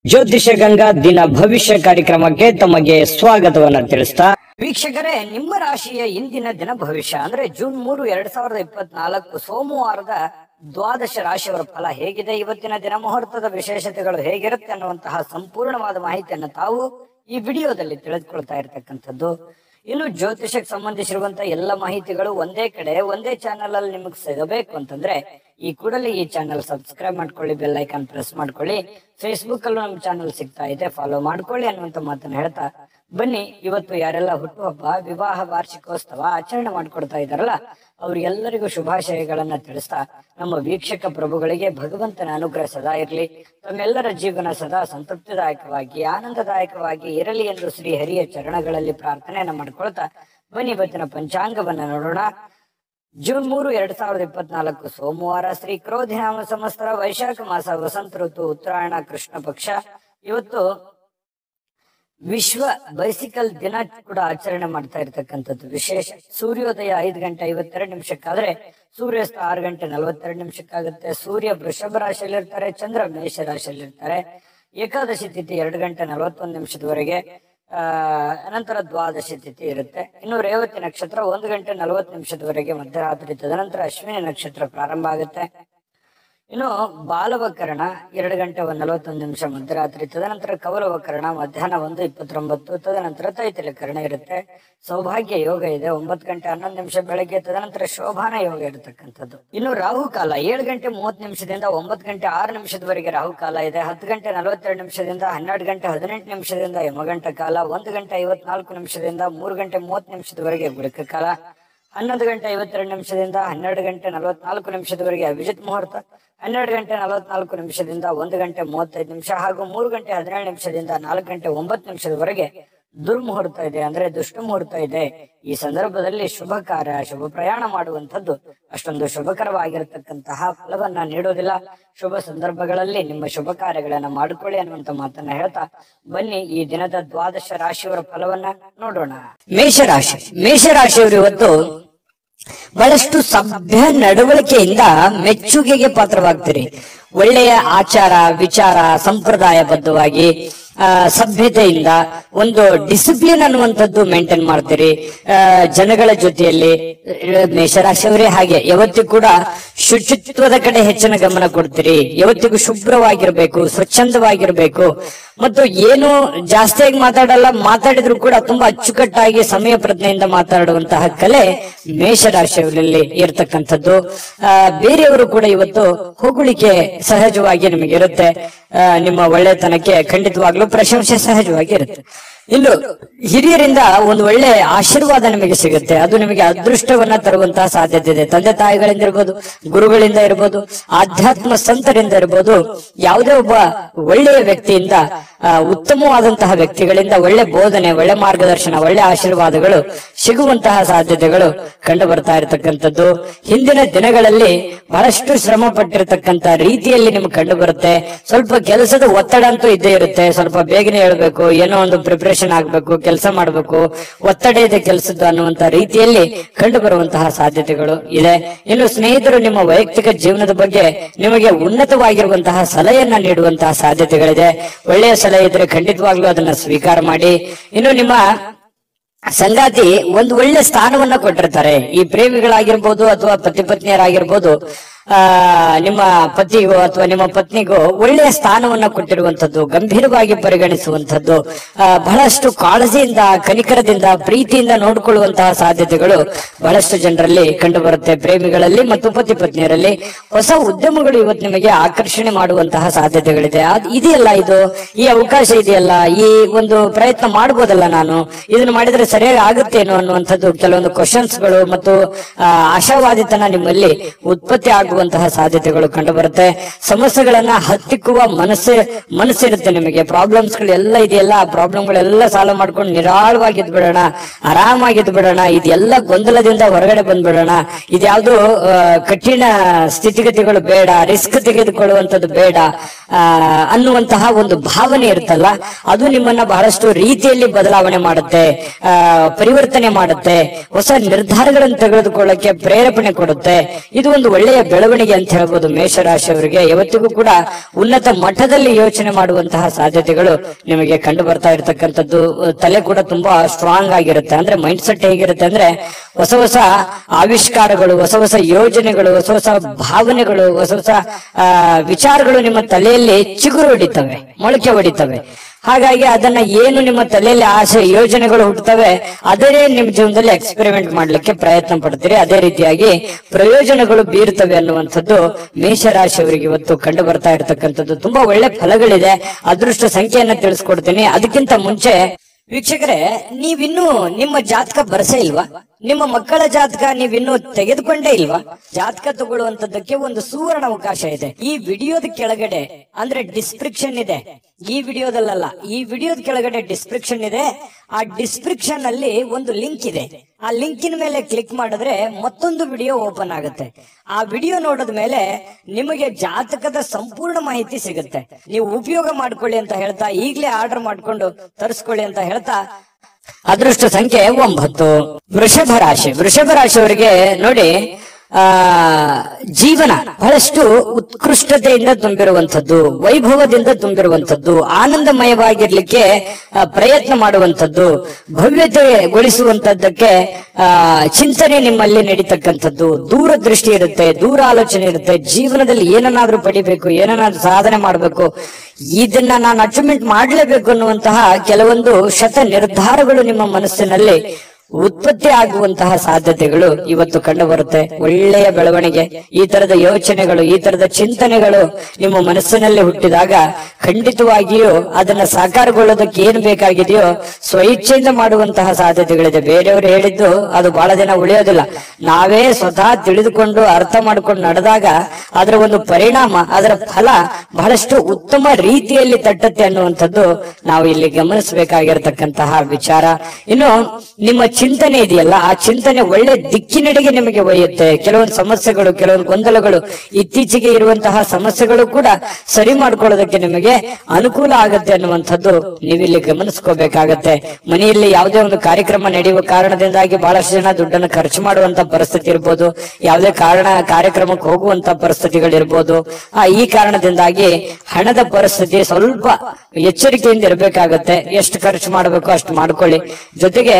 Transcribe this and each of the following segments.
ಜ್ಯೋತಿಷ ಗಂಗಾ ದಿನ ಭವಿಷ್ಯ ಕಾರ್ಯಕ್ರಮಕ್ಕೆ ತಮಗೆ ಸ್ವಾಗತವನ್ನ ತಿಳಿಸ್ತಾ ವೀಕ್ಷಕರೇ ನಿಮ್ಮ ರಾಶಿಯ ಇಂದಿನ ದಿನ ಭವಿಷ್ಯ ಅಂದ್ರೆ ಜೂನ್ ಮೂರು ಎರಡ್ ಸಾವಿರದ ಇಪ್ಪತ್ನಾಲ್ಕು ಸೋಮವಾರದ ದ್ವಾದಶ ರಾಶಿಯವರ ಫಲ ಹೇಗಿದೆ ಇವತ್ತಿನ ದಿನ ಮುಹೂರ್ತದ ವಿಶೇಷತೆಗಳು ಹೇಗಿರುತ್ತೆ ಅನ್ನುವಂತಹ ಸಂಪೂರ್ಣವಾದ ಮಾಹಿತಿಯನ್ನು ತಾವು ಈ ವಿಡಿಯೋದಲ್ಲಿ ತಿಳಿದುಕೊಳ್ತಾ ಇರತಕ್ಕಂಥದ್ದು ಇನ್ನು ಜ್ಯೋತಿಷಕ್ಕೆ ಸಂಬಂಧಿಸಿರುವಂತಹ ಎಲ್ಲ ಮಾಹಿತಿಗಳು ಒಂದೇ ಕಡೆ ಒಂದೇ ಚಾನೆಲ್ ಅಲ್ಲಿ ನಿಮಗೆ ಸಿಗಬೇಕು ಅಂತಂದ್ರೆ ಈ ಕೂಡಲೇ ಈ ಚಾನೆಲ್ ಸಬ್ಸ್ಕ್ರೈಬ್ ಮಾಡ್ಕೊಳ್ಳಿ ಬೆಲ್ ಐಕಾನ್ ಪ್ರೆಸ್ ಮಾಡ್ಕೊಳ್ಳಿ ಫೇಸ್ಬುಕ್ ಅಲ್ಲೂ ನಮ್ಮ ಚಾನೆಲ್ ಸಿಗ್ತಾ ಇದೆ ಫಾಲೋ ಮಾಡ್ಕೊಳ್ಳಿ ಅನ್ನುವಂತ ಮಾತನ್ನ ಹೇಳ್ತಾ ಬನ್ನಿ ಇವತ್ತು ಯಾರೆಲ್ಲ ಹುಟ್ಟುಹಬ್ಬ ವಿವಾಹ ವಾರ್ಷಿಕೋತ್ಸವ ಆಚರಣೆ ಮಾಡ್ಕೊಡ್ತಾ ಇದಾರಲ್ಲ ಅವ್ರಿಗೆಲ್ಲರಿಗೂ ಶುಭಾಶಯಗಳನ್ನ ತಿಳಿಸ್ತಾ ನಮ್ಮ ವೀಕ್ಷಕ ಪ್ರಭುಗಳಿಗೆ ಭಗವಂತನ ಅನುಗ್ರಹ ಸದಾ ಇರಲಿ ತಮ್ಮೆಲ್ಲರ ಜೀವನ ಸದಾ ಸಂತೃಪ್ತಿದಾಯಕವಾಗಿ ಆನಂದದಾಯಕವಾಗಿ ಇರಲಿ ಎಂದು ಶ್ರೀ ಹರಿಯ ಚರಣಗಳಲ್ಲಿ ಪ್ರಾರ್ಥನೆಯನ್ನ ಮಾಡ್ಕೊಳ್ತಾ ಬನ್ನಿ ಇವತ್ತಿನ ಪಂಚಾಂಗವನ್ನ ನೋಡೋಣ ಜೂನ್ ಮೂರು ಎರಡ್ ಸಾವಿರದ ಇಪ್ಪತ್ನಾಲ್ಕು ಸೋಮವಾರ ಶ್ರೀ ಕ್ರೋಧಿನಾಮ ಸಂವತ್ಸರ ವೈಶಾಖ ಮಾಸ ವಸಂತ ಋತು ಉತ್ತರಾಯಣ ಕೃಷ್ಣ ಪಕ್ಷ ಇವತ್ತು ವಿಶ್ವ ಬೈಸಿಕಲ್ ದಿನ ಕೂಡ ಆಚರಣೆ ಮಾಡ್ತಾ ಇರ್ತಕ್ಕಂಥದ್ದು ವಿಶೇಷ ಸೂರ್ಯೋದಯ ಐದು ಗಂಟೆ ಐವತ್ತೆರಡು ನಿಮಿಷಕ್ಕಾದ್ರೆ ಸೂರ್ಯಾಸ್ತ ಆರು ಗಂಟೆ ನಲವತ್ತೆರಡು ನಿಮಿಷಕ್ಕಾಗುತ್ತೆ ಸೂರ್ಯ ವೃಷಭ ರಾಶಿಯಲ್ಲಿ ಇರ್ತಾರೆ ಚಂದ್ರ ಮೇಷ ರಾಶಿಯಲ್ಲಿ ಇರ್ತಾರೆ ಏಕಾದಶಿ ತಿಥಿ ಎರಡು ಗಂಟೆ ನಲವತ್ತೊಂದು ನಿಮಿಷದವರೆಗೆ ಆ ಅನಂತರ ದ್ವಾದಶಿ ತಿಥಿ ಇರುತ್ತೆ ಇನ್ನು ರೇವತಿ ನಕ್ಷತ್ರ ಒಂದು ಗಂಟೆ ನಲವತ್ತು ನಿಮಿಷದವರೆಗೆ ಮಧ್ಯರಾತ್ರಿ ತದನಂತರ ಅಶ್ವಿನಿ ನಕ್ಷತ್ರ ಪ್ರಾರಂಭ ಆಗುತ್ತೆ ಇನ್ನು ಬಾಲವಕರಣ ಎರಡು ಗಂಟೆ ಒಂದು ನಲವತ್ತೊಂದು ನಿಮಿಷ ಮಧ್ಯರಾತ್ರಿ ತದನಂತರ ಕವಲವಕರಣ ಮಧ್ಯಾಹ್ನ ಒಂದು ಇಪ್ಪತ್ತೊಂಬತ್ತು ತದನಂತರ ತೈತಿಲಕರಣ ಇರುತ್ತೆ ಸೌಭಾಗ್ಯ ಯೋಗ ಇದೆ ಒಂಬತ್ತು ಗಂಟೆ ಹನ್ನೊಂದು ನಿಮಿಷ ಬೆಳಗ್ಗೆ ತದನಂತರ ಶೋಭಾನ ಯೋಗ ಇರತಕ್ಕಂಥದ್ದು ಇನ್ನು ರಾಹುಕಾಲ ಏಳು ಗಂಟೆ ಮೂವತ್ತು ನಿಮಿಷದಿಂದ ಒಂಬತ್ತು ಗಂಟೆ ಆರು ನಿಮಿಷದವರೆಗೆ ರಾಹುಕಾಲ ಇದೆ ಹತ್ತು ಗಂಟೆ ನಲವತ್ತೆರಡು ನಿಮಿಷದಿಂದ ಹನ್ನೆರಡು ಗಂಟೆ ಹದಿನೆಂಟು ನಿಮಿಷದಿಂದ ಯಮಗಂಟ ಕಾಲ ಒಂದು ಗಂಟೆ ಐವತ್ನಾಲ್ಕು ನಿಮಿಷದಿಂದ ಮೂರು ಗಂಟೆ ಮೂವತ್ತು ನಿಮಿಷದವರೆಗೆ ಗುಳಿಕ ಕಾಲ ಹನ್ನೊಂದು ಗಂಟೆ ಐವತ್ತೆರಡು ನಿಮಿಷದಿಂದ ಹನ್ನೆರಡು ಗಂಟೆ ನಲವತ್ನಾಲ್ಕು ನಿಮಿಷದವರೆಗೆ ಅಭಿಜಿತ್ ಮುಹೂರ್ತ ಹನ್ನೆರಡು ಗಂಟೆ ನಲವತ್ನಾಲ್ಕು ನಿಮಿಷದಿಂದ ಒಂದು ಗಂಟೆ ಮೂವತ್ತೈದು ನಿಮಿಷ ಹಾಗೂ ಮೂರು ಗಂಟೆ ಹದಿನೇಳು ನಿಮಿಷದಿಂದ ನಾಲ್ಕು ಗಂಟೆ ಒಂಬತ್ತು ನಿಮಿಷದವರೆಗೆ ದುರ್ಮುಹೂರ್ತ ಇದೆ ಅಂದ್ರೆ ದುಷ್ಟ ಮುಹೂರ್ತ ಇದೆ ಈ ಸಂದರ್ಭದಲ್ಲಿ ಶುಭ ಕಾರ್ಯ ಶುಭ ಪ್ರಯಾಣ ಮಾಡುವಂತದ್ದು ಅಷ್ಟೊಂದು ಶುಭಕರವಾಗಿರತಕ್ಕಂತಹ ಫಲವನ್ನ ನೀಡೋದಿಲ್ಲ ಶುಭ ಸಂದರ್ಭಗಳಲ್ಲಿ ನಿಮ್ಮ ಶುಭ ಕಾರ್ಯಗಳನ್ನ ಮಾಡಿಕೊಳ್ಳಿ ಅನ್ನುವಂತ ಮಾತನ್ನ ಹೇಳ್ತಾ ಬನ್ನಿ ಈ ದಿನದ ದ್ವಾದಶ ರಾಶಿಯವರ ಫಲವನ್ನ ನೋಡೋಣ ಮೇಷರಾಶಿ ಮೇಷರಾಶಿಯವರು ಇವತ್ತು ಬಹಳಷ್ಟು ಸಭ್ಯ ನಡವಳಿಕೆಯಿಂದ ಮೆಚ್ಚುಗೆಗೆ ಪಾತ್ರವಾಗ್ತೀರಿ ಒಳ್ಳೆಯ ಆಚಾರ ವಿಚಾರ ಸಂಪ್ರದಾಯಬದ್ಧವಾಗಿ ಆ, ಸಭ್ಯತೆಯಿಂದ ಒಂದು ಡಿಸಿಪ್ಲಿನ್ ಅನ್ನುವಂಥದ್ದು ಮೇಂಟೈನ್ ಮಾಡ್ತೀರಿ ಆ, ಜನಗಳ ಜೊತೆಯಲ್ಲಿ ಆ, ಮೇಷರಾಶಿಯವರೇ ಹಾಗೆ ಯಾವತ್ತಿಗೂ ಕೂಡ ಶುಚಿತ್ವದ ಕಡೆ ಹೆಚ್ಚಿನ ಗಮನ ಕೊಡ್ತೀರಿ ಯಾವತ್ತಿಗೂ ಶುಭ್ರವಾಗಿರ್ಬೇಕು ಸ್ವಚ್ಛಂದವಾಗಿರ್ಬೇಕು ಮತ್ತು ಏನು ಜಾಸ್ತಿಯಾಗಿ ಮಾತಾಡಲ್ಲ ಮಾತಾಡಿದ್ರು ಕೂಡ ತುಂಬಾ ಅಚ್ಚುಕಟ್ಟಾಗಿ ಸಮಯ ಪ್ರಜ್ಞೆಯಿಂದ ಮಾತಾಡುವಂತಹ ಕಲೆ ಮೇಷರಾಶಿಯವರಲ್ಲಿ ಇರ್ತಕ್ಕಂಥದ್ದು ಆ, ಬೇರೆಯವರು ಕೂಡ ಇವತ್ತು ಹೊಗಳಿಕೆ ಸಹಜವಾಗಿ ನಿಮಗೆ ಇರುತ್ತೆ ಆ, ನಿಮ್ಮ ಒಳ್ಳೆತನಕ್ಕೆ ಖಂಡಿತವಾಗ್ಲೂ ಪ್ರಶಂಸೆ ಸಹಜವಾಗಿ ಇರುತ್ತೆ ಇನ್ನು ಹಿರಿಯರಿಂದ ಒಂದು ಒಳ್ಳೆ ಆಶೀರ್ವಾದ ನಿಮಗೆ ಸಿಗುತ್ತೆ ಅದು ನಿಮಗೆ ಅದೃಷ್ಟವನ್ನ ತರುವಂತಹ ಸಾಧ್ಯತೆ ಇದೆ ತಂದೆ ತಾಯಿಗಳಿಂದ ಇರ್ಬೋದು ಗುರುಗಳಿಂದ ಇರ್ಬೋದು ಆಧ್ಯಾತ್ಮ ಸಂತರಿಂದ ಇರ್ಬೋದು ಯಾವುದೇ ಒಬ್ಬ ಒಳ್ಳೆಯ ವ್ಯಕ್ತಿಯಿಂದ ಆ, ಉತ್ತಮವಾದಂತಹ ವ್ಯಕ್ತಿಗಳಿಂದ ಒಳ್ಳೆ ಬೋಧನೆ ಒಳ್ಳೆ ಮಾರ್ಗದರ್ಶನ ಒಳ್ಳೆ ಆಶೀರ್ವಾದಗಳು ಸಿಗುವಂತಹ ಸಾಧ್ಯತೆಗಳು ಕಂಡು ಬರ್ತಾ ಇರತಕ್ಕಂಥದ್ದು ಹಿಂದಿನ ದಿನಗಳಲ್ಲಿ ಬಹಳಷ್ಟು ಶ್ರಮ ಪಟ್ಟಿರತಕ್ಕಂತ ರೀತಿಯಲ್ಲಿ ನಿಮ್ಗೆ ಕಂಡು ಬರುತ್ತೆ ಸ್ವಲ್ಪ ಕೆಲಸದ ಒತ್ತಡ ಅಂತೂ ಇದ್ದೇ ಇರುತ್ತೆ ಸ್ವಲ್ಪ ಬೇಗನೆ ಹೇಳ್ಬೇಕು ಏನೋ ಒಂದು ಪ್ರಿಪರೇಷನ್ ಆಗ್ಬೇಕು ಕೆಲಸ ಮಾಡ್ಬೇಕು ಒತ್ತಡ ಇದೆ ಕೆಲಸದ್ದು ಅನ್ನುವಂತ ರೀತಿಯಲ್ಲಿ ಕಂಡು ಬರುವಂತಹ ಸಾಧ್ಯತೆಗಳು ಇದೆ ಇನ್ನು ಸ್ನೇಹಿತರು ನಿಮ್ಮ ವೈಯಕ್ತಿಕ ಜೀವನದ ಬಗ್ಗೆ ನಿಮಗೆ ಉನ್ನತವಾಗಿರುವಂತಹ ಸಲಹೆಯನ್ನ ನೀಡುವಂತಹ ಸಾಧ್ಯತೆಗಳಿದೆ ಒಳ್ಳೆಯ ಸಲಹೆ ಇದ್ರೆ ಖಂಡಿತವಾಗ್ಲೂ ಅದನ್ನ ಸ್ವೀಕಾರ ಮಾಡಿ ಇನ್ನು ನಿಮ್ಮ ಸಂಗಾತಿ ಒಂದು ಒಳ್ಳೆ ಸ್ಥಾನವನ್ನ ಕೊಟ್ಟಿರ್ತಾರೆ ಈ ಪ್ರೇಮಿಗಳಾಗಿರ್ಬೋದು ಅಥವಾ ಪತಿ ಪತ್ನಿಯರಾಗಿರ್ಬೋದು ಆ ನಿಮ್ಮ ಪತಿಗೋ ಅಥವಾ ನಿಮ್ಮ ಪತ್ನಿಗೋ ಒಳ್ಳೆಯ ಸ್ಥಾನವನ್ನ ಕೊಟ್ಟಿರುವಂತದ್ದು ಗಂಭೀರವಾಗಿ ಪರಿಗಣಿಸುವಂತದ್ದು ಆ, ಬಹಳಷ್ಟು ಕಾಳಜಿಯಿಂದ ಕನಿಕರದಿಂದ ಪ್ರೀತಿಯಿಂದ ನೋಡಿಕೊಳ್ಳುವಂತಹ ಸಾಧ್ಯತೆಗಳು ಬಹಳಷ್ಟು ಜನರಲ್ಲಿ ಕಂಡು ಬರುತ್ತೆ ಪ್ರೇಮಿಗಳಲ್ಲಿ ಮತ್ತು ಪತಿ ಪತ್ನಿಯರಲ್ಲಿ ಹೊಸ ಉದ್ಯಮಗಳು ಇವತ್ತು ನಿಮಗೆ ಆಕರ್ಷಣೆ ಮಾಡುವಂತಹ ಸಾಧ್ಯತೆಗಳಿದೆ ಅದ್ ಇದೆಯಲ್ಲ ಇದು ಈ ಅವಕಾಶ ಇದೆಯಲ್ಲ ಈ ಒಂದು ಪ್ರಯತ್ನ ಮಾಡಬಹುದಲ್ಲ ನಾನು ಇದನ್ನು ಮಾಡಿದ್ರೆ ಸರಿಯಾಗಿ ಆಗುತ್ತೇನೋ ಅನ್ನುವಂಥದ್ದು ಕೆಲವೊಂದು ಕ್ವಶನ್ಸ್ಗಳು ಮತ್ತು ಆ, ಆಶಾವಾದಿತನ ನಿಮ್ಮಲ್ಲಿ ಉತ್ಪತ್ತಿ ಆಗುವಂತಹ ಸಾಧ್ಯತೆಗಳು ಕಂಡು ಬರುತ್ತೆ ಸಮಸ್ಯೆಗಳನ್ನ ಹತ್ತಿಕ್ಕುವ ಮನಸ್ಸು ಮನಸ್ಸಿರುತ್ತೆ ನಿಮಗೆ ಪ್ರಾಬ್ಲಮ್ಸ್ ಗಳು ಎಲ್ಲ ಇದೆಯಲ್ಲ ಆ ಪ್ರಾಬ್ಲಮ್ಗಳೆಲ್ಲ ಸಾಲ್ವ್ ಮಾಡ್ಕೊಂಡು ನಿರಾಳವಾಗಿ ಬಿಡೋಣ ಆರಾಮಾಗಿ ಬಿಡೋಣ ಇದೆಲ್ಲ ಗೊಂದಲದಿಂದ ಹೊರಗಡೆ ಬಂದ್ಬಿಡೋಣ ಇದ್ಯಾವುದು ಆ, ಕಠಿಣ ಸ್ಥಿತಿಗತಿಗಳು ಬೇಡ ರಿಸ್ಕ್ ತೆಗೆದುಕೊಳ್ಳುವಂತದ್ದು ಬೇಡ ಆ, ಅನ್ನುವಂತಹ ಒಂದು ಭಾವನೆ ಇರುತ್ತಲ್ಲ ಅದು ನಿಮ್ಮನ್ನ ಬಹಳಷ್ಟು ರೀತಿಯಲ್ಲಿ ಬದಲಾವಣೆ ಮಾಡುತ್ತೆ ಆ, ಪರಿವರ್ತನೆ ಮಾಡುತ್ತೆ ಹೊಸ ನಿರ್ಧಾರಗಳನ್ನು ತೆಗೆದುಕೊಳ್ಳಕ್ಕೆ ಪ್ರೇರೇಪಣೆ ಕೊಡುತ್ತೆ ಇದು ಒಂದು ಒಳ್ಳೆಯ ಬೆಳವಣಿಗೆ ಬೆಳವಣಿಗೆ ಅಂತ ಹೇಳ್ಬೋದು ಮೇಷರಾಶಿಯವರಿಗೆ ಯಾವತ್ತಿಗೂ ಕೂಡ ಉನ್ನತ ಮಟ್ಟದಲ್ಲಿ ಯೋಚನೆ ಮಾಡುವಂತಹ ಸಾಧ್ಯತೆಗಳು ನಿಮಗೆ ಕಂಡು ಬರ್ತಾ ಇರತಕ್ಕಂಥದ್ದು ತಲೆ ಕೂಡ ತುಂಬಾ ಸ್ಟ್ರಾಂಗ್ ಆಗಿರುತ್ತೆ ಅಂದ್ರೆ ಮೈಂಡ್ ಸೆಟ್ ಹೇಗಿರುತ್ತೆ ಅಂದ್ರೆ ಹೊಸ ಹೊಸ ಆವಿಷ್ಕಾರಗಳು ಹೊಸ ಹೊಸ ಯೋಜನೆಗಳು ಹೊಸ ಹೊಸ ಭಾವನೆಗಳು ಹೊಸ ಹೊಸ ಆ, ವಿಚಾರಗಳು ನಿಮ್ಮ ತಲೆಯಲ್ಲಿ ಚಿಗುರು ಹೊಡಿತವೆ ಮೊಳಕೆ ಹೊಡಿತವೆ ಹಾಗಾಗಿ ಅದನ್ನ ಏನು ನಿಮ್ಮ ತಲೆಯಲ್ಲಿ ಆಸೆ ಯೋಜನೆಗಳು ಹುಟ್ಟುತ್ತವೆ ಅದೇ ನಿಮ್ಮ ಜೀವನದಲ್ಲಿ ಎಕ್ಸ್ಪೆರಿಮೆಂಟ್ ಮಾಡ್ಲಿಕ್ಕೆ ಪ್ರಯತ್ನ ಪಡ್ತೀರಿ ಅದೇ ರೀತಿಯಾಗಿ ಪ್ರಯೋಜನಗಳು ಬೀರ್ತವೆ ಅನ್ನುವಂಥದ್ದು ಮೇಷರಾಶಿಯವರಿಗೆ ಇವತ್ತು ಕಂಡು ಬರ್ತಾ ಇರತಕ್ಕಂಥದ್ದು ತುಂಬಾ ಒಳ್ಳೆ ಫಲಗಳಿದೆ ಅದೃಷ್ಟ ಸಂಖ್ಯೆಯನ್ನ ತಿಳಿಸ್ಕೊಡ್ತೀನಿ ಅದಕ್ಕಿಂತ ಮುಂಚೆ ವೀಕ್ಷಕರೇ ನೀವಿನ್ನೂ ನಿಮ್ಮ ಜಾತಕ ಬರಸೇ ಇಲ್ವಾ ನಿಮ್ಮ ಮಕ್ಕಳ ಜಾತಕ ನೀವಿನ್ನೂ ತೆಗೆದುಕೊಂಡೇ ಇಲ್ವಾ ಜಾತಕ ತಗೊಳ್ಳುವಂತದ್ದಕ್ಕೆ ಒಂದು ಸುವರ್ಣ ಅವಕಾಶ ಇದೆ ಈ ವಿಡಿಯೋದ ಕೆಳಗಡೆ ಅಂದ್ರೆ ಡಿಸ್ಕ್ರಿಪ್ಷನ್ ಇದೆ ಈ ವಿಡಿಯೋದಲ್ಲ ಈ ವಿಡಿಯೋದ ಕೆಳಗಡೆ ಡಿಸ್ಕ್ರಿಪ್ಷನ್ ಇದೆ ಆ ಡಿಸ್ಕ್ರಿಪ್ಷನ್ ಅಲ್ಲಿ ಒಂದು ಲಿಂಕ್ ಇದೆ ಆ ಲಿಂಕಿನ ಮೇಲೆ ಕ್ಲಿಕ್ ಮಾಡಿದ್ರೆ ಮತ್ತೊಂದು ವಿಡಿಯೋ ಓಪನ್ ಆಗುತ್ತೆ ಆ ವಿಡಿಯೋ ನೋಡಿದ ಮೇಲೆ ನಿಮಗೆ ಜಾತಕದ ಸಂಪೂರ್ಣ ಮಾಹಿತಿ ಸಿಗುತ್ತೆ ನೀವು ಉಪಯೋಗ ಮಾಡ್ಕೊಳ್ಳಿ ಅಂತ ಹೇಳ್ತಾ ಈಗಲೇ ಆರ್ಡರ್ ಮಾಡ್ಕೊಂಡು ತರಿಸ್ಕೊಳ್ಳಿ ಅಂತ ಹೇಳ್ತಾ ಅದೃಷ್ಟ ಸಂಖ್ಯೆ ಒಂಬತ್ತು ವೃಷಭ ರಾಶಿ ವೃಷಭ ರಾಶಿಯವರಿಗೆ ನೋಡಿ ಆ ಜೀವನ ಬಹಳಷ್ಟು ಉತ್ಕೃಷ್ಟತೆಯಿಂದ ತುಂಬಿರುವಂತದ್ದು ವೈಭವದಿಂದ ತುಂಬಿರುವಂತದ್ದು ಆನಂದಮಯವಾಗಿರ್ಲಿಕ್ಕೆ ಆ, ಪ್ರಯತ್ನ ಮಾಡುವಂತದ್ದು ಭವ್ಯತೆಗೊಳಿಸುವಂತದ್ದಕ್ಕೆ ಆ ಚಿಂತನೆ ನಿಮ್ಮಲ್ಲಿ ನಡೀತಕ್ಕಂಥದ್ದು ದೂರದೃಷ್ಟಿ ಇರುತ್ತೆ ದೂರ ಆಲೋಚನೆ ಇರುತ್ತೆ ಜೀವನದಲ್ಲಿ ಏನನ್ನಾದ್ರೂ ಪಡಿಬೇಕು ಏನನ್ನಾದ್ರೂ ಸಾಧನೆ ಮಾಡಬೇಕು ಇದನ್ನ ನಾನು ಅಚೀವ್ಮೆಂಟ್ ಮಾಡಲೇಬೇಕು ಅನ್ನುವಂತಹ ಕೆಲವೊಂದು ಶತ ನಿರ್ಧಾರಗಳು ನಿಮ್ಮ ಮನಸ್ಸಿನಲ್ಲಿ ಉತ್ಪತ್ತಿ ಆಗುವಂತಹ ಸಾಧ್ಯತೆಗಳು ಇವತ್ತು ಕಂಡು ಬರುತ್ತೆ ಒಳ್ಳೆಯ ಬೆಳವಣಿಗೆ ಈ ತರದ ಯೋಚನೆಗಳು ಈ ತರದ ಚಿಂತನೆಗಳು ನಿಮ್ಮ ಮನಸ್ಸಿನಲ್ಲಿ ಹುಟ್ಟಿದಾಗ ಖಂಡಿತವಾಗಿಯೂ ಅದನ್ನ ಸಾಕಾರಗೊಳ್ಳೋದಕ್ಕೆ ಏನ್ ಬೇಕಾಗಿದೆಯೋ ಸ್ವಇಚ್ಛೆಯಿಂದ ಮಾಡುವಂತಹ ಸಾಧ್ಯತೆಗಳಿದೆ ಬೇರೆಯವರು ಹೇಳಿದ್ದು ಅದು ಬಹಳ ದಿನ ಉಳಿಯೋದಿಲ್ಲ ನಾವೇ ಸ್ವತಃ ತಿಳಿದುಕೊಂಡು ಅರ್ಥ ಮಾಡ್ಕೊಂಡು ನಡೆದಾಗ ಅದರ ಒಂದು ಪರಿಣಾಮ ಅದರ ಫಲ ಬಹಳಷ್ಟು ಉತ್ತಮ ರೀತಿಯಲ್ಲಿ ತಟ್ಟತ್ತೆ ಅನ್ನುವಂಥದ್ದು ನಾವು ಇಲ್ಲಿ ಗಮನಿಸಬೇಕಾಗಿರತಕ್ಕಂತಹ ವಿಚಾರ ಇನ್ನು ನಿಮ್ಮ ಚಿಂತನೆ ಇದೆಯಲ್ಲ ಆ ಚಿಂತನೆ ಒಳ್ಳೆ ದಿಕ್ಕಿನೆಡೆಗೆ ನಿಮಗೆ ಒಯ್ಯುತ್ತೆ ಕೆಲವೊಂದು ಸಮಸ್ಯೆಗಳು ಕೆಲವೊಂದು ಗೊಂದಲಗಳು ಇತ್ತೀಚೆಗೆ ಇರುವಂತಹ ಸಮಸ್ಯೆಗಳು ಕೂಡ ಸರಿ ಮಾಡ್ಕೊಳ್ಳೋದಕ್ಕೆ ನಿಮಗೆ ಅನುಕೂಲ ಆಗತ್ತೆ ಅನ್ನುವಂಥದ್ದು ನೀವಿಲ್ಲಿ ಗಮನಿಸ್ಕೋಬೇಕಾಗತ್ತೆ ಮನೆಯಲ್ಲಿ ಯಾವುದೇ ಒಂದು ಕಾರ್ಯಕ್ರಮ ನಡೆಯುವ ಕಾರಣದಿಂದಾಗಿ ಬಹಳಷ್ಟು ಜನ ದುಡ್ಡನ್ನು ಖರ್ಚು ಮಾಡುವಂತ ಪರಿಸ್ಥಿತಿ ಇರ್ಬೋದು ಯಾವುದೇ ಕಾರಣ ಕಾರ್ಯಕ್ರಮಕ್ಕೆ ಹೋಗುವಂತ ಪರಿಸ್ಥಿತಿಗಳಿರ್ಬೋದು ಆ ಈ ಕಾರಣದಿಂದಾಗಿ ಹಣದ ಪರಿಸ್ಥಿತಿ ಸ್ವಲ್ಪ ಎಚ್ಚರಿಕೆಯಿಂದ ಇರಬೇಕಾಗತ್ತೆ ಎಷ್ಟು ಖರ್ಚು ಮಾಡಬೇಕು ಅಷ್ಟು ಮಾಡ್ಕೊಳ್ಳಿ ಜೊತೆಗೆ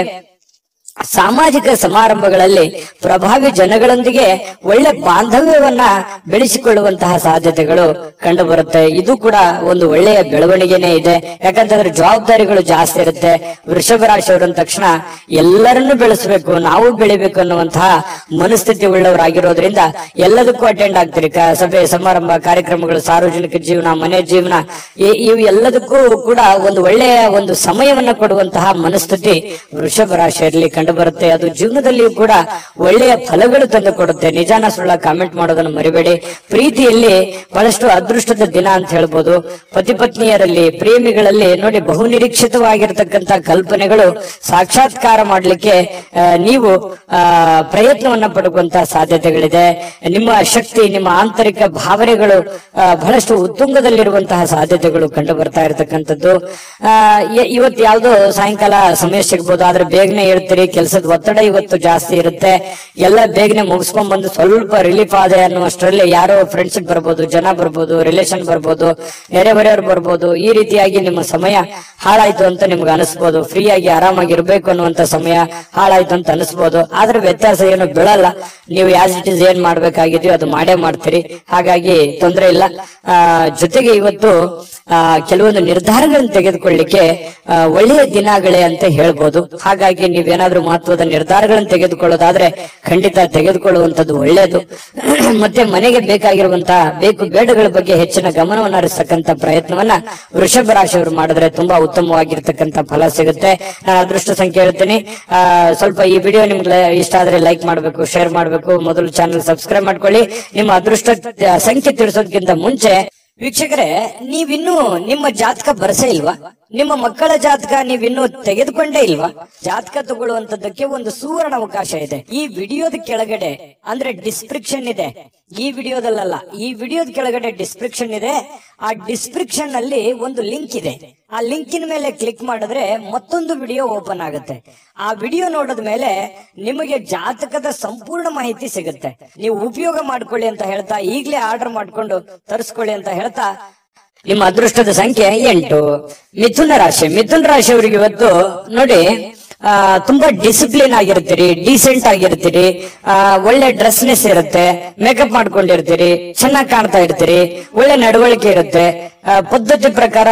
ಸಾಮಾಜಿಕ ಸಮಾರಂಭಗಳಲ್ಲಿ ಪ್ರಭಾವಿ ಜನಗಳೊಂದಿಗೆ ಒಳ್ಳೆ ಬಾಂಧವ್ಯವನ್ನ ಬೆಳೆಸಿಕೊಳ್ಳುವಂತಹ ಸಾಧ್ಯತೆಗಳು ಕಂಡು ಬರುತ್ತೆ ಇದು ಕೂಡ ಒಂದು ಒಳ್ಳೆಯ ಬೆಳವಣಿಗೆನೇ ಇದೆ ಯಾಕಂತಂದ್ರೆ ಜವಾಬ್ದಾರಿಗಳು ಜಾಸ್ತಿ ಇರುತ್ತೆ ವೃಷಭ ರಾಶಿಯವರು ಅಂದ ತಕ್ಷಣ ಎಲ್ಲರನ್ನೂ ಬೆಳೆಸಬೇಕು ನಾವು ಬೆಳಿಬೇಕು ಅನ್ನುವಂತಹ ಮನಸ್ಥಿತಿ ಉಳ್ಳವರಾಗಿರೋದ್ರಿಂದ ಎಲ್ಲದಕ್ಕೂ ಅಟೆಂಡ್ ಆಗ್ತೀರಿ ಕ- ಸಭೆ ಸಮಾರಂಭ ಕಾರ್ಯಕ್ರಮಗಳು ಸಾರ್ವಜನಿಕ ಜೀವನ ಮನೆ ಜೀವನ ಇ- ಇವು ಎಲ್ಲದಕ್ಕೂ ಕೂಡ ಒಂದು ಒಳ್ಳೆಯ ಒಂದು ಸಮಯವನ್ನ ಕೊಡುವಂತಹ ಮನಸ್ಥಿತಿ ವೃಷಭ ರಾಶಿಯಲ್ಲಿ ಕಂಡು ಬರುತ್ತೆ ಅದು ಜೀವನದಲ್ಲಿಯೂ ಕೂಡ ಒಳ್ಳೆಯ ಫಲಗಳು ತಂದು ಕೊಡುತ್ತೆ ನಿಜಾನ ಸುಳ್ಳ ಕಾಮೆಂಟ್ ಮಾಡೋದನ್ನು ಮರಿಬೇಡಿ ಪ್ರೀತಿಯಲ್ಲಿ ಬಹಳಷ್ಟು ಅದೃಷ್ಟದ ದಿನ ಅಂತ ಹೇಳ್ಬೋದು ಪತಿ ಪತ್ನಿಯರಲ್ಲಿ ಪ್ರೇಮಿಗಳಲ್ಲಿ ನೋಡಿ ಬಹು ನಿರೀಕ್ಷಿತವಾಗಿರ್ತಕ್ಕಂಥ ಕಲ್ಪನೆಗಳು ಸಾಕ್ಷಾತ್ಕಾರ ಮಾಡಲಿಕ್ಕೆ ಆ, ನೀವು ಆ, ಪ್ರಯತ್ನವನ್ನ ಪಡುವಂತಹ ಸಾಧ್ಯತೆಗಳಿದೆ ನಿಮ್ಮ ಶಕ್ತಿ ನಿಮ್ಮ ಆಂತರಿಕ ಭಾವನೆಗಳು ಆ, ಬಹಳಷ್ಟು ಉತ್ತುಂಗದಲ್ಲಿರುವಂತಹ ಸಾಧ್ಯತೆಗಳು ಕಂಡು ಬರ್ತಾ ಇರತಕ್ಕಂಥದ್ದು ಆ, ಇ- ಇವತ್ತು ಯಾವ್ದೋ ಸಾಯಂಕಾಲ ಸಮಯ ಸಿಗ್ಬೋದು ಆದ್ರೆ ಬೇಗನೆ ಹೇಳ್ತೀರಿ ಕೆಲಸದ ಒತ್ತಡ ಇವತ್ತು ಜಾಸ್ತಿ ಇರುತ್ತೆ ಎಲ್ಲ ಬೇಗನೆ ಮುಗಿಸ್ಕೊಂಡ್ ಬಂದು ಸ್ವಲ್ಪ ರಿಲೀಫ್ ಆದೆ ಅನ್ನುವಷ್ಟರಲ್ಲಿ ಯಾರೋ ಫ್ರೆಂಡ್ಶಿಪ್ ಬರ್ಬೋದು ಜನ ಬರ್ಬೋದು ರಿಲೇಷನ್ ಬರ್ಬೋದು ನೆರೆಹೊರೆಯವ್ರು ಬರ್ಬೋದು ಈ ರೀತಿಯಾಗಿ ನಿಮ್ಮ ಸಮಯ ಹಾಳಾಯ್ತು ಅಂತ ನಿಮ್ಗೆ ಅನಿಸ್ಬೋದು ಫ್ರೀ ಆಗಿ ಆರಾಮಾಗಿ ಇರ್ಬೇಕು ಅನ್ನುವಂತ ಸಮಯ ಹಾಳಾಯ್ತು ಅಂತ ಅನಿಸ್ಬೋದು ಆದ್ರೆ ವ್ಯತ್ಯಾಸ ಏನು ಬೀಳಲ್ಲ ನೀವು ಯಾಸ್ ಇಟ್ ಇಸ್ ಏನ್ ಮಾಡ್ಬೇಕಾಗಿದೆಯೋ ಅದು ಮಾಡೇ ಮಾಡ್ತೀರಿ ಹಾಗಾಗಿ ತೊಂದರೆ ಇಲ್ಲ ಆ, ಜೊತೆಗೆ ಇವತ್ತು ಆ, ಕೆಲವೊಂದು ನಿರ್ಧಾರಗಳನ್ನು ತೆಗೆದುಕೊಳ್ಳಿಕ್ಕೆ ಆ, ಒಳ್ಳೆಯ ದಿನಗಳೇ ಅಂತ ಹೇಳ್ಬೋದು ಹಾಗಾಗಿ ನೀವೇನಾದ್ರೂ ಮಹತ್ವದ ನಿರ್ಧಾರಗಳನ್ನು ತೆಗೆದುಕೊಳ್ಳೋದಾದ್ರೆ ಖಂಡಿತ ತೆಗೆದುಕೊಳ್ಳುವಂತದ್ದು ಒಳ್ಳೆಯದು ಮತ್ತೆ ಮನೆಗೆ ಬೇಕಾಗಿರುವಂತಹ ಬೇಕು ಬೇಡಗಳ ಬಗ್ಗೆ ಹೆಚ್ಚಿನ ಗಮನವನ್ನು ಹರಿಸ್ತಕ್ಕಂತ ಪ್ರಯತ್ನವನ್ನ ವೃಷಭ ರಾಶಿಯವರು ಮಾಡಿದ್ರೆ ತುಂಬಾ ಉತ್ತಮವಾಗಿರ್ತಕ್ಕಂಥ ಫಲ ಸಿಗುತ್ತೆ ನಾನು ಅದೃಷ್ಟ ಸಂಖ್ಯೆ ಹೇಳ್ತೀನಿ ಆ, ಸ್ವಲ್ಪ ಈ ವಿಡಿಯೋ ನಿಮ್ಗೆ ಲ- ಇಷ್ಟ ಆದ್ರೆ ಲೈಕ್ ಮಾಡಬೇಕು ಶೇರ್ ಮಾಡಬೇಕು ಮೊದಲು ಚಾನಲ್ ಸಬ್ಸ್ಕ್ರೈಬ್ ಮಾಡ್ಕೊಳ್ಳಿ ನಿಮ್ಮ ಅದೃಷ್ಟ ಆ, ಸಂಖ್ಯೆ ತಿಳಿಸೋದಕ್ಕಿಂತ ಮುಂಚೆ ವೀಕ್ಷಕರೇ ನೀವಿನ್ನೂ ನಿಮ್ಮ ಜಾತಕ ಬರಸೇ ಇಲ್ವಾ ನಿಮ್ಮ ಮಕ್ಕಳ ಜಾತಕ ನೀವಿನ್ನೂ ತೆಗೆದುಕೊಂಡೇ ಇಲ್ವಾ ಜಾತಕ ತಗೊಳ್ಳುವಂತದ್ದಕ್ಕೆ ಒಂದು ಸುವರ್ಣ ಅವಕಾಶ ಇದೆ ಈ ವಿಡಿಯೋದ ಕೆಳಗಡೆ ಅಂದ್ರೆ ಡಿಸ್ಕ್ರಿಪ್ಷನ್ ಇದೆ ಈ ವಿಡಿಯೋದಲ್ಲ ಈ ವಿಡಿಯೋದ ಕೆಳಗಡೆ ಡಿಸ್ಕ್ರಿಪ್ಷನ್ ಇದೆ ಆ ಡಿಸ್ಕ್ರಿಪ್ಷನ್ ಅಲ್ಲಿ ಒಂದು ಲಿಂಕ್ ಇದೆ ಆ ಲಿಂಕಿನ ಮೇಲೆ ಕ್ಲಿಕ್ ಮಾಡಿದ್ರೆ ಮತ್ತೊಂದು ವಿಡಿಯೋ ಓಪನ್ ಆಗುತ್ತೆ ಆ ವಿಡಿಯೋ ನೋಡಿದ ಮೇಲೆ ನಿಮಗೆ ಜಾತಕದ ಸಂಪೂರ್ಣ ಮಾಹಿತಿ ಸಿಗುತ್ತೆ ನೀವು ಉಪಯೋಗ ಮಾಡ್ಕೊಳ್ಳಿ ಅಂತ ಹೇಳ್ತಾ ಈಗಲೇ ಆರ್ಡರ್ ಮಾಡ್ಕೊಂಡು ತರಿಸ್ಕೊಳ್ಳಿ ಅಂತ ಹೇಳ್ತಾ ನಿಮ್ಮ ಅದೃಷ್ಟದ ಸಂಖ್ಯೆ ಎಂಟು ಮಿಥುನ ರಾಶಿ ಮಿಥುನ ರಾಶಿಯವರಿಗೆ ಇವತ್ತು ನೋಡಿ ಆ, ತುಂಬಾ ಡಿಸಿಪ್ಲಿನ್ ಆಗಿರ್ತೀರಿ ಡೀಸೆಂಟ್ ಆಗಿರ್ತೀರಿ ಆ, ಒಳ್ಳೆ ಡ್ರೆಸ್ನೆಸ್ ಇರುತ್ತೆ ಮೇಕಪ್ ಮಾಡ್ಕೊಂಡಿರ್ತೀರಿ ಚೆನ್ನಾಗಿ ಕಾಣ್ತಾ ಇರ್ತೀರಿ ಒಳ್ಳೆ ನಡವಳಿಕೆ ಇರುತ್ತೆ ಆ, ಪದ್ಧತಿ ಪ್ರಕಾರ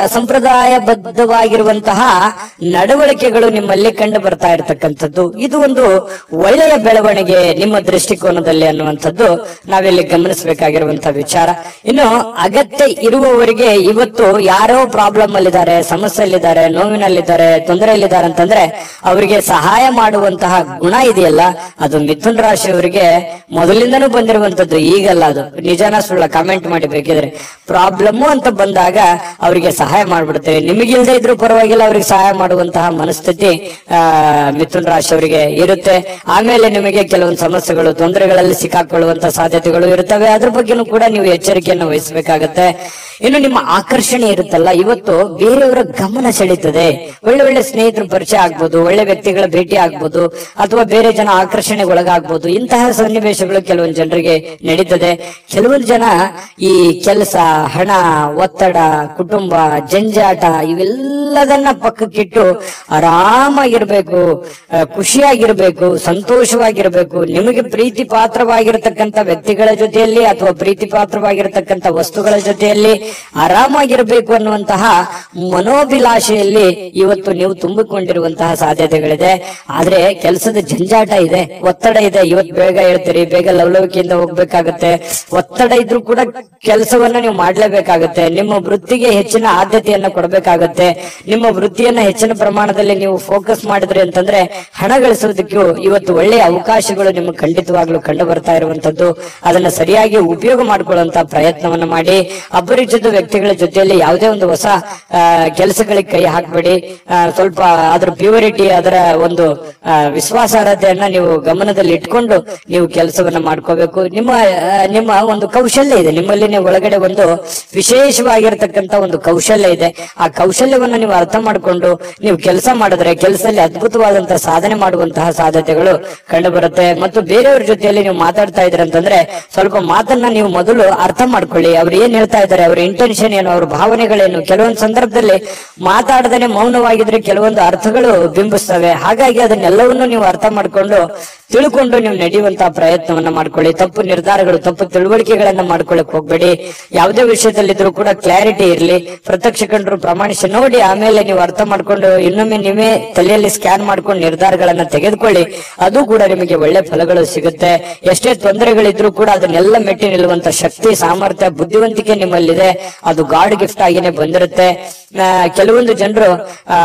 ಸಂಪ್ರದಾಯಬದ್ಧವಾಗಿರುವಂತಹ ನಡವಳಿಕೆಗಳು ನಿಮ್ಮಲ್ಲಿ ಕಂಡು ಬರ್ತಾ ಇರತಕ್ಕಂಥದ್ದು ಇದು ಒಂದು ಒಳ್ಳೆಯ ಬೆಳವಣಿಗೆ ನಿಮ್ಮ ದೃಷ್ಟಿಕೋನದಲ್ಲಿ ಅನ್ನುವಂಥದ್ದು ನಾವಿಲ್ಲಿ ಗಮನಿಸಬೇಕಾಗಿರುವಂತಹ ವಿಚಾರ ಇನ್ನು ಅಗತ್ಯ ಇರುವವರಿಗೆ ಇವತ್ತು ಯಾರೋ ಪ್ರಾಬ್ಲಮ್ ಅಲ್ಲಿದ್ದಾರೆ ಸಮಸ್ಯೆಯಲ್ಲಿದ್ದಾರೆ ನೋವಿನಲ್ಲಿದ್ದಾರೆ ತೊಂದರೆಯಲ್ಲಿದ್ದಾರೆ ಅಂತಂದ್ರೆ ಅವರಿಗೆ ಸಹಾಯ ಮಾಡುವಂತಹ ಗುಣ ಇದೆಯಲ್ಲ ಅದು ಮಿಥುನ್ ರಾಶಿಯವರಿಗೆ ಮೊದಲಿಂದನೂ ಬಂದಿರುವಂತದ್ದು ಈಗಲ್ಲ ಅದು ನಿಜಾನ ಸುಳ್ಳ ಕಾಮೆಂಟ್ ಮಾಡಿ ಬೇಕಿದ್ರೆ ಪ್ರಾಬ್ಲಮ್ ಅಂತ ಬಂದಾಗ ಅವರಿಗೆ ಸಹಾಯ ಮಾಡ್ಬಿಡ್ತೇವೆ ನಿಮಗಿಲ್ದೇ ಇದ್ರೂ ಪರವಾಗಿಲ್ಲ ಅವ್ರಿಗೆ ಸಹಾಯ ಮಾಡುವಂತಹ ಮನಸ್ಥಿತಿ ಆ ಮಿಥುನ್ ರಾಶಿಯವರಿಗೆ ಇರುತ್ತೆ ಆಮೇಲೆ ನಿಮಗೆ ಕೆಲವೊಂದು ಸಮಸ್ಯೆಗಳು ತೊಂದರೆಗಳಲ್ಲಿ ಸಿಕ್ಕಾಕೊಳ್ಳುವಂತ ಸಾಧ್ಯತೆಗಳು ಇರ್ತವೆ ಅದ್ರ ಬಗ್ಗೆನೂ ಕೂಡ ನೀವು ಎಚ್ಚರಿಕೆಯನ್ನು ವಹಿಸಬೇಕಾಗತ್ತೆ ಇನ್ನು ನಿಮ್ಮ ಆಕರ್ಷಣೆ ಇರುತ್ತಲ್ಲ ಇವತ್ತು ಬೇರೆಯವರ ಗಮನ ಸೆಳೀತದೆ ಒಳ್ಳೆ ಒಳ್ಳೆ ಸ್ನೇಹಿತರ ಪರಿಚಯ ಆಗ್ಬೋದು ಒಳ್ಳೆ ವ್ಯಕ್ತಿಗಳ ಭೇಟಿ ಆಗ್ಬೋದು ಅಥವಾ ಬೇರೆ ಜನ ಆಕರ್ಷಣೆಗೆ ಒಳಗಾಗ್ಬೋದು ಇಂತಹ ಸನ್ನಿವೇಶಗಳು ಕೆಲವೊಂದು ಜನರಿಗೆ ನಡೀತದೆ ಕೆಲವೊಂದು ಜನ ಈ ಕೆಲಸ ಹಣ ಒತ್ತಡ ಕುಟುಂಬ ಜಂಜಾಟ ಇವೆಲ್ಲದನ್ನ ಪಕ್ಕಕ್ಕಿಟ್ಟು ಆರಾಮಾಗಿರ್ಬೇಕು ಆ, ಖುಷಿಯಾಗಿರ್ಬೇಕು ಸಂತೋಷವಾಗಿರ್ಬೇಕು ನಿಮಗೆ ಪ್ರೀತಿ ಪಾತ್ರವಾಗಿರ್ತಕ್ಕಂಥ ವ್ಯಕ್ತಿಗಳ ಜೊತೆಯಲ್ಲಿ ಅಥವಾ ಪ್ರೀತಿ ಪಾತ್ರವಾಗಿರ್ತಕ್ಕಂಥ ವಸ್ತುಗಳ ಜೊತೆಯಲ್ಲಿ ಆರಾಮಾಗಿರ್ಬೇಕು ಅನ್ನುವಂತಹ ಮನೋಭಿಲಾಷೆಯಲ್ಲಿ ಇವತ್ತು ನೀವು ತುಂಬಿಕೊಂಡಿರುವಂತಹ ಸಾಧ್ಯತೆಗಳಿದೆ ಆದ್ರೆ ಕೆಲಸದ ಜಂಜಾಟ ಇದೆ ಒತ್ತಡ ಇದೆ ಇವತ್ತು ಬೇಗ ಹೇಳ್ತೀರಿ ಬೇಗ ಲವಲವಿಕೆಯಿಂದ ಹೋಗ್ಬೇಕಾಗತ್ತೆ ಒತ್ತಡ ಇದ್ರೂ ಕೂಡ ಕೆಲಸವನ್ನ ನೀವು ಮಾಡ್ಲೇಬೇಕಾಗತ್ತೆ ನಿಮ್ಮ ವೃತ್ತಿಗೆ ಹೆಚ್ಚಿನ ಆದ್ಯತೆಯನ್ನ ಕೊಡಬೇಕಾಗತ್ತೆ ನಿಮ್ಮ ವೃತ್ತಿಯನ್ನ ಹೆಚ್ಚಿನ ಪ್ರಮಾಣದಲ್ಲಿ ನೀವು ಫೋಕಸ್ ಮಾಡಿದ್ರಿ ಅಂತಂದ್ರೆ ಹಣ ಗಳಿಸೋದಕ್ಕೂ ಇವತ್ತು ಒಳ್ಳೆಯ ಅವಕಾಶಗಳು ನಿಮಗೆ ಖಂಡಿತವಾಗ್ಲೂ ಕಂಡು ಬರ್ತಾ ಇರುವಂತದ್ದು ಅದನ್ನ ಸರಿಯಾಗಿ ಉಪಯೋಗ ಮಾಡ್ಕೊಳ್ಳುವಂತ ಪ್ರಯತ್ನವನ್ನ ಮಾಡಿ ಅಪರಿಚಿತ ವ್ಯಕ್ತಿಗಳ ಜೊತೆಯಲ್ಲಿ ಯಾವುದೇ ಒಂದು ಹೊಸ ಆ, ಕೆಲಸಗಳಿಗೆ ಕೈ ಹಾಕ್ಬೇಡಿ ಆ, ಸ್ವಲ್ಪ ಅದರ ಪ್ಯೂರಿಟಿ ಅದರ ಒಂದು ಆ, ವಿಶ್ವಾಸಾರ್ಹತೆಯನ್ನ ನೀವು ಗಮನದಲ್ಲಿ ಇಟ್ಕೊಂಡು ನೀವು ಕೆಲಸವನ್ನ ಮಾಡ್ಕೋಬೇಕು ನಿಮ್ಮ ಆ, ನಿಮ್ಮ ಒಂದು ಕೌಶಲ್ಯ ಇದೆ ನಿಮ್ಮಲ್ಲಿ ನೀವು ಒಳಗಡೆ ಒಂದು ವಿಶೇಷವಾಗಿರ್ತಕ್ಕಂತ ಒಂದು ಕೌಶಲ್ಯ ಇದೆ ಆ ಕೌಶಲ್ಯವನ್ನ ನೀವು ಅರ್ಥ ಮಾಡ್ಕೊಂಡು ನೀವು ಕೆಲಸ ಮಾಡಿದ್ರೆ ಕೆಲಸದಲ್ಲಿ ಅದ್ಭುತವಾದಂತಹ ಸಾಧನೆ ಮಾಡುವಂತಹ ಸಾಧ್ಯತೆಗಳು ಕಂಡು ಬರುತ್ತೆ ಮತ್ತು ಬೇರೆಯವ್ರ ಜೊತೆಯಲ್ಲಿ ನೀವು ಮಾತಾಡ್ತಾ ಇದ್ರೆ ಅಂತಂದ್ರೆ ಸ್ವಲ್ಪ ಮಾತನ್ನ ನೀವು ಮೊದಲು ಅರ್ಥ ಮಾಡ್ಕೊಳ್ಳಿ ಅವ್ರು ಏನ್ ಹೇಳ್ತಾ ಇದ್ದಾರೆ ಅವ್ರ ಇಂಟೆನ್ಷನ್ ಏನು ಅವ್ರ ಭಾವನೆಗಳೇನು ಕೆಲವೊಂದು ಸಂದರ್ಭದಲ್ಲಿ ಮಾತಾಡದೇನೆ ಮೌನವಾಗಿದ್ರೆ ಕೆಲವೊಂದು ಅರ್ಥಗಳು ಬಿಂಬಿಸ್ತವೆ ಹಾಗಾಗಿ ಅದನ್ನೆಲ್ಲವನ್ನು ನೀವು ಅರ್ಥ ಮಾಡ್ಕೊಂಡು ತಿಳ್ಕೊಂಡು ನೀವು ನಡೆಯುವಂತಹ ಪ್ರಯತ್ನವನ್ನ ಮಾಡ್ಕೊಳ್ಳಿ ತಪ್ಪು ನಿರ್ಧಾರಗಳು ತಪ್ಪು ತಿಳುವಳಿಕೆಗಳನ್ನ ಮಾಡ್ಕೊಳ್ಳಕ್ ಹೋಗ್ಬೇಡಿ ಯಾವುದೇ ವಿಷಯದಲ್ಲಿದ್ರು ಕೂಡ ಕ್ಲಾರಿಟಿ ಇರಲಿ ಪ್ರತ್ಯಕ್ಷ ಕಂಡ್ರು ಪ್ರಮಾಣಿಸಿ ನೋಡಿ ಆಮೇಲೆ ನೀವು ಅರ್ಥ ಮಾಡ್ಕೊಂಡು ಇನ್ನೊಮ್ಮೆ ನೀವೇ ತಲೆಯಲ್ಲಿ ಸ್ಕ್ಯಾನ್ ಮಾಡ್ಕೊಂಡು ನಿರ್ಧಾರಗಳನ್ನ ತೆಗೆದುಕೊಳ್ಳಿ ಅದು ಕೂಡ ನಿಮಗೆ ಒಳ್ಳೆ ಫಲಗಳು ಸಿಗುತ್ತೆ ಎಷ್ಟೇ ತೊಂದರೆಗಳಿದ್ರು ಕೂಡ ಅದನ್ನೆಲ್ಲ ಮೆಟ್ಟಿ ನಿಲ್ಲುವಂತ ಶಕ್ತಿ ಸಾಮರ್ಥ್ಯ ಬುದ್ಧಿವಂತಿಕೆ ನಿಮ್ಮಲ್ಲಿದೆ ಅದು ಗಾಡ್ ಗಿಫ್ಟ್ ಆಗಿನೇ ಬಂದಿರುತ್ತೆ ಆ, ಕೆಲವೊಂದು ಜನರು ಆ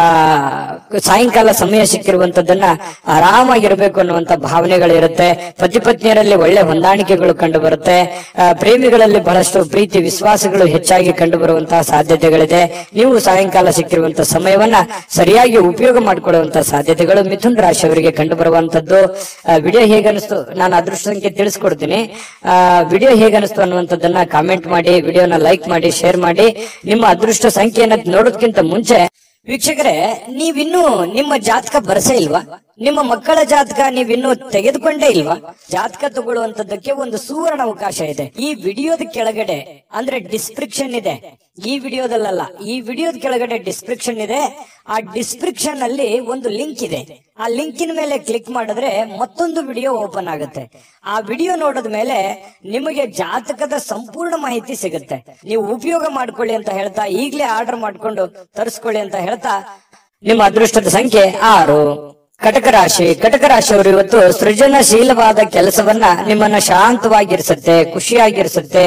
ಸಾಯಂಕಾಲ ಸಮಯ ಸಿಕ್ಕಿರುವಂತದ್ದನ್ನ ಆರಾಮಾಗಿರ್ಬೇಕು ಅನ್ನುವಂತ ಭಾವನೆಗಳಿರುತ್ತೆ ಪತಿ ಪತ್ನಿಯರಲ್ಲಿ ಒಳ್ಳೆ ಹೊಂದಾಣಿಕೆಗಳು ಕಂಡು ಬರುತ್ತೆ ಆ, ಪ್ರೇಮಿಗಳಲ್ಲಿ ಬಹಳಷ್ಟು ಪ್ರೀತಿ ವಿಶ್ವಾಸಗಳು ಹೆಚ್ಚಾಗಿ ಕಂಡು ಬರುವಂತಹ ಸಾಧ್ಯತೆಗಳಿದೆ ನೀವು ಸಾಯಂಕಾಲ ಸಿಕ್ಕಿರುವಂತಹ ಸಮಯವನ್ನ ಸರಿಯಾಗಿ ಉಪಯೋಗ ಮಾಡಿಕೊಳ್ಳುವಂತಹ ಸಾಧ್ಯತೆಗಳು ಮಿಥುನ್ ರಾಶಿಯವರಿಗೆ ಕಂಡು ಬರುವಂತದ್ದು ವಿಡಿಯೋ ಹೇಗನಿಸ್ತು ನಾನು ಅದೃಷ್ಟ ಸಂಖ್ಯೆ ತಿಳಿಸ್ಕೊಡ್ತೀನಿ ವಿಡಿಯೋ ಹೇಗನಿಸ್ತು ಅನ್ನುವಂಥದ್ದನ್ನ ಕಾಮೆಂಟ್ ಮಾಡಿ ವಿಡಿಯೋನ ಲೈಕ್ ಮಾಡಿ ಶೇರ್ ಮಾಡಿ ನಿಮ್ಮ ಅದೃಷ್ಟ ಸಂಖ್ಯೆಯನ್ನ ನೋಡೋದಕ್ಕಿಂತ ಮುಂಚೆ ವೀಕ್ಷಕರೇ ನೀವಿನ್ನೂ ನಿಮ್ಮ ಜಾತಕ ಬರಸೇ ಇಲ್ವಾ ನಿಮ್ಮ ಮಕ್ಕಳ ಜಾತಕ ನೀವಿನ್ನೂ ತೆಗೆದುಕೊಂಡೇ ಇಲ್ವಾ ಜಾತಕ ತಗೊಳ್ಳುವಂತದ್ದಕ್ಕೆ ಒಂದು ಸುವರ್ಣ ಅವಕಾಶ ಇದೆ ಈ ವಿಡಿಯೋದ ಕೆಳಗಡೆ ಅಂದ್ರೆ ಡಿಸ್ಕ್ರಿಪ್ಷನ್ ಇದೆ ಈ ವಿಡಿಯೋದಲ್ಲ ಈ ವಿಡಿಯೋದ ಕೆಳಗಡೆ ಡಿಸ್ಕ್ರಿಪ್ಷನ್ ಇದೆ ಆ ಡಿಸ್ಕ್ರಿಪ್ಷನ್ ಅಲ್ಲಿ ಒಂದು ಲಿಂಕ್ ಇದೆ ಆ ಲಿಂಕಿನ ಮೇಲೆ ಕ್ಲಿಕ್ ಮಾಡಿದ್ರೆ ಮತ್ತೊಂದು ವಿಡಿಯೋ ಓಪನ್ ಆಗುತ್ತೆ ಆ ವಿಡಿಯೋ ನೋಡಿದ ಮೇಲೆ ನಿಮಗೆ ಜಾತಕದ ಸಂಪೂರ್ಣ ಮಾಹಿತಿ ಸಿಗುತ್ತೆ ನೀವು ಉಪಯೋಗ ಮಾಡ್ಕೊಳ್ಳಿ ಅಂತ ಹೇಳ್ತಾ ಈಗಲೇ ಆರ್ಡರ್ ಮಾಡ್ಕೊಂಡು ತರಿಸ್ಕೊಳ್ಳಿ ಅಂತ ಹೇಳ್ತಾ ನಿಮ್ಮ ಅದೃಷ್ಟದ ಸಂಖ್ಯೆ ಆರು ಕಟಕ ರಾಶಿ ಕಟಕ ರಾಶಿಯವರು ಇವತ್ತು ಸೃಜನಶೀಲವಾದ ಕೆಲಸವನ್ನ ನಿಮ್ಮನ್ನ ಶಾಂತವಾಗಿರಿಸುತ್ತೆ ಖುಷಿಯಾಗಿರಿಸುತ್ತೆ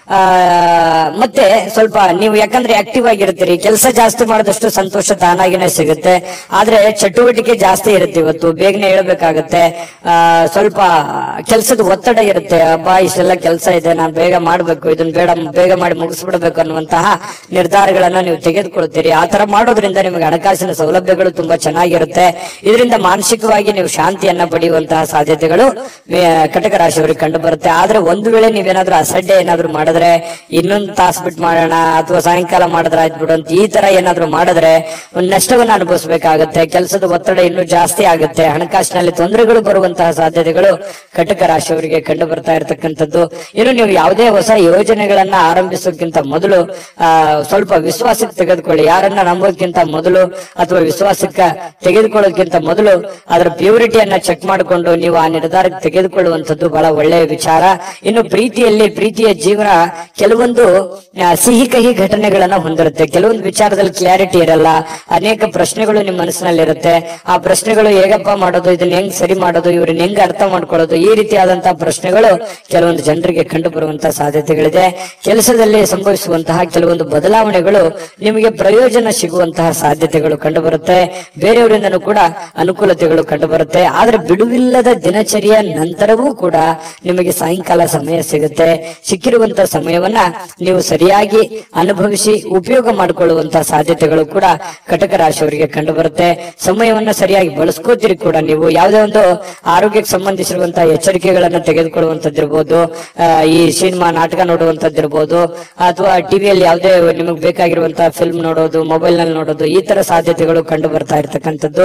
ಆ ಮತ್ತೆ ಸ್ವಲ್ಪ ನೀವು ಯಾಕಂದ್ರೆ ಆಕ್ಟಿವ್ ಆಗಿರ್ತೀರಿ ಕೆಲಸ ಜಾಸ್ತಿ ಮಾಡಿದಷ್ಟು ಸಂತೋಷ ತಾನಾಗಿನೇ ಸಿಗುತ್ತೆ ಆದ್ರೆ ಚಟುವಟಿಕೆ ಜಾಸ್ತಿ ಇರುತ್ತೆ ಇವತ್ತು ಬೇಗನೆ ಹೇಳ್ಬೇಕಾಗತ್ತೆ ಆ ಸ್ವಲ್ಪ ಕೆಲಸದ ಒತ್ತಡ ಇರುತ್ತೆ ಅಬ್ಬಾ ಇಷ್ಟೆಲ್ಲ ಕೆಲಸ ಇದೆ ನಾನು ಬೇಗ ಮಾಡ್ಬೇಕು ಇದನ್ನ ಬೇಡ ಬೇಗ ಮಾಡಿ ಮುಗಿಸ್ಬಿಡ್ಬೇಕು ಅನ್ನುವಂತಹ ನಿರ್ಧಾರಗಳನ್ನ ನೀವು ತೆಗೆದುಕೊಳ್ತೀರಿ ಆ ತರ ಮಾಡೋದ್ರಿಂದ ನಿಮಗೆ ಹಣಕಾಸಿನ ಸೌಲಭ್ಯಗಳು ತುಂಬಾ ಚೆನ್ನಾಗಿರುತ್ತೆ ಇದರಿಂದ ಮಾನಸಿಕವಾಗಿ ನೀವು ಶಾಂತಿಯನ್ನ ಪಡೆಯುವಂತಹ ಸಾಧ್ಯತೆಗಳು ಮೇ- ಕಟಕ ರಾಶಿಯವರಿಗೆ ಕಂಡು ಬರುತ್ತೆ ಆದ್ರೆ ಒಂದು ವೇಳೆ ನೀವೇನಾದ್ರೂ ಅಸಡ್ಡೆ ಏನಾದ್ರೂ ಮಾಡಿದ್ರೆ ಇನ್ನೊಂದು ತಾಸ್ ಬಿಟ್ಟು ಮಾಡೋಣ ಅಥವಾ ಸಾಯಂಕಾಲ ಮಾಡಿದ್ರೆ ಆಯ್ತು ಬಿಡು ಅಂತ ಈ ತರ ಏನಾದ್ರೂ ಮಾಡಿದ್ರೆ ಒಂದು ನಷ್ಟವನ್ನ ಅನುಭವಿಸಬೇಕಾಗತ್ತೆ ಕೆಲಸದ ಒತ್ತಡ ಇನ್ನೂ ಜಾಸ್ತಿ ಆಗುತ್ತೆ ಹಣಕಾಸಿನಲ್ಲಿ ತೊಂದರೆಗಳು ಬರುವಂತಹ ಸಾಧ್ಯತೆಗಳು ಕಟಕ ರಾಶಿಯವರಿಗೆ ಕಂಡು ಬರ್ತಾ ಇರತಕ್ಕಂಥದ್ದು ಇನ್ನು ನೀವು ಯಾವುದೇ ಹೊಸ ಯೋಜನೆಗಳನ್ನ ಆರಂಭಿಸೋಕ್ಕಿಂತ ಮೊದಲು ಆ ಸ್ವಲ್ಪ ವಿಶ್ವಾಸಕ್ಕೆ ತೆಗೆದುಕೊಳ್ಳಿ ಯಾರನ್ನ ನಂಬೋದಕ್ಕಿಂತ ಮೊದಲು ಅಥವಾ ವಿಶ್ವಾಸಕ್ಕೆ ತೆಗೆದುಕೊಳ್ಳೋದಕ್ಕಿಂತ ಮೊದಲು ಅದರ ಪ್ಯೂರಿಟಿಯನ್ನ ಚೆಕ್ ಮಾಡಿಕೊಂಡು ನೀವು ಆ ನಿರ್ಧಾರಕ್ಕೆ ತೆಗೆದುಕೊಳ್ಳುವಂಥದ್ದು ಬಹಳ ಒಳ್ಳೆಯ ವಿಚಾರ ಇನ್ನು ಪ್ರೀತಿಯಲ್ಲಿ ಪ್ರೀತಿಯ ಜೀವನ ಕೆಲವೊಂದು ಆ, ಸಿಹಿ ಕಹಿ ಘಟನೆಗಳನ್ನ ಹೊಂದಿರುತ್ತೆ ಕೆಲವೊಂದು ವಿಚಾರದಲ್ಲಿ ಕ್ಲಾರಿಟಿ ಇರಲ್ಲ ಅನೇಕ ಪ್ರಶ್ನೆಗಳು ನಿಮ್ಮ ಮನಸ್ಸಿನಲ್ಲಿ ಇರುತ್ತೆ ಆ ಪ್ರಶ್ನೆಗಳು ಹೇಗಪ್ಪ ಮಾಡೋದು ಇದನ್ನ ಹೆಂಗ್ ಸರಿ ಮಾಡೋದು ಇವ್ರನ್ನ ಹೆಂಗ್ ಅರ್ಥ ಮಾಡ್ಕೊಳ್ಳೋದು ಈ ರೀತಿಯಾದಂತಹ ಪ್ರಶ್ನೆಗಳು ಕೆಲವೊಂದು ಜನರಿಗೆ ಕಂಡು ಬರುವಂತಹ ಸಾಧ್ಯತೆಗಳಿದೆ ಕೆಲಸದಲ್ಲಿ ಸಂಭವಿಸುವಂತಹ ಕೆಲವೊಂದು ಬದಲಾವಣೆಗಳು ನಿಮಗೆ ಪ್ರಯೋಜನ ಸಿಗುವಂತಹ ಸಾಧ್ಯತೆಗಳು ಕಂಡು ಬರುತ್ತೆ ಬೇರೆಯವರಿಂದನೂ ಕೂಡ ಅನುಕೂಲತೆಗಳು ಕಂಡು ಬರುತ್ತೆ ಆದ್ರೆ ಬಿಡುವಿಲ್ಲದ ದಿನಚರಿಯ ನಂತರವೂ ಕೂಡ ನಿಮಗೆ ಸಾಯಂಕಾಲ ಸಮಯ ಸಿಗುತ್ತೆ ಸಿಕ್ಕಿರುವಂತಹ ಸಮಯವನ್ನ ನೀವು ಸರಿಯಾಗಿ ಅನುಭವಿಸಿ ಉಪಯೋಗ ಮಾಡಿಕೊಳ್ಳುವಂತಹ ಸಾಧ್ಯತೆಗಳು ಕೂಡ ಕಟಕ ರಾಶಿಯವರಿಗೆ ಕಂಡು ಬರುತ್ತೆ ಸಮಯವನ್ನ ಸರಿಯಾಗಿ ಬಳಸ್ಕೋತೀರಿ ಕೂಡ ನೀವು ಯಾವುದೇ ಒಂದು ಆರೋಗ್ಯಕ್ಕೆ ಸಂಬಂಧಿಸಿರುವಂತಹ ಎಚ್ಚರಿಕೆಗಳನ್ನ ತೆಗೆದುಕೊಳ್ಳುವಂತದ್ದಿರ್ಬೋದು ಆ, ಈ ಸಿನಿಮಾ ನಾಟಕ ನೋಡುವಂತದ್ದಿರ್ಬೋದು ಅಥವಾ ಟಿವಿಯಲ್ಲಿ ಯಾವುದೇ ನಿಮಗೆ ಬೇಕಾಗಿರುವಂತಹ ಫಿಲ್ಮ್ ನೋಡೋದು ಮೊಬೈಲ್ ನಲ್ಲಿ ನೋಡೋದು ಈ ತರ ಸಾಧ್ಯತೆಗಳು ಕಂಡು ಬರ್ತಾ ಇರ್ತಕ್ಕಂಥದ್ದು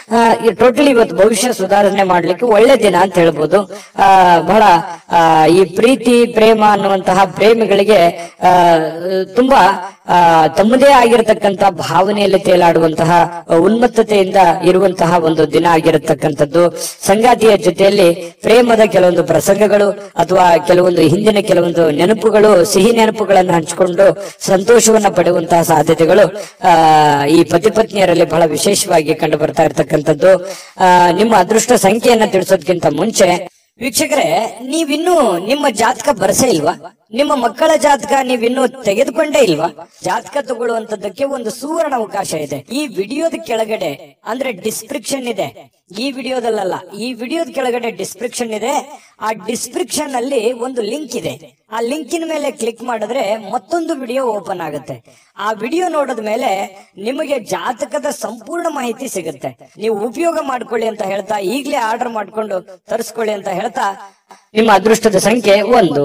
ಟೋಟಲಿ ಇವತ್ತು ಭವಿಷ್ಯ ಸುಧಾರಣೆ ಮಾಡ್ಲಿಕ್ಕೆ ಒಳ್ಳೆ ದಿನ ಅಂತ ಹೇಳ್ಬೋದು ಆ, ಬಹಳ ಆ, ಈ ಪ್ರೀತಿ ಪ್ರೇಮ ಅನ್ನುವಂತಹ ಪ್ರೇಮಿಗಳಿಗೆ ಆ, ತುಂಬಾ ಆ, ತಮ್ಮದೇ ಆಗಿರತಕ್ಕಂತ ಭಾವನೆಯಲ್ಲಿ ತೇಲಾಡುವಂತಹ ಉನ್ಮತ್ತತೆಯಿಂದ ಇರುವಂತಹ ಒಂದು ದಿನ ಆಗಿರತಕ್ಕಂಥದ್ದು ಸಂಗಾತಿಯ ಜೊತೆಯಲ್ಲಿ ಪ್ರೇಮದ ಕೆಲವೊಂದು ಪ್ರಸಂಗಗಳು ಅಥವಾ ಕೆಲವೊಂದು ಹಿಂದಿನ ಕೆಲವೊಂದು ನೆನಪುಗಳು ಸಿಹಿ ನೆನಪುಗಳನ್ನು ಹಂಚಿಕೊಂಡು ಸಂತೋಷವನ್ನ ಪಡೆಯುವಂತಹ ಸಾಧ್ಯತೆಗಳು ಆ ಈ ಪತಿ ಪತ್ನಿಯರಲ್ಲಿ ಬಹಳ ವಿಶೇಷವಾಗಿ ಕಂಡು ಬರ್ತಾ ಇರತಕ್ಕಂಥದ್ದು ಆ ನಿಮ್ಮ ಅದೃಷ್ಟ ಸಂಖ್ಯೆಯನ್ನ ತಿಳಿಸೋದಕ್ಕಿಂತ ಮುಂಚೆ ವೀಕ್ಷಕರೇ ನೀವಿನ್ನೂ ನಿಮ್ಮ ಜಾತಕ ಬರಸೇ ಇಲ್ವಾ ನಿಮ್ಮ ಮಕ್ಕಳ ಜಾತಕ ನೀವಿನ್ನೂ ತೆಗೆದುಕೊಂಡೇ ಇಲ್ವಾ ಜಾತಕ ತಗೊಳ್ಳುವಂತದ್ದಕ್ಕೆ ಒಂದು ಸುವರ್ಣ ಅವಕಾಶ ಇದೆ ಈ ವಿಡಿಯೋದ ಕೆಳಗಡೆ ಅಂದ್ರೆ ಡಿಸ್ಕ್ರಿಪ್ಷನ್ ಇದೆ ಈ ವಿಡಿಯೋದಲ್ಲ ಈ ವಿಡಿಯೋದ ಕೆಳಗಡೆ ಡಿಸ್ಕ್ರಿಪ್ಷನ್ ಇದೆ ಆ ಡಿಸ್ಕ್ರಿಪ್ಷನ್ ಅಲ್ಲಿ ಒಂದು ಲಿಂಕ್ ಇದೆ ಆ ಲಿಂಕಿನ ಮೇಲೆ ಕ್ಲಿಕ್ ಮಾಡಿದ್ರೆ ಮತ್ತೊಂದು ವಿಡಿಯೋ ಓಪನ್ ಆಗುತ್ತೆ ಆ ವಿಡಿಯೋ ನೋಡಿದ ಮೇಲೆ ನಿಮಗೆ ಜಾತಕದ ಸಂಪೂರ್ಣ ಮಾಹಿತಿ ಸಿಗುತ್ತೆ ನೀವು ಉಪಯೋಗ ಮಾಡ್ಕೊಳ್ಳಿ ಅಂತ ಹೇಳ್ತಾ ಈಗಲೇ ಆರ್ಡರ್ ಮಾಡ್ಕೊಂಡು ತರಿಸ್ಕೊಳ್ಳಿ ಅಂತ ಹೇಳ್ತಾ ನಿಮ್ಮ ಅದೃಷ್ಟದ ಸಂಖ್ಯೆ ಒಂದು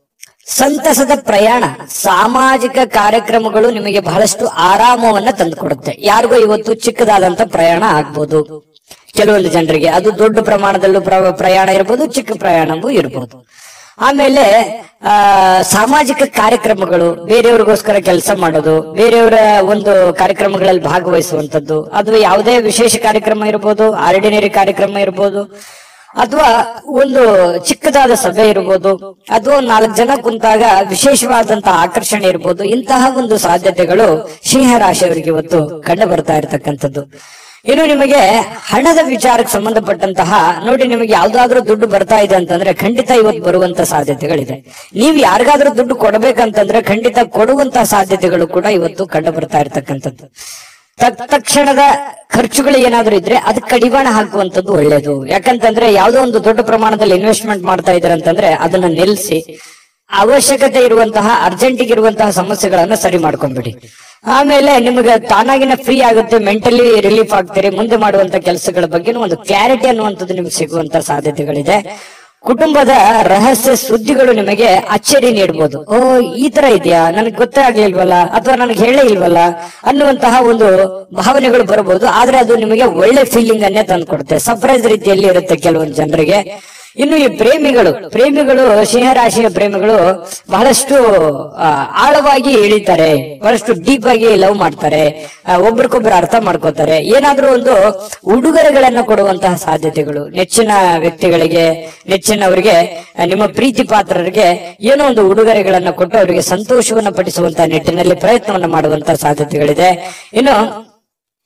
ಸಂತಸದ ಪ್ರಯಾಣ ಸಾಮಾಜಿಕ ಕಾರ್ಯಕ್ರಮಗಳು ನಿಮಗೆ ಬಹಳಷ್ಟು ಆರಾಮವನ್ನ ತಂದುಕೊಡುತ್ತೆ ಯಾರಿಗೋ ಇವತ್ತು ಚಿಕ್ಕದಾದಂತ ಪ್ರಯಾಣ ಆಗ್ಬೋದು ಕೆಲವೊಂದು ಜನರಿಗೆ ಅದು ದೊಡ್ಡ ಪ್ರಮಾಣದಲ್ಲೂ ಪ್ರ- ಪ್ರಯಾಣ ಇರ್ಬೋದು ಚಿಕ್ಕ ಪ್ರಯಾಣವೂ ಇರ್ಬೋದು ಆಮೇಲೆ ಆ ಸಾಮಾಜಿಕ ಕಾರ್ಯಕ್ರಮಗಳು ಬೇರೆಯವ್ರಿಗೋಸ್ಕರ ಕೆಲಸ ಮಾಡೋದು ಬೇರೆಯವರ ಒಂದು ಕಾರ್ಯಕ್ರಮಗಳಲ್ಲಿ ಭಾಗವಹಿಸುವಂತದ್ದು ಅದು ಯಾವುದೇ ವಿಶೇಷ ಕಾರ್ಯಕ್ರಮ ಇರ್ಬೋದು ಆರ್ಡಿನರಿ ಕಾರ್ಯಕ್ರಮ ಇರ್ಬೋದು ಅಥವಾ ಒಂದು ಚಿಕ್ಕದಾದ ಸಭೆ ಇರ್ಬೋದು ಅಥವಾ ಒಂದ್ ನಾಲ್ಕು ಜನ ಕುಂತಾಗ ವಿಶೇಷವಾದಂತಹ ಆಕರ್ಷಣೆ ಇರ್ಬೋದು ಇಂತಹ ಒಂದು ಸಾಧ್ಯತೆಗಳು ಸಿಂಹ ರಾಶಿಯವರಿಗೆ ಇವತ್ತು ಕಂಡು ಬರ್ತಾ ಇರತಕ್ಕಂಥದ್ದು ಇನ್ನು ನಿಮಗೆ ಹಣದ ವಿಚಾರಕ್ಕೆ ಸಂಬಂಧಪಟ್ಟಂತಹ ನೋಡಿ ನಿಮಗೆ ಯಾವ್ದಾದ್ರೂ ದುಡ್ಡು ಬರ್ತಾ ಇದೆ ಅಂತಂದ್ರೆ ಖಂಡಿತ ಇವತ್ತು ಬರುವಂತ ಸಾಧ್ಯತೆಗಳಿದೆ ನೀವು ಯಾರಿಗಾದ್ರೂ ದುಡ್ಡು ಕೊಡಬೇಕಂತಂದ್ರೆ ಖಂಡಿತ ಕೊಡುವಂತಹ ಸಾಧ್ಯತೆಗಳು ಕೂಡ ಇವತ್ತು ಕಂಡು ಬರ್ತಾ ಇರತಕ್ಕಂಥದ್ದು ತತ್- ತಕ್ಷಣದ ಖರ್ಚುಗಳು ಏನಾದ್ರೂ ಇದ್ರೆ ಅದಕ್ಕೆ ಕಡಿವಾಣ ಹಾಕುವಂತದ್ದು ಒಳ್ಳೇದು ಯಾಕಂತಂದ್ರೆ ಯಾವ್ದೋ ಒಂದು ದೊಡ್ಡ ಪ್ರಮಾಣದಲ್ಲಿ ಇನ್ವೆಸ್ಟ್ಮೆಂಟ್ ಮಾಡ್ತಾ ಇದ್ದಾರೆ ಅಂತಂದ್ರೆ ಅದನ್ನ ನಿಲ್ಲಿಸಿ ಅವಶ್ಯಕತೆ ಇರುವಂತಹ ಅರ್ಜೆಂಟಿಗೆ ಇರುವಂತಹ ಸಮಸ್ಯೆಗಳನ್ನ ಸರಿ ಮಾಡ್ಕೊಂಡ್ಬಿಡಿ ಆಮೇಲೆ ನಿಮಗೆ ತಾನಾಗಿನ ಫ್ರೀ ಆಗುತ್ತೆ ಮೆಂಟಲಿ ರಿಲೀಫ್ ಆಗ್ತೀರಿ ಮುಂದೆ ಮಾಡುವಂತ ಕೆಲಸಗಳ ಬಗ್ಗೆ ಒಂದು ಕ್ಲಾರಿಟಿ ಅನ್ನುವಂಥದ್ದು ನಿಮ್ಗೆ ಸಿಗುವಂತ ಸಾಧ್ಯತೆಗಳಿದೆ ಕುಟುಂಬದ ರಹಸ್ಯ ಸುದ್ದಿಗಳು ನಿಮಗೆ ಅಚ್ಚರಿ ನೀಡಬಹುದು ಓ ಈ ತರ ಇದೆಯಾ ನನಗೆ ಗೊತ್ತೇ ಆಗ್ಲಿಲ್ವಲ್ಲ ಅಥವಾ ನನಗೆ ಹೇಳೇ ಇಲ್ವಲ್ಲ ಅನ್ನುವಂತಹ ಒಂದು ಭಾವನೆಗಳು ಬರಬಹುದು ಆದ್ರೆ ಅದು ನಿಮಗೆ ಒಳ್ಳೆ ಫೀಲಿಂಗ್ ಅನ್ನೇ ತಂದ್ಕೊಡುತ್ತೆ ಸರ್ಪ್ರೈಸ್ ರೀತಿಯಲ್ಲಿ ಇರುತ್ತೆ ಕೆಲವೊಂದು ಜನರಿಗೆ ಇನ್ನು ಈ ಪ್ರೇಮಿಗಳು ಪ್ರೇಮಿಗಳು ಸಿಂಹರಾಶಿಯ ಪ್ರೇಮಿಗಳು ಬಹಳಷ್ಟು ಆ, ಆಳವಾಗಿ ಇಳಿತಾರೆ ಬಹಳಷ್ಟು ಡೀಪ್ ಆಗಿ ಲವ್ ಮಾಡ್ತಾರೆ ಆ, ಒಬ್ರಿಗೊಬ್ರು ಅರ್ಥ ಮಾಡ್ಕೋತಾರೆ ಏನಾದ್ರೂ ಒಂದು ಉಡುಗೊರೆಗಳನ್ನ ಕೊಡುವಂತಹ ಸಾಧ್ಯತೆಗಳು ನೆಚ್ಚಿನ ವ್ಯಕ್ತಿಗಳಿಗೆ ನೆಚ್ಚಿನವರಿಗೆ ಆ, ನಿಮ್ಮ ಪ್ರೀತಿ ಪಾತ್ರರಿಗೆ ಏನೋ ಒಂದು ಉಡುಗೊರೆಗಳನ್ನ ಕೊಟ್ಟು ಅವರಿಗೆ ಸಂತೋಷವನ್ನ ಪಡಿಸುವಂತಹ ನಿಟ್ಟಿನಲ್ಲಿ ಪ್ರಯತ್ನವನ್ನ ಮಾಡುವಂತಹ ಸಾಧ್ಯತೆಗಳಿದೆ ಇನ್ನು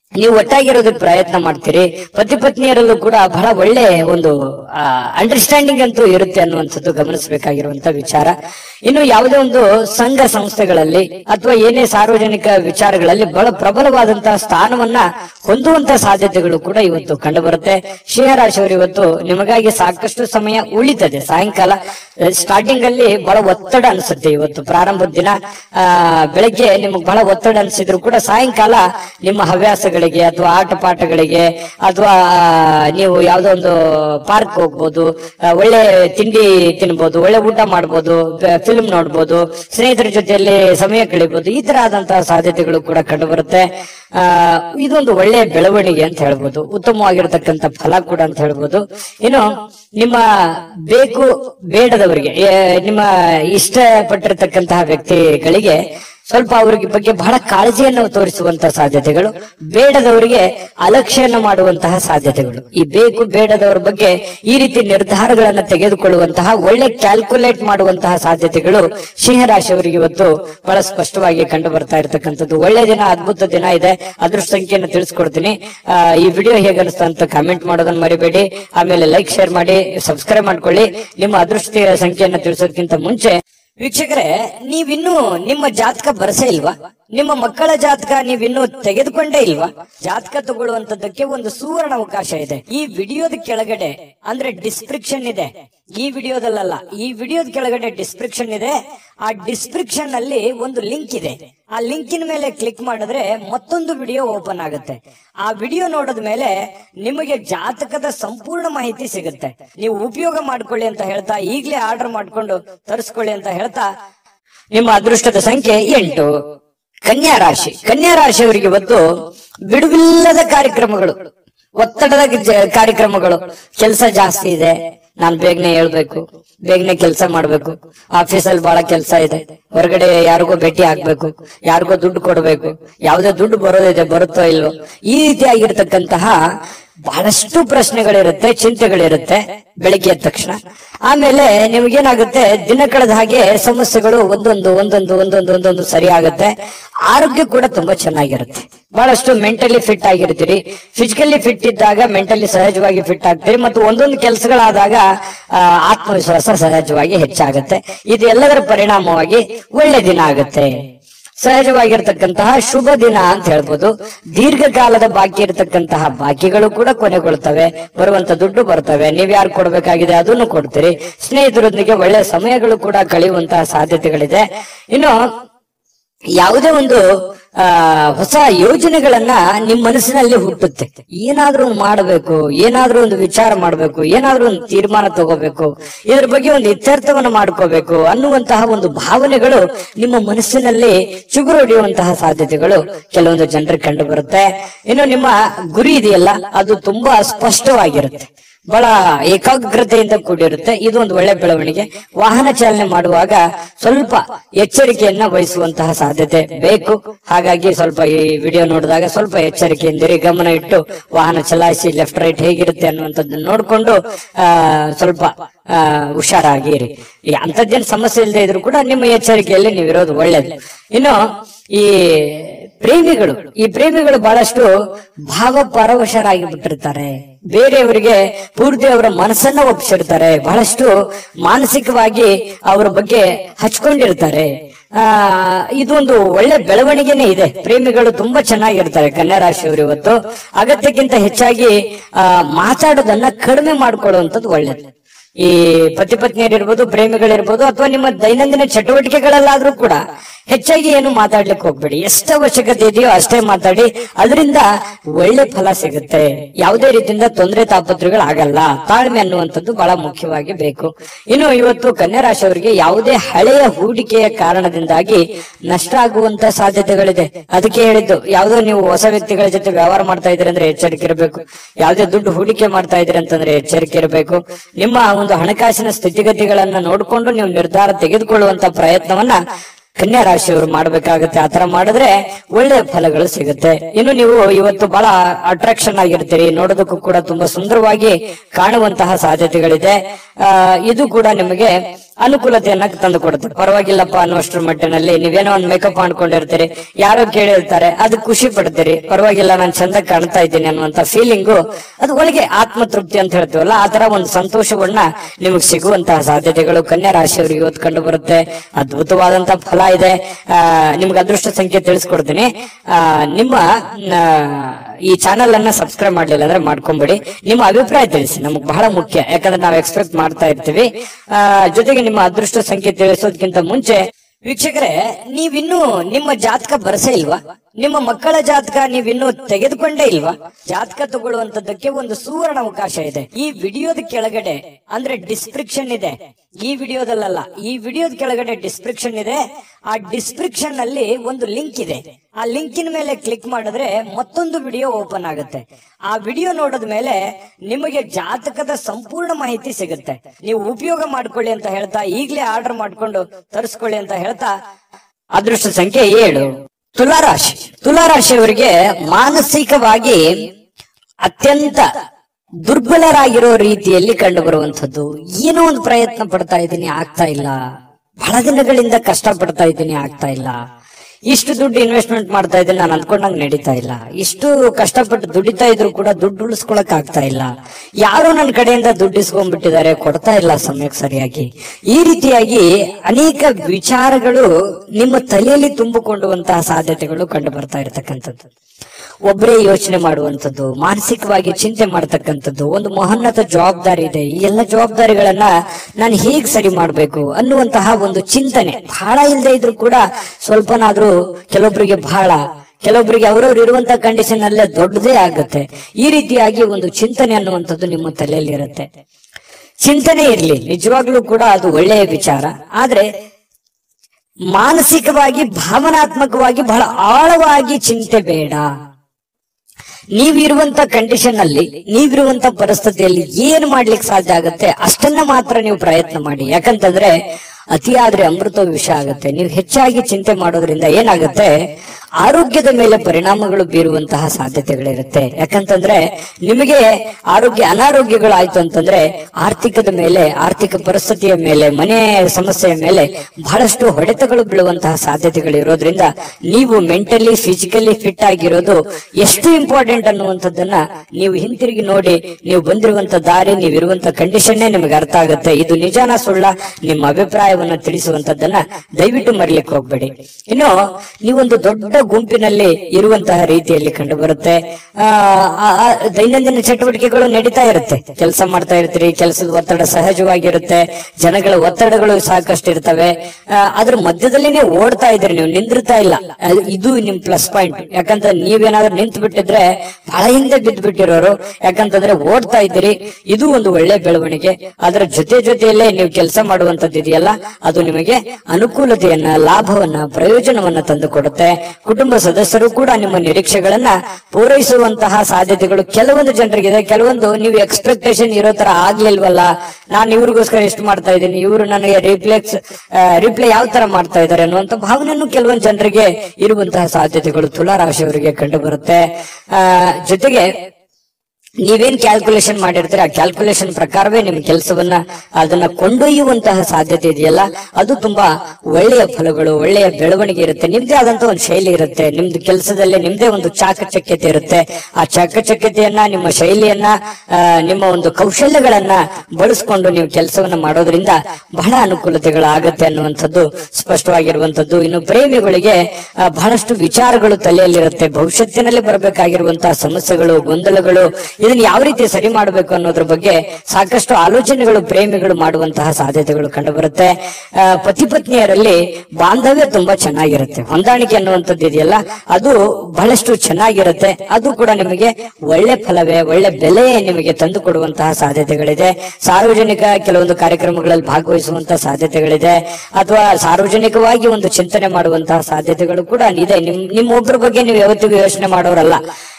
ನೀವು ಒಟ್ಟಾಗಿರೋದಕ್ಕೆ ಪ್ರಯತ್ನ ಮಾಡ್ತೀರಿ ಪತಿ ಪತ್ನಿಯರಲ್ಲೂ ಕೂಡ ಬಹಳ ಒಳ್ಳೆ ಒಂದು ಅಂಡರ್ಸ್ಟ್ಯಾಂಡಿಂಗ್ ಅಂತೂ ಇರುತ್ತೆ ಅನ್ನುವಂಥದ್ದು ಗಮನಿಸಬೇಕಾಗಿರುವಂತ ವಿಚಾರ ಇನ್ನು ಯಾವುದೇ ಒಂದು ಸಂಘ ಸಂಸ್ಥೆಗಳಲ್ಲಿ ಅಥವಾ ಏನೇ ಸಾರ್ವಜನಿಕ ವಿಚಾರಗಳಲ್ಲಿ ಬಹಳ ಪ್ರಬಲವಾದಂತಹ ಸ್ಥಾನವನ್ನ ಹೊಂದುವಂತ ಸಾಧ್ಯತೆಗಳು ಕೂಡ ಇವತ್ತು ಕಂಡು ಬರುತ್ತೆ ಸಿಂಹರಾಶಿಯವರು ಇವತ್ತು ನಿಮಗಾಗಿ ಸಾಕಷ್ಟು ಸಮಯ ಉಳಿತದೆ ಸಾಯಂಕಾಲ ಸ್ಟಾರ್ಟಿಂಗ್ ಅಲ್ಲಿ ಬಹಳ ಒತ್ತಡ ಅನ್ಸುತ್ತೆ ಇವತ್ತು ಪ್ರಾರಂಭದ ದಿನ ಆ ಬೆಳಗ್ಗೆ ನಿಮಗೆ ಬಹಳ ಒತ್ತಡ ಅನ್ಸಿದ್ರು ಕೂಡ ಸಾಯಂಕಾಲ ನಿಮ್ಮ ಹವ್ಯಾಸಗಳಿಗೆ ಅಥವಾ ಆಟ ಪಾಠಗಳಿಗೆ ಅಥವಾ ನೀವು ಯಾವ್ದೋ ಒಂದು ಪಾರ್ಕ್ ಹೋಗ್ಬೋದು ಆ, ಒಳ್ಳೆ ತಿಂಡಿ ತಿನ್ಬೋದು ಒಳ್ಳೆ ಊಟ ಮಾಡ್ಬೋದು ಫಿಲ್ಮ್ ನೋಡ್ಬೋದು ಸ್ನೇಹಿತರ ಜೊತೆಯಲ್ಲಿ ಸಮಯ ಕಳಿಬಹುದು ಈ ತರ ಆದಂತಹ ಸಾಧ್ಯತೆಗಳು ಕೂಡ ಕಂಡು ಬರುತ್ತೆ ಆ ಇದೊಂದು ಒಳ್ಳೆಯ ಬೆಳವಣಿಗೆ ಅಂತ ಹೇಳ್ಬೋದು ಉತ್ತಮವಾಗಿರ್ತಕ್ಕಂಥ ಫಲ ಕೂಡ ಅಂತ ಹೇಳ್ಬೋದು ಇನ್ನು ನಿಮ್ಮ ಬೇಕು ಬೇಡದವರಿಗೆ ಏ, ನಿಮ್ಮ ಇಷ್ಟಪಟ್ಟಿರ್ತಕ್ಕಂತಹ ವ್ಯಕ್ತಿಗಳಿಗೆ ಸ್ವಲ್ಪ ಅವ್ರಿಗೆ ಬಗ್ಗೆ ಬಹಳ ಕಾಳಜಿಯನ್ನು ತೋರಿಸುವಂತಹ ಸಾಧ್ಯತೆಗಳು ಬೇಡದವರಿಗೆ ಅಲಕ್ಷ್ಯವನ್ನು ಮಾಡುವಂತಹ ಸಾಧ್ಯತೆಗಳು ಈ ಬೇಕು ಬೇಡದವರ ಬಗ್ಗೆ ಈ ರೀತಿ ನಿರ್ಧಾರಗಳನ್ನು ತೆಗೆದುಕೊಳ್ಳುವಂತಹ ಒಳ್ಳೆ ಕ್ಯಾಲ್ಕುಲೇಟ್ ಮಾಡುವಂತಹ ಸಾಧ್ಯತೆಗಳು ಸಿಂಹರಾಶಿಯವರಿಗೆ ಇವತ್ತು ಬಹಳ ಸ್ಪಷ್ಟವಾಗಿ ಕಂಡು ಬರ್ತಾ ಇರತಕ್ಕಂಥದ್ದು ಒಳ್ಳೆ ದಿನ ಅದ್ಭುತ ದಿನ ಇದೆ ಅದೃಷ್ಟ ಸಂಖ್ಯೆಯನ್ನು ತಿಳಿಸ್ಕೊಡ್ತೀನಿ ಆ, ಈ ವಿಡಿಯೋ ಹೇಗೆ ಅನಿಸ್ತಾ ಅಂತ ಕಾಮೆಂಟ್ ಮಾಡೋದನ್ನ ಮರಿಬೇಡಿ ಆಮೇಲೆ ಲೈಕ್ ಶೇರ್ ಮಾಡಿ ಸಬ್ಸ್ಕ್ರೈಬ್ ಮಾಡ್ಕೊಳ್ಳಿ ನಿಮ್ಮ ಅದೃಷ್ಟ ಸಂಖ್ಯೆಯನ್ನು ತಿಳಿಸೋದಕ್ಕಿಂತ ಮುಂಚೆ ವೀಕ್ಷಕರೇ ನೀವಿನ್ನೂ ನಿಮ್ಮ ಜಾತಕ ಬರಸೇ ಇಲ್ವಾ ನಿಮ್ಮ ಮಕ್ಕಳ ಜಾತಕ ನೀವಿನ್ನೂ ತೆಗೆದುಕೊಂಡೇ ಇಲ್ವಾ ಜಾತಕ ತಗೊಳ್ಳುವಂತದ್ದಕ್ಕೆ ಒಂದು ಸುವರ್ಣ ಅವಕಾಶ ಇದೆ ಈ ವಿಡಿಯೋದ ಕೆಳಗಡೆ ಅಂದ್ರೆ ಡಿಸ್ಕ್ರಿಪ್ಷನ್ ಇದೆ ಈ ವಿಡಿಯೋದಲ್ಲ ಈ ವಿಡಿಯೋದ ಕೆಳಗಡೆ ಡಿಸ್ಕ್ರಿಪ್ಷನ್ ಇದೆ ಆ ಡಿಸ್ಕ್ರಿಪ್ಷನ್ ಅಲ್ಲಿ ಒಂದು ಲಿಂಕ್ ಇದೆ ಆ ಲಿಂಕಿನ ಮೇಲೆ ಕ್ಲಿಕ್ ಮಾಡಿದ್ರೆ ಮತ್ತೊಂದು ವಿಡಿಯೋ ಓಪನ್ ಆಗುತ್ತೆ ಆ ವಿಡಿಯೋ ನೋಡಿದ ಮೇಲೆ ನಿಮಗೆ ಜಾತಕದ ಸಂಪೂರ್ಣ ಮಾಹಿತಿ ಸಿಗುತ್ತೆ ನೀವು ಉಪಯೋಗ ಮಾಡ್ಕೊಳ್ಳಿ ಅಂತ ಹೇಳ್ತಾ ಈಗಲೇ ಆರ್ಡರ್ ಮಾಡ್ಕೊಂಡು ತರಿಸ್ಕೊಳ್ಳಿ ಅಂತ ಹೇಳ್ತಾ ನಿಮ್ಮ ಅದೃಷ್ಟದ ಸಂಖ್ಯೆ ಎಂಟು ಕನ್ಯಾ ರಾಶಿ ಕನ್ಯಾ ರಾಶಿಯವರಿಗೆ ಇವತ್ತು ಬಿಡುವಿಲ್ಲದ ಕಾರ್ಯಕ್ರಮಗಳು ಒತ್ತಡದ ಜ- ಕಾರ್ಯಕ್ರಮಗಳು ಕೆಲಸ ಜಾಸ್ತಿ ಇದೆ ನಾನು ಬೇಗನೆ ಹೇಳ್ಬೇಕು ಬೇಗನೆ ಕೆಲಸ ಮಾಡ್ಬೇಕು ಆಫೀಸಲ್ಲಿ ಬಹಳ ಕೆಲಸ ಇದೆ ಹೊರಗಡೆ ಯಾರಿಗೋ ಭೇಟಿ ಆಗ್ಬೇಕು ಯಾರಿಗೋ ದುಡ್ಡು ಕೊಡ್ಬೇಕು ಯಾವುದೇ ದುಡ್ಡು ಬರೋದಿದೆ ಬರುತ್ತೋ ಇಲ್ವೋ ಈ ರೀತಿಯಾಗಿರ್ತಕ್ಕಂತಹ ಬಹಳಷ್ಟು ಪ್ರಶ್ನೆಗಳಿರುತ್ತೆ ಚಿಂತೆಗಳಿರುತ್ತೆ ಬೆಳಿಗ್ಗೆ ಎದ್ದ ತಕ್ಷಣ ಆಮೇಲೆ ನಿಮ್ಗೇನಾಗುತ್ತೆ ದಿನ ಕಳೆದ ಹಾಗೆ ಸಮಸ್ಯೆಗಳು ಒಂದೊಂದು ಒಂದೊಂದು ಒಂದೊಂದು ಒಂದೊಂದು ಸರಿ ಆಗುತ್ತೆ ಆರೋಗ್ಯ ಕೂಡ ತುಂಬಾ ಚೆನ್ನಾಗಿರುತ್ತೆ ಬಹಳಷ್ಟು ಮೆಂಟಲಿ ಫಿಟ್ ಆಗಿರ್ತೀರಿ ಫಿಸಿಕಲಿ ಫಿಟ್ ಇದ್ದಾಗ ಮೆಂಟಲಿ ಸಹಜವಾಗಿ ಫಿಟ್ ಆಗ್ತೀರಿ ಮತ್ತು ಒಂದೊಂದು ಕೆಲಸಗಳಾದಾಗ ಆ, ಆತ್ಮವಿಶ್ವಾಸ ಸಹಜವಾಗಿ ಹೆಚ್ಚಾಗುತ್ತೆ ಇದು ಎಲ್ಲದರ ಪರಿಣಾಮವಾಗಿ ಒಳ್ಳೆ ದಿನ ಆಗುತ್ತೆ ಸಹಜವಾಗಿರ್ತಕ್ಕಂತಹ ಶುಭ ದಿನ ಅಂತ ಹೇಳ್ಬೋದು ದೀರ್ಘಕಾಲದ ಬಾಕಿ ಇರತಕ್ಕಂತಹ ಬಾಕಿಗಳು ಕೂಡ ಕೊನೆಗೊಳ್ತವೆ ಬರುವಂತ ದುಡ್ಡು ಬರ್ತವೆ ನೀವ್ ಯಾರು ಕೊಡ್ಬೇಕಾಗಿದೆ ಅದನ್ನು ಕೊಡ್ತೀರಿ ಸ್ನೇಹಿತರೊಂದಿಗೆ ಒಳ್ಳೆ ಸಮಯಗಳು ಕೂಡ ಕಳೆಯುವಂತಹ ಸಾಧ್ಯತೆಗಳಿದೆ ಇನ್ನು ಯಾವುದೇ ಒಂದು ಆ ಹೊಸ ಯೋಜನೆಗಳನ್ನ ನಿಮ್ ಮನಸ್ಸಿನಲ್ಲಿ ಹುಟ್ಟುತ್ತೆ ಏನಾದ್ರೂ ಒಂದು ಮಾಡಬೇಕು ಏನಾದ್ರೂ ಒಂದು ವಿಚಾರ ಮಾಡಬೇಕು ಏನಾದ್ರೂ ಒಂದು ತೀರ್ಮಾನ ತಗೋಬೇಕು ಇದ್ರ ಬಗ್ಗೆ ಒಂದು ಇತ್ಯರ್ಥವನ್ನು ಮಾಡ್ಕೋಬೇಕು ಅನ್ನುವಂತಹ ಒಂದು ಭಾವನೆಗಳು ನಿಮ್ಮ ಮನಸ್ಸಿನಲ್ಲಿ ಚಿಗುರೊಡೆಯುವಂತಹ ಸಾಧ್ಯತೆಗಳು ಕೆಲವೊಂದು ಜನರಿಗೆ ಕಂಡು ಬರುತ್ತೆ ಇನ್ನು ನಿಮ್ಮ ಗುರಿ ಇದೆಯಲ್ಲ ಅದು ತುಂಬಾ ಸ್ಪಷ್ಟವಾಗಿರುತ್ತೆ ಬಹಳ ಏಕಾಗ್ರತೆಯಿಂದ ಕೂಡಿರುತ್ತೆ ಇದು ಒಂದು ಒಳ್ಳೆ ಬೆಳವಣಿಗೆ ವಾಹನ ಚಾಲನೆ ಮಾಡುವಾಗ ಸ್ವಲ್ಪ ಎಚ್ಚರಿಕೆಯನ್ನ ವಹಿಸುವಂತಹ ಸಾಧ್ಯತೆ ಬೇಕು ಹಾಗಾಗಿ ಸ್ವಲ್ಪ ಈ ವಿಡಿಯೋ ನೋಡಿದಾಗ ಸ್ವಲ್ಪ ಎಚ್ಚರಿಕೆಯಿಂದಿರಿ ಗಮನ ಇಟ್ಟು ವಾಹನ ಚಲಾಯಿಸಿ ಲೆಫ್ಟ್ ರೈಟ್ ಹೇಗಿರುತ್ತೆ ಅನ್ನುವಂಥದ್ದನ್ನ ನೋಡ್ಕೊಂಡು ಆ ಸ್ವಲ್ಪ ಆ ಹುಷಾರಾಗಿರಿ ಈ ಅಂತದ್ದೇನು ಸಮಸ್ಯೆ ಇಲ್ಲದೆ ಇದ್ರು ಕೂಡ ನಿಮ್ಮ ಎಚ್ಚರಿಕೆಯಲ್ಲಿ ನೀವಿರೋದು ಒಳ್ಳೇದು ಇನ್ನು ಈ ಪ್ರೇಮಿಗಳು ಈ ಪ್ರೇಮಿಗಳು ಬಹಳಷ್ಟು ಭಾವಪರವಶರಾಗಿ ಬಿಟ್ಟಿರ್ತಾರೆ ಬೇರೆಯವರಿಗೆ ಪೂರ್ತಿ ಅವರ ಮನಸ್ಸನ್ನ ಒಪ್ಪಿಸಿರ್ತಾರೆ ಬಹಳಷ್ಟು ಮಾನಸಿಕವಾಗಿ ಅವರ ಬಗ್ಗೆ ಹಚ್ಕೊಂಡಿರ್ತಾರೆ ಆ ಇದೊಂದು ಒಳ್ಳೆ ಬೆಳವಣಿಗೆನೇ ಇದೆ ಪ್ರೇಮಿಗಳು ತುಂಬಾ ಚೆನ್ನಾಗಿರ್ತಾರೆ ಕನ್ಯಾ ರಾಶಿಯವರು ಇವತ್ತು ಅಗತ್ಯಕ್ಕಿಂತ ಹೆಚ್ಚಾಗಿ ಆ ಮಾತಾಡೋದನ್ನ ಕಡಿಮೆ ಮಾಡ್ಕೊಳ್ಳುವಂಥದ್ದು ಒಳ್ಳೇದು ಈ ಪತಿ ಪತ್ನಿಯರಿರ್ಬೋದು ಪ್ರೇಮಿಗಳಿರ್ಬೋದು ಅಥವಾ ನಿಮ್ಮ ದೈನಂದಿನ ಚಟುವಟಿಕೆಗಳಲ್ಲಾದ್ರೂ ಕೂಡ ಹೆಚ್ಚಾಗಿ ಏನು ಮಾತಾಡ್ಲಿಕ್ಕೆ ಹೋಗ್ಬೇಡಿ ಎಷ್ಟು ಅವಶ್ಯಕತೆ ಇದೆಯೋ ಅಷ್ಟೇ ಮಾತಾಡಿ ಅದರಿಂದ ಒಳ್ಳೆ ಫಲ ಸಿಗುತ್ತೆ ಯಾವುದೇ ರೀತಿಯಿಂದ ತೊಂದರೆ ತಾಪತ್ರಗಳಾಗಲ್ಲ ತಾಳ್ಮೆ ಅನ್ನುವಂಥದ್ದು ಬಹಳ ಮುಖ್ಯವಾಗಿ ಬೇಕು ಇನ್ನು ಇವತ್ತು ಕನ್ಯಾ ರಾಶಿಯವರಿಗೆ ಯಾವುದೇ ಹಳೆಯ ಹೂಡಿಕೆಯ ಕಾರಣದಿಂದಾಗಿ ನಷ್ಟ ಆಗುವಂತ ಸಾಧ್ಯತೆಗಳಿದೆ ಅದಕ್ಕೆ ಹೇಳಿದ್ದು ಯಾವುದೋ ನೀವು ಹೊಸ ವ್ಯಕ್ತಿಗಳ ಜೊತೆ ವ್ಯವಹಾರ ಮಾಡ್ತಾ ಇದ್ದೀರಿ ಅಂದ್ರೆ ಎಚ್ಚರಿಕೆ ಇರಬೇಕು ಯಾವುದೇ ದುಡ್ಡು ಹೂಡಿಕೆ ಮಾಡ್ತಾ ಇದ್ದೀರಿ ಅಂತಂದ್ರೆ ಎಚ್ಚರಿಕೆ ಇರಬೇಕು ನಿಮ್ಮ ಒಂದು ಹಣಕಾಸಿನ ಸ್ಥಿತಿಗತಿಗಳನ್ನ ನೋಡಿಕೊಂಡು ನೀವು ನಿರ್ಧಾರ ತೆಗೆದುಕೊಳ್ಳುವಂತ ಪ್ರಯತ್ನವನ್ನ ಕನ್ಯಾ ರಾಶಿಯವರು ಮಾಡ್ಬೇಕಾಗತ್ತೆ ಆತರ ಮಾಡಿದ್ರೆ ಒಳ್ಳೆ ಫಲಗಳು ಸಿಗುತ್ತೆ ಇನ್ನು ನೀವು ಇವತ್ತು ಬಹಳ ಅಟ್ರಾಕ್ಷನ್ ಆಗಿರ್ತೀರಿ ನೋಡೋದಕ್ಕೂ ಕೂಡ ತುಂಬಾ ಸುಂದರವಾಗಿ ಕಾಣುವಂತಹ ಸಾಧ್ಯತೆಗಳಿದೆ ಆ ಇದು ಕೂಡ ನಿಮಗೆ ಅನುಕೂಲತೆಯನ್ನ ತಂದು ಕೊಡುತ್ತೆ ಪರವಾಗಿಲ್ಲಪ್ಪ ಅನ್ನುವಷ್ಟರ ಮಟ್ಟಿನಲ್ಲಿ ನೀವೇನೋ ಒಂದು ಮೇಕಪ್ ಮಾಡ್ಕೊಂಡಿರ್ತೀರಿ ಯಾರೋ ಕೇಳಿರ್ತಾರೆ ಅದು ಖುಷಿ ಪಡ್ತೀರಿ ಪರವಾಗಿಲ್ಲ ನಾನು ಚಂದ ಕಾಣ್ತಾ ಇದ್ದೀನಿ ಅನ್ನುವಂತ ಫೀಲಿಂಗು ಅದು ಒಳಗೆ ಆತ್ಮತೃಪ್ತಿ ಅಂತ ಹೇಳ್ತೀವಲ್ಲ ಆ ತರ ಒಂದು ಸಂತೋಷವನ್ನ ನಿಮಗೆ ಸಿಗುವಂತಹ ಸಾಧ್ಯತೆಗಳು ಕನ್ಯಾ ರಾಶಿಯವರಿಗೆ ಇವತ್ತು ಕಂಡು ಬರುತ್ತೆ ಅದ್ಭುತವಾದಂತಹ ಫಲ ಇದೆ ಆ, ನಿಮ್ಗೆ ಅದೃಷ್ಟ ಸಂಖ್ಯೆ ತಿಳಿಸ್ಕೊಡ್ತೀನಿ ಆ, ನಿಮ್ಮ ಆ, ಈ ಚಾನೆಲ್ ಅನ್ನ ಸಬ್ಸ್ಕ್ರೈಬ್ ಮಾಡ್ಲಿಲ್ಲ ಅಂದ್ರೆ ಮಾಡ್ಕೊಂಬಿಡಿ ನಿಮ್ಮ ಅಭಿಪ್ರಾಯ ತಿಳಿಸಿ ನಮಗ್ ಬಹಳ ಮುಖ್ಯ ಯಾಕಂದ್ರೆ ನಾವು ಎಕ್ಸ್ಪೆಕ್ಟ್ ಮಾಡ್ತಾ ಇರ್ತೀವಿ ಆ, ಜೊತೆಗೆ ನಿಮ್ಮ ಅದೃಷ್ಟ ಸಂಖ್ಯೆ ತಿಳಿಸೋದಕ್ಕಿಂತ ಮುಂಚೆ ವೀಕ್ಷಕರೇ ನೀವಿನ್ನೂ ನಿಮ್ಮ ಜಾತಕ ಬರಸೇ ಇಲ್ವಾ ನಿಮ್ಮ ಮಕ್ಕಳ ಜಾತಕ ನೀವಿನ್ನೂ ತೆಗೆದುಕೊಂಡೇ ಇಲ್ವಾ ಜಾತಕ ತಗೊಳ್ಳುವಂತದ್ದಕ್ಕೆ ಒಂದು ಸುವರ್ಣ ಅವಕಾಶ ಇದೆ ಈ ವಿಡಿಯೋದ ಕೆಳಗಡೆ ಅಂದ್ರೆ ಡಿಸ್ಕ್ರಿಪ್ಷನ್ ಇದೆ ಈ ವಿಡಿಯೋದಲ್ಲ ಈ ವಿಡಿಯೋದ ಕೆಳಗಡೆ ಡಿಸ್ಕ್ರಿಪ್ಷನ್ ಇದೆ ಆ ಡಿಸ್ಕ್ರಿಪ್ಷನ್ ನಲ್ಲಿ ಒಂದು ಲಿಂಕ್ ಇದೆ ಆ ಲಿಂಕಿನ ಮೇಲೆ ಕ್ಲಿಕ್ ಮಾಡಿದ್ರೆ ಮತ್ತೊಂದು ವಿಡಿಯೋ ಓಪನ್ ಆಗುತ್ತೆ ಆ ವಿಡಿಯೋ ನೋಡಿದ ಮೇಲೆ ನಿಮಗೆ ಜಾತಕದ ಸಂಪೂರ್ಣ ಮಾಹಿತಿ ಸಿಗುತ್ತೆ ನೀವು ಉಪಯೋಗ ಮಾಡ್ಕೊಳ್ಳಿ ಅಂತ ಹೇಳ್ತಾ ಈಗಲೇ ಆರ್ಡರ್ ಮಾಡ್ಕೊಂಡು ತರಿಸ್ಕೊಳ್ಳಿ ಅಂತ ಹೇಳ್ತಾ ಅದೃಷ್ಟ ಸಂಖ್ಯೆ ಏಳು ತುಲಾರಾಶಿ ತುಲಾರಾಶಿಯವರಿಗೆ ಮಾನಸಿಕವಾಗಿ ಅತ್ಯಂತ ದುರ್ಬಲರಾಗಿರೋ ರೀತಿಯಲ್ಲಿ ಕಂಡು ಬರುವಂತದ್ದು ಏನೋ ಒಂದು ಪ್ರಯತ್ನ ಪಡ್ತಾ ಇದ್ದೀನಿ ಆಗ್ತಾ ಇಲ್ಲ ಬಹಳ ದಿನಗಳಿಂದ ಕಷ್ಟ ಪಡ್ತಾ ಇದ್ದೀನಿ ಆಗ್ತಾ ಇಲ್ಲ ಇಷ್ಟು ದುಡ್ಡು ಇನ್ವೆಸ್ಟ್ಮೆಂಟ್ ಮಾಡ್ತಾ ಇದ್ದೀನಿ ನಾನು ಅನ್ಕೊಂಡಂಗ್ ನಡೀತಾ ಇಲ್ಲ ಇಷ್ಟು ಕಷ್ಟಪಟ್ಟು ದುಡಿತಾ ಇದ್ರು ಕೂಡ ದುಡ್ಡು ಉಳಿಸ್ಕೊಳಕ್ ಆಗ್ತಾ ಇಲ್ಲ ಯಾರೋ ನನ್ನ ಕಡೆಯಿಂದ ದುಡ್ಡು ಇಸ್ಕೊಂಡ್ಬಿಟ್ಟಿದ್ದಾರೆ ಕೊಡ್ತಾ ಇಲ್ಲ ಸಮಯಕ್ಕೆ ಸರಿಯಾಗಿ ಈ ರೀತಿಯಾಗಿ ಅನೇಕ ವಿಚಾರಗಳು ನಿಮ್ಮ ತಲೆಯಲ್ಲಿ ತುಂಬಿಕೊಳ್ಳುವಂತಹ ಸಾಧ್ಯತೆಗಳು ಕಂಡು ಬರ್ತಾ ಇರತಕ್ಕಂಥದ್ದು ಒಬ್ಬರೇ ಯೋಚನೆ ಮಾಡುವಂಥದ್ದು ಮಾನಸಿಕವಾಗಿ ಚಿಂತೆ ಮಾಡ್ತಕ್ಕಂಥದ್ದು ಒಂದು ಮಹೋನ್ನತ ಜವಾಬ್ದಾರಿ ಇದೆ ಈ ಎಲ್ಲ ಜವಾಬ್ದಾರಿಗಳನ್ನ ನಾನು ಹೇಗ್ ಸರಿ ಮಾಡ್ಬೇಕು ಅನ್ನುವಂತಹ ಒಂದು ಚಿಂತನೆ ಬಹಳ ಇಲ್ಲದೆ ಇದ್ರು ಕೂಡ ಸ್ವಲ್ಪನಾದ್ರೂ ಕೆಲವೊಬ್ಬರಿಗೆ ಬಹಳ ಕೆಲವೊಬ್ಬರಿಗೆ ಅವರವ್ರು ಇರುವಂತಹ ಕಂಡೀಷನ್ ಅಲ್ಲೇ ದೊಡ್ಡದೇ ಆಗುತ್ತೆ ಈ ರೀತಿಯಾಗಿ ಒಂದು ಚಿಂತನೆ ಅನ್ನುವಂಥದ್ದು ನಿಮ್ಮ ತಲೆಯಲ್ಲಿ ಇರುತ್ತೆ ಚಿಂತನೆ ಇರ್ಲಿ ನಿಜವಾಗ್ಲೂ ಕೂಡ ಅದು ಒಳ್ಳೆಯ ವಿಚಾರ ಆದ್ರೆ ಮಾನಸಿಕವಾಗಿ ಭಾವನಾತ್ಮಕವಾಗಿ ಬಹಳ ಆಳವಾಗಿ ಚಿಂತೆ ಬೇಡ ನೀವಿರುವಂತ ಕಂಡೀಷನ್ ಅಲ್ಲಿ ನೀವಿರುವಂತ ಪರಿಸ್ಥಿತಿಯಲ್ಲಿ ಏನ್ ಮಾಡ್ಲಿಕ್ಕೆ ಸಾಧ್ಯ ಆಗುತ್ತೆ ಅಷ್ಟನ್ನ ಮಾತ್ರ ನೀವು ಪ್ರಯತ್ನ ಮಾಡಿ ಯಾಕಂತಂದ್ರೆ ಅತಿಯಾದ್ರೆ ಅಮೃತ ವಿಷ ಆಗುತ್ತೆ ನೀವು ಹೆಚ್ಚಾಗಿ ಚಿಂತೆ ಮಾಡೋದ್ರಿಂದ ಏನಾಗುತ್ತೆ ಆರೋಗ್ಯದ ಮೇಲೆ ಪರಿಣಾಮಗಳು ಬೀರುವಂತಹ ಸಾಧ್ಯತೆಗಳಿರುತ್ತೆ ಯಾಕಂತಂದ್ರೆ ನಿಮಗೆ ಆರೋಗ್ಯ ಅನಾರೋಗ್ಯಗಳಾಯ್ತು ಅಂತಂದ್ರೆ ಆರ್ಥಿಕದ ಮೇಲೆ ಆರ್ಥಿಕ ಪರಿಸ್ಥಿತಿಯ ಮೇಲೆ ಮನೆ ಸಮಸ್ಯೆಯ ಮೇಲೆ ಬಹಳಷ್ಟು ಹೊಡೆತಗಳು ಬೀಳುವಂತಹ ಸಾಧ್ಯತೆಗಳು ಇರೋದ್ರಿಂದ ನೀವು ಮೆಂಟಲಿ ಫಿಸಿಕಲಿ ಫಿಟ್ ಆಗಿರೋದು ಎಷ್ಟು ಇಂಪಾರ್ಟೆಂಟ್ ಅನ್ನುವಂಥದ್ದನ್ನ ನೀವು ಹಿಂತಿರುಗಿ ನೋಡಿ ನೀವು ಬಂದಿರುವಂತ ದಾರಿ ನೀವು ಇರುವಂತ ಕಂಡೀಷನ್ನೇ ನಿಮಗೆ ಅರ್ಥ ಆಗುತ್ತೆ ಇದು ನಿಜಾನ ಸುಳ್ಳ ನಿಮ್ಮ ಅಭಿಪ್ರಾಯವನ್ನ ತಿಳಿಸುವಂತದ್ದನ್ನ ದಯವಿಟ್ಟು ಮರಿಲಿಕ್ಕೆ ಹೋಗ್ಬೇಡಿ ಇನ್ನು ನೀವೊಂದು ದೊಡ್ಡ ಗುಂಪಿನಲ್ಲಿ ಇರುವಂತಹ ರೀತಿಯಲ್ಲಿ ಕಂಡು ಬರುತ್ತೆ ಆ, ಆ, ಆ, ದೈನಂದಿನ ಚಟುವಟಿಕೆಗಳು ನಡೀತಾ ಇರುತ್ತೆ ಕೆಲಸ ಮಾಡ್ತಾ ಇರ್ತೀರಿ ಕೆಲಸದ ಒತ್ತಡ ಸಹಜವಾಗಿರುತ್ತೆ ಜನಗಳ ಒತ್ತಡಗಳು ಸಾಕಷ್ಟು ಇರ್ತವೆ ಆ, ಅದ್ರ ಮಧ್ಯದಲ್ಲಿನೇ ಓಡ್ತಾ ಇದ್ರಿ ನೀವು ನಿಂದಿರ್ತಾ ಇಲ್ಲ ಅದು- ಇದು ನಿಮ್ ಪ್ಲಸ್ ಪಾಯಿಂಟ್ ಯಾಕಂದ್ರೆ ನೀವೇನಾದ್ರೂ ನಿಂತು ಬಿಟ್ಟಿದ್ರೆ ಬಹಳ ಹಿಂದೆ ಬಿದ್ದು ಬಿಟ್ಟಿರೋರು ಯಾಕಂತಂದ್ರೆ ಓಡ್ತಾ ಇದ್ದೀರಿ ಇದು ಒಂದು ಒಳ್ಳೆ ಬೆಳವಣಿಗೆ ಅದರ ಜೊತೆ ಜೊತೆಯಲ್ಲೇ ನೀವು ಕೆಲಸ ಮಾಡುವಂತದ್ದು ಇದೆಯಲ್ಲ ಅದು ನಿಮಗೆ ಅನುಕೂಲತೆಯನ್ನ ಲಾಭವನ್ನ ಪ್ರಯೋಜನವನ್ನ ತಂದು ಕೊಡುತ್ತೆ ಕುಟುಂಬ ಸದಸ್ಯರು ಕೂಡ ನಿಮ್ಮ ನಿರೀಕ್ಷೆಗಳನ್ನ ಪೂರೈಸುವಂತಹ ಸಾಧ್ಯತೆಗಳು ಕೆಲವೊಂದು ಜನರಿಗಿದೆ ಕೆಲವೊಂದು ನೀವು ಎಕ್ಸ್ಪೆಕ್ಟೇಷನ್ ಇರೋ ತರ ಆಗ್ಲಿಲ್ವಲ್ಲ ನಾನು ಇವ್ರಿಗೋಸ್ಕರ ಎಷ್ಟು ಮಾಡ್ತಾ ಇದ್ದೀನಿ ಇವರು ನನಗೆ ರಿಪ್ಲೆಕ್ಸ್ ರಿಪ್ಲೈ ಯಾವ ತರ ಮಾಡ್ತಾ ಇದ್ದಾರೆ ಅನ್ನುವಂತ ಭಾವನೆಯನ್ನು ಕೆಲವೊಂದು ಜನರಿಗೆ ಇರುವಂತಹ ಸಾಧ್ಯತೆಗಳು ತುಲಾ ರಾಶಿಯವರಿಗೆ ಕಂಡು ಬರುತ್ತೆ ಆ, ಜೊತೆಗೆ ನೀವೇನ್ ಕ್ಯಾಲ್ಕುಲೇಷನ್ ಮಾಡಿರ್ತೀರ ಆ ಕ್ಯಾಲ್ಕುಲೇಷನ್ ಪ್ರಕಾರವೇ ನಿಮ್ ಕೆಲಸವನ್ನ ಅದನ್ನ ಕೊಂಡೊಯ್ಯುವಂತಹ ಸಾಧ್ಯತೆ ಇದೆಯಲ್ಲ ಅದು ತುಂಬಾ ಒಳ್ಳೆಯ ಫಲಗಳು ಒಳ್ಳೆಯ ಬೆಳವಣಿಗೆ ಇರುತ್ತೆ ನಿಮ್ದೇ ಆದಂತ ಒಂದು ಶೈಲಿ ಇರುತ್ತೆ ನಿಮ್ದು ಕೆಲಸದಲ್ಲಿ ನಿಮ್ದೇ ಒಂದು ಚಾಕಚಕ್ಯತೆ ಇರುತ್ತೆ ಆ ಚಾಕಚಕ್ಯತೆಯನ್ನ ನಿಮ್ಮ ಶೈಲಿಯನ್ನ ಆ, ನಿಮ್ಮ ಒಂದು ಕೌಶಲ್ಯಗಳನ್ನ ಬಳಸ್ಕೊಂಡು ನೀವು ಕೆಲಸವನ್ನ ಮಾಡೋದ್ರಿಂದ ಬಹಳ ಅನುಕೂಲತೆಗಳಾಗತ್ತೆ ಅನ್ನುವಂಥದ್ದು ಸ್ಪಷ್ಟವಾಗಿರುವಂತದ್ದು ಇನ್ನು ಪ್ರೇಮಿಗಳಿಗೆ ಆ, ಬಹಳಷ್ಟು ವಿಚಾರಗಳು ತಲೆಯಲ್ಲಿರುತ್ತೆ ಭವಿಷ್ಯತ್ತಿನಲ್ಲಿ ಬರಬೇಕಾಗಿರುವಂತಹ ಸಮಸ್ಯೆಗಳು ಗೊಂದಲಗಳು ಇದನ್ನ ಯಾವ ರೀತಿ ಸರಿ ಮಾಡಬೇಕು ಅನ್ನೋದ್ರ ಬಗ್ಗೆ ಸಾಕಷ್ಟು ಆಲೋಚನೆಗಳು ಪ್ರೇಮಿಗಳು ಮಾಡುವಂತಹ ಸಾಧ್ಯತೆಗಳು ಕಂಡುಬರುತ್ತೆ ಆ, ಪತಿ ಪತ್ನಿಯರಲ್ಲಿ ಬಾಂಧವ್ಯ ತುಂಬಾ ಚೆನ್ನಾಗಿರುತ್ತೆ ಹೊಂದಾಣಿಕೆ ಅನ್ನುವಂಥದ್ದು ಇದೆಯಲ್ಲ ಅದು ಬಹಳಷ್ಟು ಚೆನ್ನಾಗಿರುತ್ತೆ ಅದು ಕೂಡ ನಿಮಗೆ ಒಳ್ಳೆ ಫಲವೇ ಒಳ್ಳೆ ಬೆಲೆ ನಿಮಗೆ ತಂದು ಕೊಡುವಂತಹ ಸಾಧ್ಯತೆಗಳಿದೆ ಸಾರ್ವಜನಿಕ ಕೆಲವೊಂದು ಕಾರ್ಯಕ್ರಮಗಳಲ್ಲಿ ಭಾಗವಹಿಸುವಂತಹ ಸಾಧ್ಯತೆಗಳಿದೆ ಅಥವಾ ಸಾರ್ವಜನಿಕವಾಗಿ ಒಂದು ಚಿಂತನೆ ಮಾಡುವಂತಹ ಸಾಧ್ಯತೆಗಳು ಕೂಡ ಇದೆ ನಿಮ್ ನಿಮ್ಮೊಬ್ಬರ ಬಗ್ಗೆ ನೀವು ಯಾವತ್ತಿಗೂ ಯೋಚನೆ ಮಾಡೋರಲ್ಲ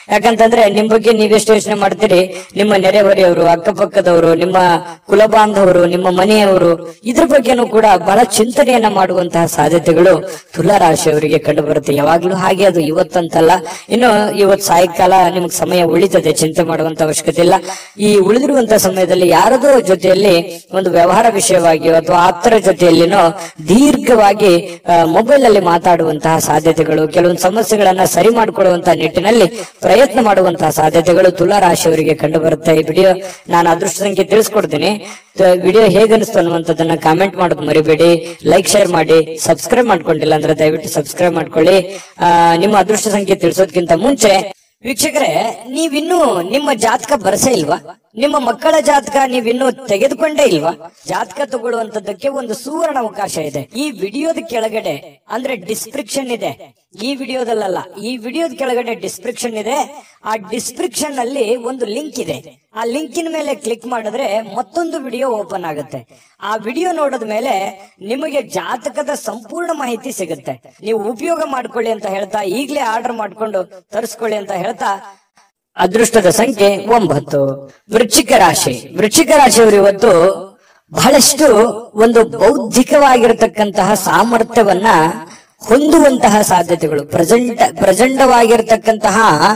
ಯಾಕಂತಂದ್ರೆ ನಿಮ್ ಬಗ್ಗೆ ನೀವೆಷ್ಟು ಯೋಚನೆ ಮಾಡ್ತೀರಿ ನಿಮ್ಮ ನೆರೆಹೊರೆಯವರು ಅಕ್ಕಪಕ್ಕದವರು ನಿಮ್ಮ ಕುಲ ಬಾಂಧವರು ನಿಮ್ಮ ಮನೆಯವರು ಇದ್ರ ಬಗ್ಗೆನೂ ಕೂಡ ಬಹಳ ಚಿಂತನೆಯನ್ನ ಮಾಡುವಂತಹ ಸಾಧ್ಯತೆಗಳು ತುಲಾ ರಾಶಿಯವರಿಗೆ ಕಂಡು ಬರುತ್ತೆ ಯಾವಾಗ್ಲೂ ಹಾಗೆ ಅದು ಇವತ್ತಂತಲ್ಲ ಇನ್ನು ಇವತ್ ಸಾಯಂಕಾಲ ನಿಮ್ಗೆ ಸಮಯ ಉಳಿತದೆ ಚಿಂತೆ ಮಾಡುವಂತ ಅವಶ್ಯಕತೆ ಇಲ್ಲ ಈ ಉಳಿದಿರುವಂತ ಸಮಯದಲ್ಲಿ ಯಾರದೋ ಜೊತೆಯಲ್ಲಿ ಒಂದು ವ್ಯವಹಾರ ವಿಷಯವಾಗಿಯೋ ಅಥವಾ ಆಪ್ತರ ಜೊತೆಯಲ್ಲಿನೋ ದೀರ್ಘವಾಗಿ ಮೊಬೈಲ್ ಅಲ್ಲಿ ಮಾತಾಡುವಂತಹ ಸಾಧ್ಯತೆಗಳು ಕೆಲವೊಂದು ಸಮಸ್ಯೆಗಳನ್ನ ಸರಿ ಮಾಡಿಕೊಳ್ಳುವಂತಹ ನಿಟ್ಟಿನಲ್ಲಿ ಪ್ರಯತ್ನ ಮಾಡುವಂತಹ ಸಾಧ್ಯತೆಗಳು ತುಲಾ ರಾಶಿಯವರಿಗೆ ಕಂಡು ಬರುತ್ತೆ ಈ ವಿಡಿಯೋ ನಾನು ಅದೃಷ್ಟ ಸಂಖ್ಯೆ ತಿಳಿಸ್ಕೊಡ್ತೀನಿ ತ- ವಿಡಿಯೋ ಹೇಗನ್ನಿಸ್ತು ಅನ್ನುವಂಥದ್ದನ್ನ ಕಾಮೆಂಟ್ ಮಾಡೋದು ಮರಿಬೇಡಿ ಲೈಕ್ ಶೇರ್ ಮಾಡಿ ಸಬ್ಸ್ಕ್ರೈಬ್ ಮಾಡ್ಕೊಂಡಿಲ್ಲ ಅಂದ್ರೆ ದಯವಿಟ್ಟು ಸಬ್ಸ್ಕ್ರೈಬ್ ಮಾಡ್ಕೊಳ್ಳಿ ಆ, ನಿಮ್ಮ ಅದೃಷ್ಟ ಸಂಖ್ಯೆ ತಿಳಿಸೋದಕ್ಕಿಂತ ಮುಂಚೆ ವೀಕ್ಷಕರೇ ನೀವಿನ್ನೂ ನಿಮ್ಮ ಜಾತಕ ಬರಸೇ ಇಲ್ವಾ ನಿಮ್ಮ ಮಕ್ಕಳ ಜಾತಕ ನೀವಿನ್ನೂ ತೆಗೆದುಕೊಂಡೇ ಇಲ್ವಾ ಜಾತಕ ತಗೊಳ್ಳುವಂತದ್ದಕ್ಕೆ ಒಂದು ಸುವರ್ಣ ಅವಕಾಶ ಇದೆ ಈ ವಿಡಿಯೋದ ಕೆಳಗಡೆ ಅಂದ್ರೆ ಡಿಸ್ಕ್ರಿಪ್ಷನ್ ಇದೆ ಈ ವಿಡಿಯೋದಲ್ಲ ಈ ವಿಡಿಯೋದ ಕೆಳಗಡೆ ಡಿಸ್ಕ್ರಿಪ್ಷನ್ ಇದೆ ಆ ಡಿಸ್ಕ್ರಿಪ್ಷನ್ ಅಲ್ಲಿ ಒಂದು ಲಿಂಕ್ ಇದೆ ಆ ಲಿಂಕಿನ ಮೇಲೆ ಕ್ಲಿಕ್ ಮಾಡಿದ್ರೆ ಮತ್ತೊಂದು ವಿಡಿಯೋ ಓಪನ್ ಆಗುತ್ತೆ ಆ ವಿಡಿಯೋ ನೋಡಿದ ಮೇಲೆ ನಿಮಗೆ ಜಾತಕದ ಸಂಪೂರ್ಣ ಮಾಹಿತಿ ಸಿಗುತ್ತೆ ನೀವು ಉಪಯೋಗ ಮಾಡ್ಕೊಳ್ಳಿ ಅಂತ ಹೇಳ್ತಾ ಈಗಲೇ ಆರ್ಡರ್ ಮಾಡ್ಕೊಂಡು ತರಿಸ್ಕೊಳ್ಳಿ ಅಂತ ಹೇಳ್ತಾ ಅದೃಷ್ಟದ ಸಂಖ್ಯೆ ಒಂಬತ್ತು ವೃಶ್ಚಿಕ ರಾಶಿ ವೃಶ್ಚಿಕ ರಾಶಿಯವರು ಇವತ್ತು ಬಹಳಷ್ಟು ಒಂದು ಬೌದ್ಧಿಕವಾಗಿರತಕ್ಕಂತಹ ಸಾಮರ್ಥ್ಯವನ್ನ ಹೊಂದುವಂತಹ ಸಾಧ್ಯತೆಗಳು ಪ್ರಜಂಡ ಪ್ರಚಂಡವಾಗಿರತಕ್ಕಂತಹ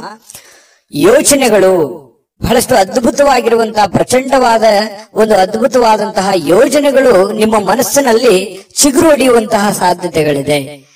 ಯೋಚನೆಗಳು ಬಹಳಷ್ಟು ಅದ್ಭುತವಾಗಿರುವಂತಹ ಪ್ರಚಂಡವಾದ ಒಂದು ಅದ್ಭುತವಾದಂತಹ ಯೋಜನೆಗಳು ನಿಮ್ಮ ಮನಸ್ಸಿನಲ್ಲಿ ಚಿಗುರು ಹೊಡೆಯುವಂತಹ ಸಾಧ್ಯತೆಗಳಿದೆ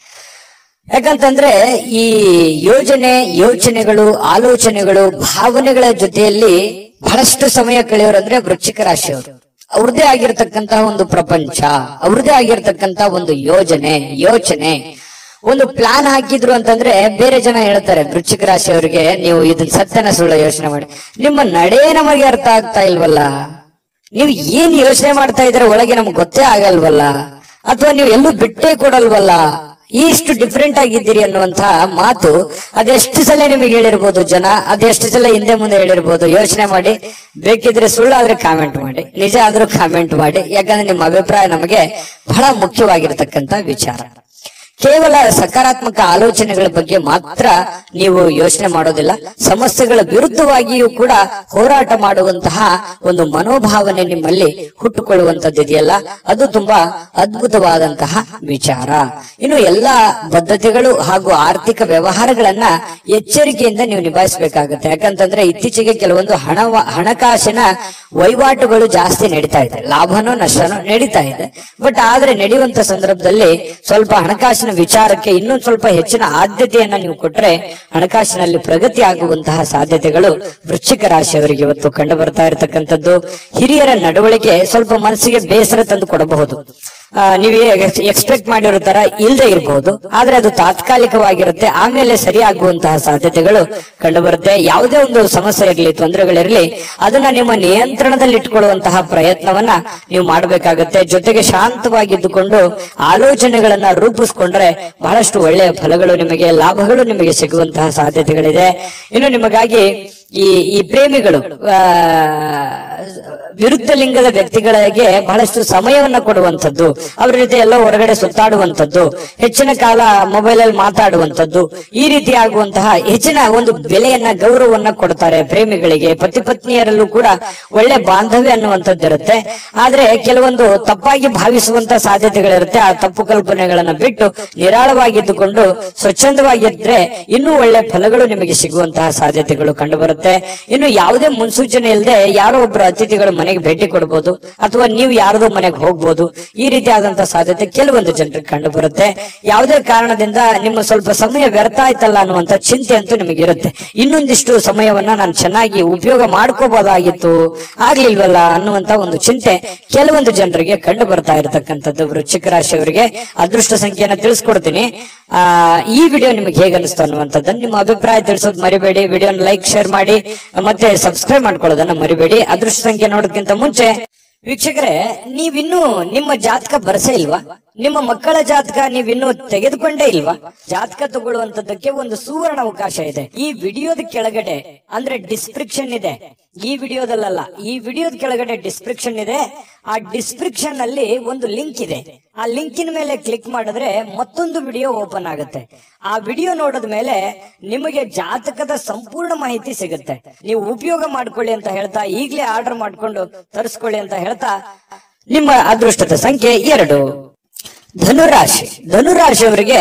ಯಾಕಂತಂದ್ರೆ ಈ ಯೋಜನೆ ಯೋಚನೆಗಳು ಆಲೋಚನೆಗಳು ಭಾವನೆಗಳ ಜೊತೆಯಲ್ಲಿ ಬಹಳಷ್ಟು ಸಮಯ ಕಳೆಯೋರಂದ್ರೆ ವೃಶ್ಚಿಕ ರಾಶಿಯವರು ಅವ್ರದೇ ಆಗಿರ್ತಕ್ಕಂತಹ ಒಂದು ಪ್ರಪಂಚ ಅವ್ರದೇ ಆಗಿರ್ತಕ್ಕಂತಹ ಒಂದು ಯೋಜನೆ ಯೋಚನೆ ಒಂದು ಪ್ಲಾನ್ ಹಾಕಿದ್ರು ಅಂತಂದ್ರೆ ಬೇರೆ ಜನ ಹೇಳ್ತಾರೆ ವೃಶ್ಚಿಕ ರಾಶಿಯವರಿಗೆ ನೀವು ಇದನ್ನ ಸತ್ಯನ ಸುಳ್ಳು ಯೋಚನೆ ಮಾಡಿ ನಿಮ್ಮ ನಡೆ ನಮಗೆ ಅರ್ಥ ಆಗ್ತಾ ಇಲ್ವಲ್ಲ ನೀವು ಏನ್ ಯೋಚನೆ ಮಾಡ್ತಾ ಇದ್ರೆ ಒಳಗೆ ನಮ್ಗೆ ಗೊತ್ತೇ ಆಗಲ್ವಲ್ಲ ಅಥವಾ ನೀವು ಎಲ್ಲೂ ಬಿಟ್ಟೇ ಕೊಡಲ್ವಲ್ಲ ಇಷ್ಟು ಡಿಫ್ರೆಂಟ್ ಆಗಿದ್ದೀರಿ ಅನ್ನುವಂತ ಮಾತು ಅದೆಷ್ಟು ಸಲ ನಿಮಗೆ ಹೇಳಿರ್ಬೋದು ಜನ ಅದೆಷ್ಟು ಸಲ ಹಿಂದೆ ಮುಂದೆ ಹೇಳಿರ್ಬೋದು ಯೋಚನೆ ಮಾಡಿ ಬೇಕಿದ್ರೆ ಸುಳ್ಳಾದ್ರೆ ಕಾಮೆಂಟ್ ಮಾಡಿ ನಿಜ ಆದ್ರೂ ಕಾಮೆಂಟ್ ಮಾಡಿ ಯಾಕಂದ್ರೆ ನಿಮ್ಮ ಅಭಿಪ್ರಾಯ ನಮಗೆ ಬಹಳ ಮುಖ್ಯವಾಗಿರ್ತಕ್ಕಂತ ವಿಚಾರ ಕೇವಲ ಸಕಾರಾತ್ಮಕ ಆಲೋಚನೆಗಳ ಬಗ್ಗೆ ಮಾತ್ರ ನೀವು ಯೋಚನೆ ಮಾಡೋದಿಲ್ಲ ಸಮಸ್ಯೆಗಳ ವಿರುದ್ಧವಾಗಿಯೂ ಕೂಡ ಹೋರಾಟ ಮಾಡುವಂತಹ ಒಂದು ಮನೋಭಾವನೆ ನಿಮ್ಮಲ್ಲಿ ಹುಟ್ಟುಕೊಳ್ಳುವಂತದ್ದು ಇದೆಯಲ್ಲ ಅದು ತುಂಬಾ ಅದ್ಭುತವಾದಂತಹ ವಿಚಾರ ಇನ್ನು ಎಲ್ಲಾ ಬದ್ಧತೆಗಳು ಹಾಗೂ ಆರ್ಥಿಕ ವ್ಯವಹಾರಗಳನ್ನ ಎಚ್ಚರಿಕೆಯಿಂದ ನೀವು ನಿಭಾಯಿಸಬೇಕಾಗುತ್ತೆ ಯಾಕಂತಂದ್ರೆ ಇತ್ತೀಚೆಗೆ ಕೆಲವೊಂದು ಹಣ ಹಣಕಾಸಿನ ವಹಿವಾಟುಗಳು ಜಾಸ್ತಿ ನಡೀತಾ ಇದೆ ಲಾಭನೋ ನಷ್ಟನೋ ನಡೀತಾ ಇದೆ ಬಟ್ ಆದ್ರೆ ನಡೆಯುವಂತ ಸಂದರ್ಭದಲ್ಲಿ ಸ್ವಲ್ಪ ಹಣಕಾಸಿನ ವಿಚಾರಕ್ಕೆ ಇನ್ನೊಂದು ಸ್ವಲ್ಪ ಹೆಚ್ಚಿನ ಆದ್ಯತೆಯನ್ನ ನೀವು ಕೊಟ್ರೆ ಹಣಕಾಸಿನಲ್ಲಿ ಪ್ರಗತಿ ಆಗುವಂತಹ ಸಾಧ್ಯತೆಗಳು ವೃಶ್ಚಿಕ ರಾಶಿಯವರಿಗೆ ಇವತ್ತು ಕಂಡು ಬರ್ತಾ ಇರತಕ್ಕಂಥದ್ದು ಹಿರಿಯರ ನಡವಳಿಕೆ ಸ್ವಲ್ಪ ಮನಸ್ಸಿಗೆ ಬೇಸರ ತಂದು ಕೊಡಬಹುದು ಆ, ನೀವು ಎಕ್ಸ್ಪೆಕ್ಟ್ ಮಾಡಿರೋ ತರ ಇಲ್ಲದೆ ಇರಬಹುದು ಆದ್ರೆ ಅದು ತಾತ್ಕಾಲಿಕವಾಗಿರುತ್ತೆ ಆಮೇಲೆ ಸರಿಯಾಗುವಂತಹ ಸಾಧ್ಯತೆಗಳು ಕಂಡು ಬರುತ್ತೆ ಯಾವುದೇ ಒಂದು ಸಮಸ್ಯೆ ಇರಲಿ ತೊಂದರೆಗಳಿರಲಿ ಅದನ್ನ ನಿಮ್ಮ ನಿಯಂತ್ರಣದಲ್ಲಿ ಇಟ್ಕೊಳ್ಳುವಂತಹ ಪ್ರಯತ್ನವನ್ನ ನೀವು ಮಾಡಬೇಕಾಗತ್ತೆ ಜೊತೆಗೆ ಶಾಂತವಾಗಿದ್ದುಕೊಂಡು ಆಲೋಚನೆಗಳನ್ನ ರೂಪಿಸ್ಕೊಂಡ್ರೆ ಬಹಳಷ್ಟು ಒಳ್ಳೆಯ ಫಲಗಳು ನಿಮಗೆ ಲಾಭಗಳು ನಿಮಗೆ ಸಿಗುವಂತಹ ಸಾಧ್ಯತೆಗಳಿದೆ ಇನ್ನು ನಿಮಗಾಗಿ ಈ ಈ ಪ್ರೇಮಿಗಳು ಆ, ವಿರುದ್ಧ ಲಿಂಗದ ವ್ಯಕ್ತಿಗಳಿಗೆ ಬಹಳಷ್ಟು ಸಮಯವನ್ನ ಕೊಡುವಂಥದ್ದು ಅವರ ಜೊತೆ ಎಲ್ಲ ಹೊರಗಡೆ ಸುತ್ತಾಡುವಂಥದ್ದು ಹೆಚ್ಚಿನ ಕಾಲ ಮೊಬೈಲ್ ಅಲ್ಲಿ ಮಾತಾಡುವಂಥದ್ದು ಈ ರೀತಿ ಆಗುವಂತಹ ಹೆಚ್ಚಿನ ಒಂದು ಬೆಲೆಯನ್ನ ಗೌರವವನ್ನ ಕೊಡ್ತಾರೆ ಪ್ರೇಮಿಗಳಿಗೆ ಪತಿ ಪತ್ನಿಯರಲ್ಲೂ ಕೂಡ ಒಳ್ಳೆ ಬಾಂಧವ್ಯ ಅನ್ನುವಂಥದ್ದು ಇರುತ್ತೆ ಆದ್ರೆ ಕೆಲವೊಂದು ತಪ್ಪಾಗಿ ಭಾವಿಸುವಂತ ಸಾಧ್ಯತೆಗಳಿರುತ್ತೆ ಆ ತಪ್ಪು ಕಲ್ಪನೆಗಳನ್ನ ಬಿಟ್ಟು ನಿರಾಳವಾಗಿದ್ದುಕೊಂಡು ಸ್ವಚ್ಛಂದವಾಗಿದ್ರೆ ಇನ್ನೂ ಒಳ್ಳೆ ಫಲಗಳು ನಿಮಗೆ ಸಿಗುವಂತಹ ಸಾಧ್ಯತೆಗಳು ಕಂಡು ಬರುತ್ತೆ ಇನ್ನು ಯಾವುದೇ ಮುನ್ಸೂಚನೆ ಇಲ್ಲದೆ ಯಾರೋ ಒಬ್ಬರು ಅತಿಥಿಗಳು ಮನೆಗೆ ಭೇಟಿ ಕೊಡಬಹುದು ಅಥವಾ ನೀವು ಯಾರದೋ ಮನೆಗೆ ಹೋಗ್ಬೋದು ಈ ರೀತಿ ಆದಂತಹ ಸಾಧ್ಯತೆ ಕೆಲವೊಂದು ಜನರಿಗೆ ಕಂಡು ಬರುತ್ತೆ ಯಾವುದೇ ಕಾರಣದಿಂದ ನಿಮ್ಮ ಸ್ವಲ್ಪ ಸಮಯ ವ್ಯರ್ಥ ಆಯ್ತಲ್ಲ ಅನ್ನುವಂತ ಚಿಂತೆ ಅಂತೂ ನಿಮಗೆ ಇರುತ್ತೆ ಇನ್ನೊಂದಿಷ್ಟು ಸಮಯವನ್ನ ನಾನು ಚೆನ್ನಾಗಿ ಉಪಯೋಗ ಮಾಡ್ಕೋಬಹುದಾಗಿತ್ತು ಆಗ್ಲಿಲ್ವಲ್ಲ ಅನ್ನುವಂತ ಒಂದು ಚಿಂತೆ ಕೆಲವೊಂದು ಜನರಿಗೆ ಕಂಡು ಬರ್ತಾ ಇರತಕ್ಕಂಥದ್ದು ವೃಶ್ಚಿಕ ರಾಶಿಯವರಿಗೆ ಅದೃಷ್ಟ ಸಂಖ್ಯೆಯನ್ನ ತಿಳಿಸ್ಕೊಡ್ತೀನಿ ಆ ಈ ವಿಡಿಯೋ ನಿಮಗೆ ಹೇಗೆ ಅನಿಸ್ತು ಅನ್ನುವಂಥದ್ದನ್ನ ನಿಮ್ಮ ಅಭಿಪ್ರಾಯ ತಿಳಿಸೋದು ಮರಿಬೇಡಿ ವಿಡಿಯೋನ ಲೈಕ್ ಶೇರ್ ಮಾಡಿ ಮತ್ತೆ ಸಬ್ಸ್ಕ್ರೈಬ್ ಮಾಡ್ಕೊಳ್ಳೋದನ್ನ ಮರಿಬೇಡಿ ಅದೃಷ್ಟ ಸಂಖ್ಯೆ ನೋಡೋದಕ್ಕಿಂತ ಮುಂಚೆ ವೀಕ್ಷಕರೇ ನೀವಿನ್ನೂ ನಿಮ್ಮ ಜಾತಕ ಬರಸೇ ಇಲ್ವಾ ನಿಮ್ಮ ಮಕ್ಕಳ ಜಾತಕ ನೀವಿನ್ನು ತೆಗೆದುಕೊಂಡೇ ಇಲ್ವಾ ಜಾತಕ ತಗೊಳ್ಳುವಂತದ್ದಕ್ಕೆ ಒಂದು ಸುವರ್ಣ ಅವಕಾಶ ಇದೆ ಈ ವಿಡಿಯೋದ ಕೆಳಗಡೆ ಅಂದ್ರೆ ಡಿಸ್ಕ್ರಿಪ್ಷನ್ ಇದೆ ಈ ವಿಡಿಯೋದಲ್ಲ ಈ ವಿಡಿಯೋದ ಕೆಳಗಡೆ ಡಿಸ್ಕ್ರಿಪ್ಷನ್ ಇದೆ ಆ ಡಿಸ್ಕ್ರಿಪ್ಷನ್ ಅಲ್ಲಿ ಒಂದು ಲಿಂಕ್ ಇದೆ ಆ ಲಿಂಕಿನ ಮೇಲೆ ಕ್ಲಿಕ್ ಮಾಡಿದ್ರೆ ಮತ್ತೊಂದು ವಿಡಿಯೋ ಓಪನ್ ಆಗುತ್ತೆ ಆ ವಿಡಿಯೋ ನೋಡಿದ ಮೇಲೆ ನಿಮಗೆ ಜಾತಕದ ಸಂಪೂರ್ಣ ಮಾಹಿತಿ ಸಿಗುತ್ತೆ ನೀವು ಉಪಯೋಗ ಮಾಡ್ಕೊಳ್ಳಿ ಅಂತ ಹೇಳ್ತಾ ಈಗಲೇ ಆರ್ಡರ್ ಮಾಡ್ಕೊಂಡು ತರಿಸ್ಕೊಳ್ಳಿ ಅಂತ ಹೇಳ್ತಾ ನಿಮ್ಮ ಅದೃಷ್ಟದ ಸಂಖ್ಯೆ ಎರಡು ಧನುರಾಶಿ ಧನುರಾಶಿಯವರಿಗೆ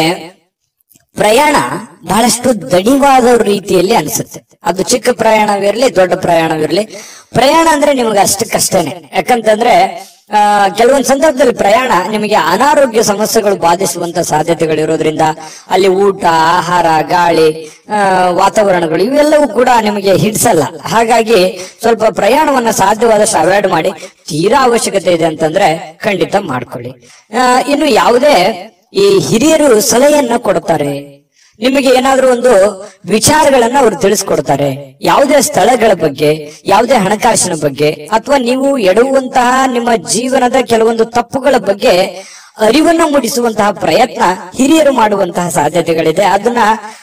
ಪ್ರಯಾಣ ಬಹಳಷ್ಟು ದಣಿವಾದ ರೀತಿಯಲ್ಲಿ ಅನಿಸುತ್ತೆ ಅದು ಚಿಕ್ಕ ಪ್ರಯಾಣವಿರಲಿ ದೊಡ್ಡ ಪ್ರಯಾಣವಿರಲಿ ಪ್ರಯಾಣ ಅಂದ್ರೆ ನಿಮಗೆ ಅಷ್ಟಕ್ಕಷ್ಟೇನೆ ಯಾಕಂತಂದ್ರೆ ಆ, ಕೆಲವೊಂದು ಸಂದರ್ಭದಲ್ಲಿ ಪ್ರಯಾಣ ನಿಮಗೆ ಅನಾರೋಗ್ಯ ಸಮಸ್ಯೆಗಳು ಬಾಧಿಸುವಂತ ಸಾಧ್ಯತೆಗಳು ಇರೋದ್ರಿಂದ ಅಲ್ಲಿ ಊಟ ಆಹಾರ ಗಾಳಿ ಆ, ವಾತಾವರಣಗಳು ಇವೆಲ್ಲವೂ ಕೂಡ ನಿಮಗೆ ಹಿಡಿಸಲ್ಲ ಹಾಗಾಗಿ ಸ್ವಲ್ಪ ಪ್ರಯಾಣವನ್ನ ಸಾಧ್ಯವಾದಷ್ಟು ಅವಾಯ್ಡ್ ಮಾಡಿ ತೀರಾ ಅವಶ್ಯಕತೆ ಇದೆ ಅಂತಂದ್ರೆ ಖಂಡಿತ ಮಾಡ್ಕೊಳ್ಳಿ ಆ, ಇನ್ನು ಯಾವುದೇ ಈ ಹಿರಿಯರು ಸಲಹೆಯನ್ನ ಕೊಡ್ತಾರೆ ನಿಮಗೆ ಏನಾದ್ರೂ ಒಂದು ವಿಚಾರಗಳನ್ನ ಅವರು ತಿಳಿಸ್ಕೊಡ್ತಾರೆ ಯಾವುದೇ ಸ್ಥಳಗಳ ಬಗ್ಗೆ ಯಾವುದೇ ಹಣಕಾಸಿನ ಬಗ್ಗೆ ಅಥವಾ ನೀವು ಎಡುವಂತಹ ನಿಮ್ಮ ಜೀವನದ ಕೆಲವೊಂದು ತಪ್ಪುಗಳ ಬಗ್ಗೆ ಅರಿವನ್ನ ಮೂಡಿಸುವಂತಹ ಪ್ರಯತ್ನ ಹಿರಿಯರು ಮಾಡುವಂತಹ ಸಾಧ್ಯತೆಗಳಿದೆ ಅದನ್ನ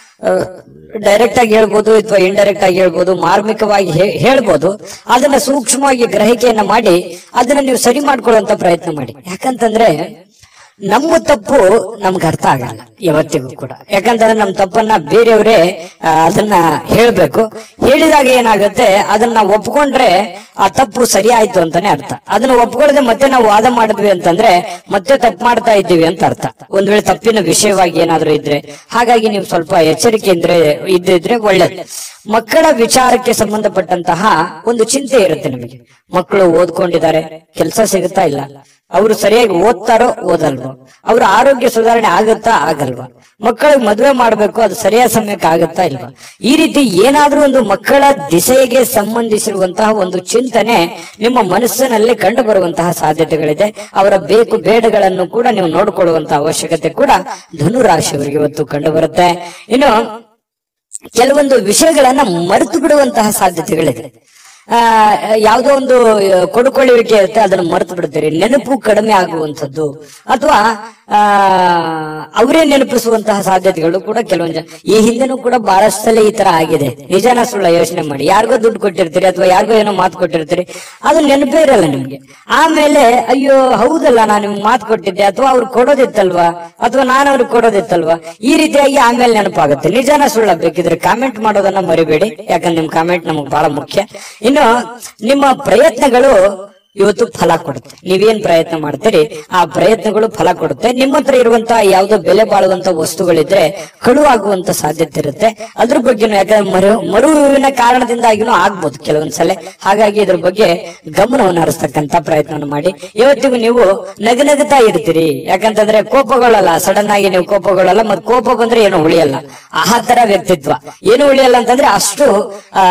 ಡೈರೆಕ್ಟ್ ಆಗಿ ಹೇಳ್ಬೋದು ಅಥವಾ ಇಂಡೈರೆಕ್ಟ್ ಆಗಿ ಹೇಳ್ಬೋದು ಮಾರ್ಮಿಕವಾಗಿ ಹೇ- ಹೇಳ್ಬೋದು ಅದನ್ನ ಸೂಕ್ಷ್ಮವಾಗಿ ಗ್ರಹಿಕೆಯನ್ನ ಮಾಡಿ ಅದನ್ನ ನೀವು ಸರಿ ಮಾಡ್ಕೊಳ್ಳುವಂತ ಪ್ರಯತ್ನ ಮಾಡಿ ಯಾಕಂತಂದ್ರೆ ನಮ್ಮ ತಪ್ಪು ನಮ್ಗೆ ಅರ್ಥ ಆಗಲ್ಲ ಯಾವತ್ತಿಗೂ ಕೂಡ ಯಾಕಂತಂದ್ರೆ ನಮ್ಮ ತಪ್ಪನ್ನ ಬೇರೆಯವರೇ ಆ, ಅದನ್ನ ಹೇಳ್ಬೇಕು ಹೇಳಿದಾಗ ಏನಾಗುತ್ತೆ ಅದನ್ನ ನಾವು ಒಪ್ಕೊಂಡ್ರೆ ಆ ತಪ್ಪು ಸರಿ ಆಯ್ತು ಅಂತಾನೆ ಅರ್ಥ ಅದನ್ನ ಒಪ್ಕೊಳ್ಳದೆ ಮತ್ತೆ ನಾವು ವಾದ ಮಾಡಿದ್ವಿ ಅಂತಂದ್ರೆ ಮತ್ತೆ ತಪ್ಪು ಮಾಡ್ತಾ ಇದ್ದೀವಿ ಅಂತ ಅರ್ಥ ಒಂದ್ ವೇಳೆ ತಪ್ಪಿನ ವಿಷಯವಾಗಿ ಏನಾದ್ರೂ ಇದ್ರೆ ಹಾಗಾಗಿ ನೀವು ಸ್ವಲ್ಪ ಎಚ್ಚರಿಕೆಯಿಂದ ಇದ್ದಿದ್ರೆ ಒಳ್ಳೇದು ಮಕ್ಕಳ ವಿಚಾರಕ್ಕೆ ಸಂಬಂಧಪಟ್ಟಂತಹ ಒಂದು ಚಿಂತೆ ಇರುತ್ತೆ ನಿಮಗೆ ಮಕ್ಕಳು ಓದ್ಕೊಂಡಿದ್ದಾರೆ ಕೆಲಸ ಸಿಗುತ್ತಾ ಇಲ್ಲ ಅವರು ಸರಿಯಾಗಿ ಓದ್ತಾರೋ ಓದಲ್ವೋ ಅವ್ರ ಆರೋಗ್ಯ ಸುಧಾರಣೆ ಆಗುತ್ತಾ ಆಗಲ್ವಾ ಮಕ್ಕಳಿಗೆ ಮದುವೆ ಮಾಡ್ಬೇಕು ಅದು ಸರಿಯಾದ ಸಮಯಕ್ಕೆ ಆಗುತ್ತಾ ಇಲ್ವಾ ಈ ರೀತಿ ಏನಾದ್ರೂ ಒಂದು ಮಕ್ಕಳ ದಿಸೆಗೆ ಸಂಬಂಧಿಸಿರುವಂತಹ ಒಂದು ಚಿಂತನೆ ನಿಮ್ಮ ಮನಸ್ಸಿನಲ್ಲಿ ಕಂಡು ಬರುವಂತಹ ಸಾಧ್ಯತೆಗಳಿದೆ ಅವರ ಬೇಕು ಬೇಡಗಳನ್ನು ಕೂಡ ನೀವು ನೋಡಿಕೊಳ್ಳುವಂತಹ ಅವಶ್ಯಕತೆ ಕೂಡ ಧನುರಾಶಿಯವರಿಗೆ ಇವತ್ತು ಕಂಡು ಬರುತ್ತೆ ಇನ್ನು ಕೆಲವೊಂದು ವಿಷಯಗಳನ್ನ ಮರೆತು ಬಿಡುವಂತಹ ಸಾಧ್ಯತೆಗಳಿದೆ ಆ ಯಾವುದೋ ಒಂದು ಆ, ಕೊಡುಕೊಳ್ಳುವಿಕೆ ಇರುತ್ತೆ ಅದನ್ನು ಮರೆತು ಬಿಡ್ತೀರಿ ನೆನಪು ಕಡಿಮೆ ಆಗುವಂಥದ್ದು ಅಥವಾ ಆ ಅವರೇ ನೆನಪಿಸುವಂತಹ ಸಾಧ್ಯತೆಗಳು ಕೂಡ ಕೆಲವೊಂದು ಜನ ಈ ಹಿಂದೆನೂ ಕೂಡ ಬಹಳಷ್ಟು ಸಲ ಈ ತರ ಆಗಿದೆ ನಿಜಾನ ಸುಳ್ಳ ಯೋಚನೆ ಮಾಡಿ ಯಾರಿಗೋ ದುಡ್ಡು ಕೊಟ್ಟಿರ್ತೀರಿ ಅಥವಾ ಯಾರಿಗೋ ಏನೋ ಮಾತು ಕೊಟ್ಟಿರ್ತೀರಿ ಅದು ನೆನಪೇ ಇರಲ್ಲ ನಿಮ್ಗೆ ಆಮೇಲೆ ಅಯ್ಯೋ ಹೌದಲ್ಲ ನಾನು ನಿಮ್ಗೆ ಮಾತು ಕೊಟ್ಟಿದ್ದೆ ಅಥವಾ ಅವ್ರು ಕೊಡೋದಿತ್ತಲ್ವಾ ಅಥವಾ ನಾನು ಅವ್ರಿಗೆ ಕೊಡೋದಿತ್ತಲ್ವಾ ಈ ರೀತಿಯಾಗಿ ಆಮೇಲೆ ನೆನಪಾಗುತ್ತೆ ನಿಜಾನ ಸುಳ್ಳ ಬೇಕಿದ್ರೆ ಕಾಮೆಂಟ್ ಮಾಡೋದನ್ನ ಮರಿಬೇಡಿ ಯಾಕಂದ್ರೆ ನಿಮ್ ಕಾಮೆಂಟ್ ನಮಗ್ ಬಹಳ ಮುಖ್ಯ ಇನ್ನು ನಿಮ್ಮ ಪ್ರಯತ್ನಗಳು ಇವತ್ತು ಫಲ ಕೊಡುತ್ತೆ ನೀವೇನ್ ಪ್ರಯತ್ನ ಮಾಡ್ತೀರಿ ಆ ಪ್ರಯತ್ನಗಳು ಫಲ ಕೊಡುತ್ತೆ ನಿಮ್ಮ ಹತ್ರ ಇರುವಂತಹ ಯಾವುದೋ ಬೆಲೆ ಬಾಳುವಂತ ವಸ್ತುಗಳಿದ್ರೆ ಕಳುವಾಗುವಂತ ಸಾಧ್ಯತೆ ಇರುತ್ತೆ ಅದ್ರ ಬಗ್ಗೆ ಯಾಕಂದ್ರೆ ಮರು ಮರುವಿನ ಕಾರಣದಿಂದಾಗಿನೂ ಆಗ್ಬೋದು ಕೆಲವೊಂದ್ಸಲ ಹಾಗಾಗಿ ಇದ್ರ ಬಗ್ಗೆ ಗಮನವನ್ನು ಹರಿಸ್ತಕ್ಕಂತ ಪ್ರಯತ್ನವನ್ನು ಮಾಡಿ ಇವತ್ತಿಗೂ ನೀವು ನಗನಗುತ್ತಾ ಇರ್ತೀರಿ ಯಾಕಂತಂದ್ರೆ ಕೋಪಗೊಳ್ಳಲ್ಲ ಸಡನ್ ಆಗಿ ನೀವು ಕೋಪಗೊಳ್ಳಲ್ಲ ಮತ್ತೆ ಕೋಪ ಬಂದ್ರೆ ಏನು ಉಳಿಯಲ್ಲ ಆ ತರ ವ್ಯಕ್ತಿತ್ವ ಏನು ಉಳಿಯಲ್ಲ ಅಂತಂದ್ರೆ ಅಷ್ಟು ಆ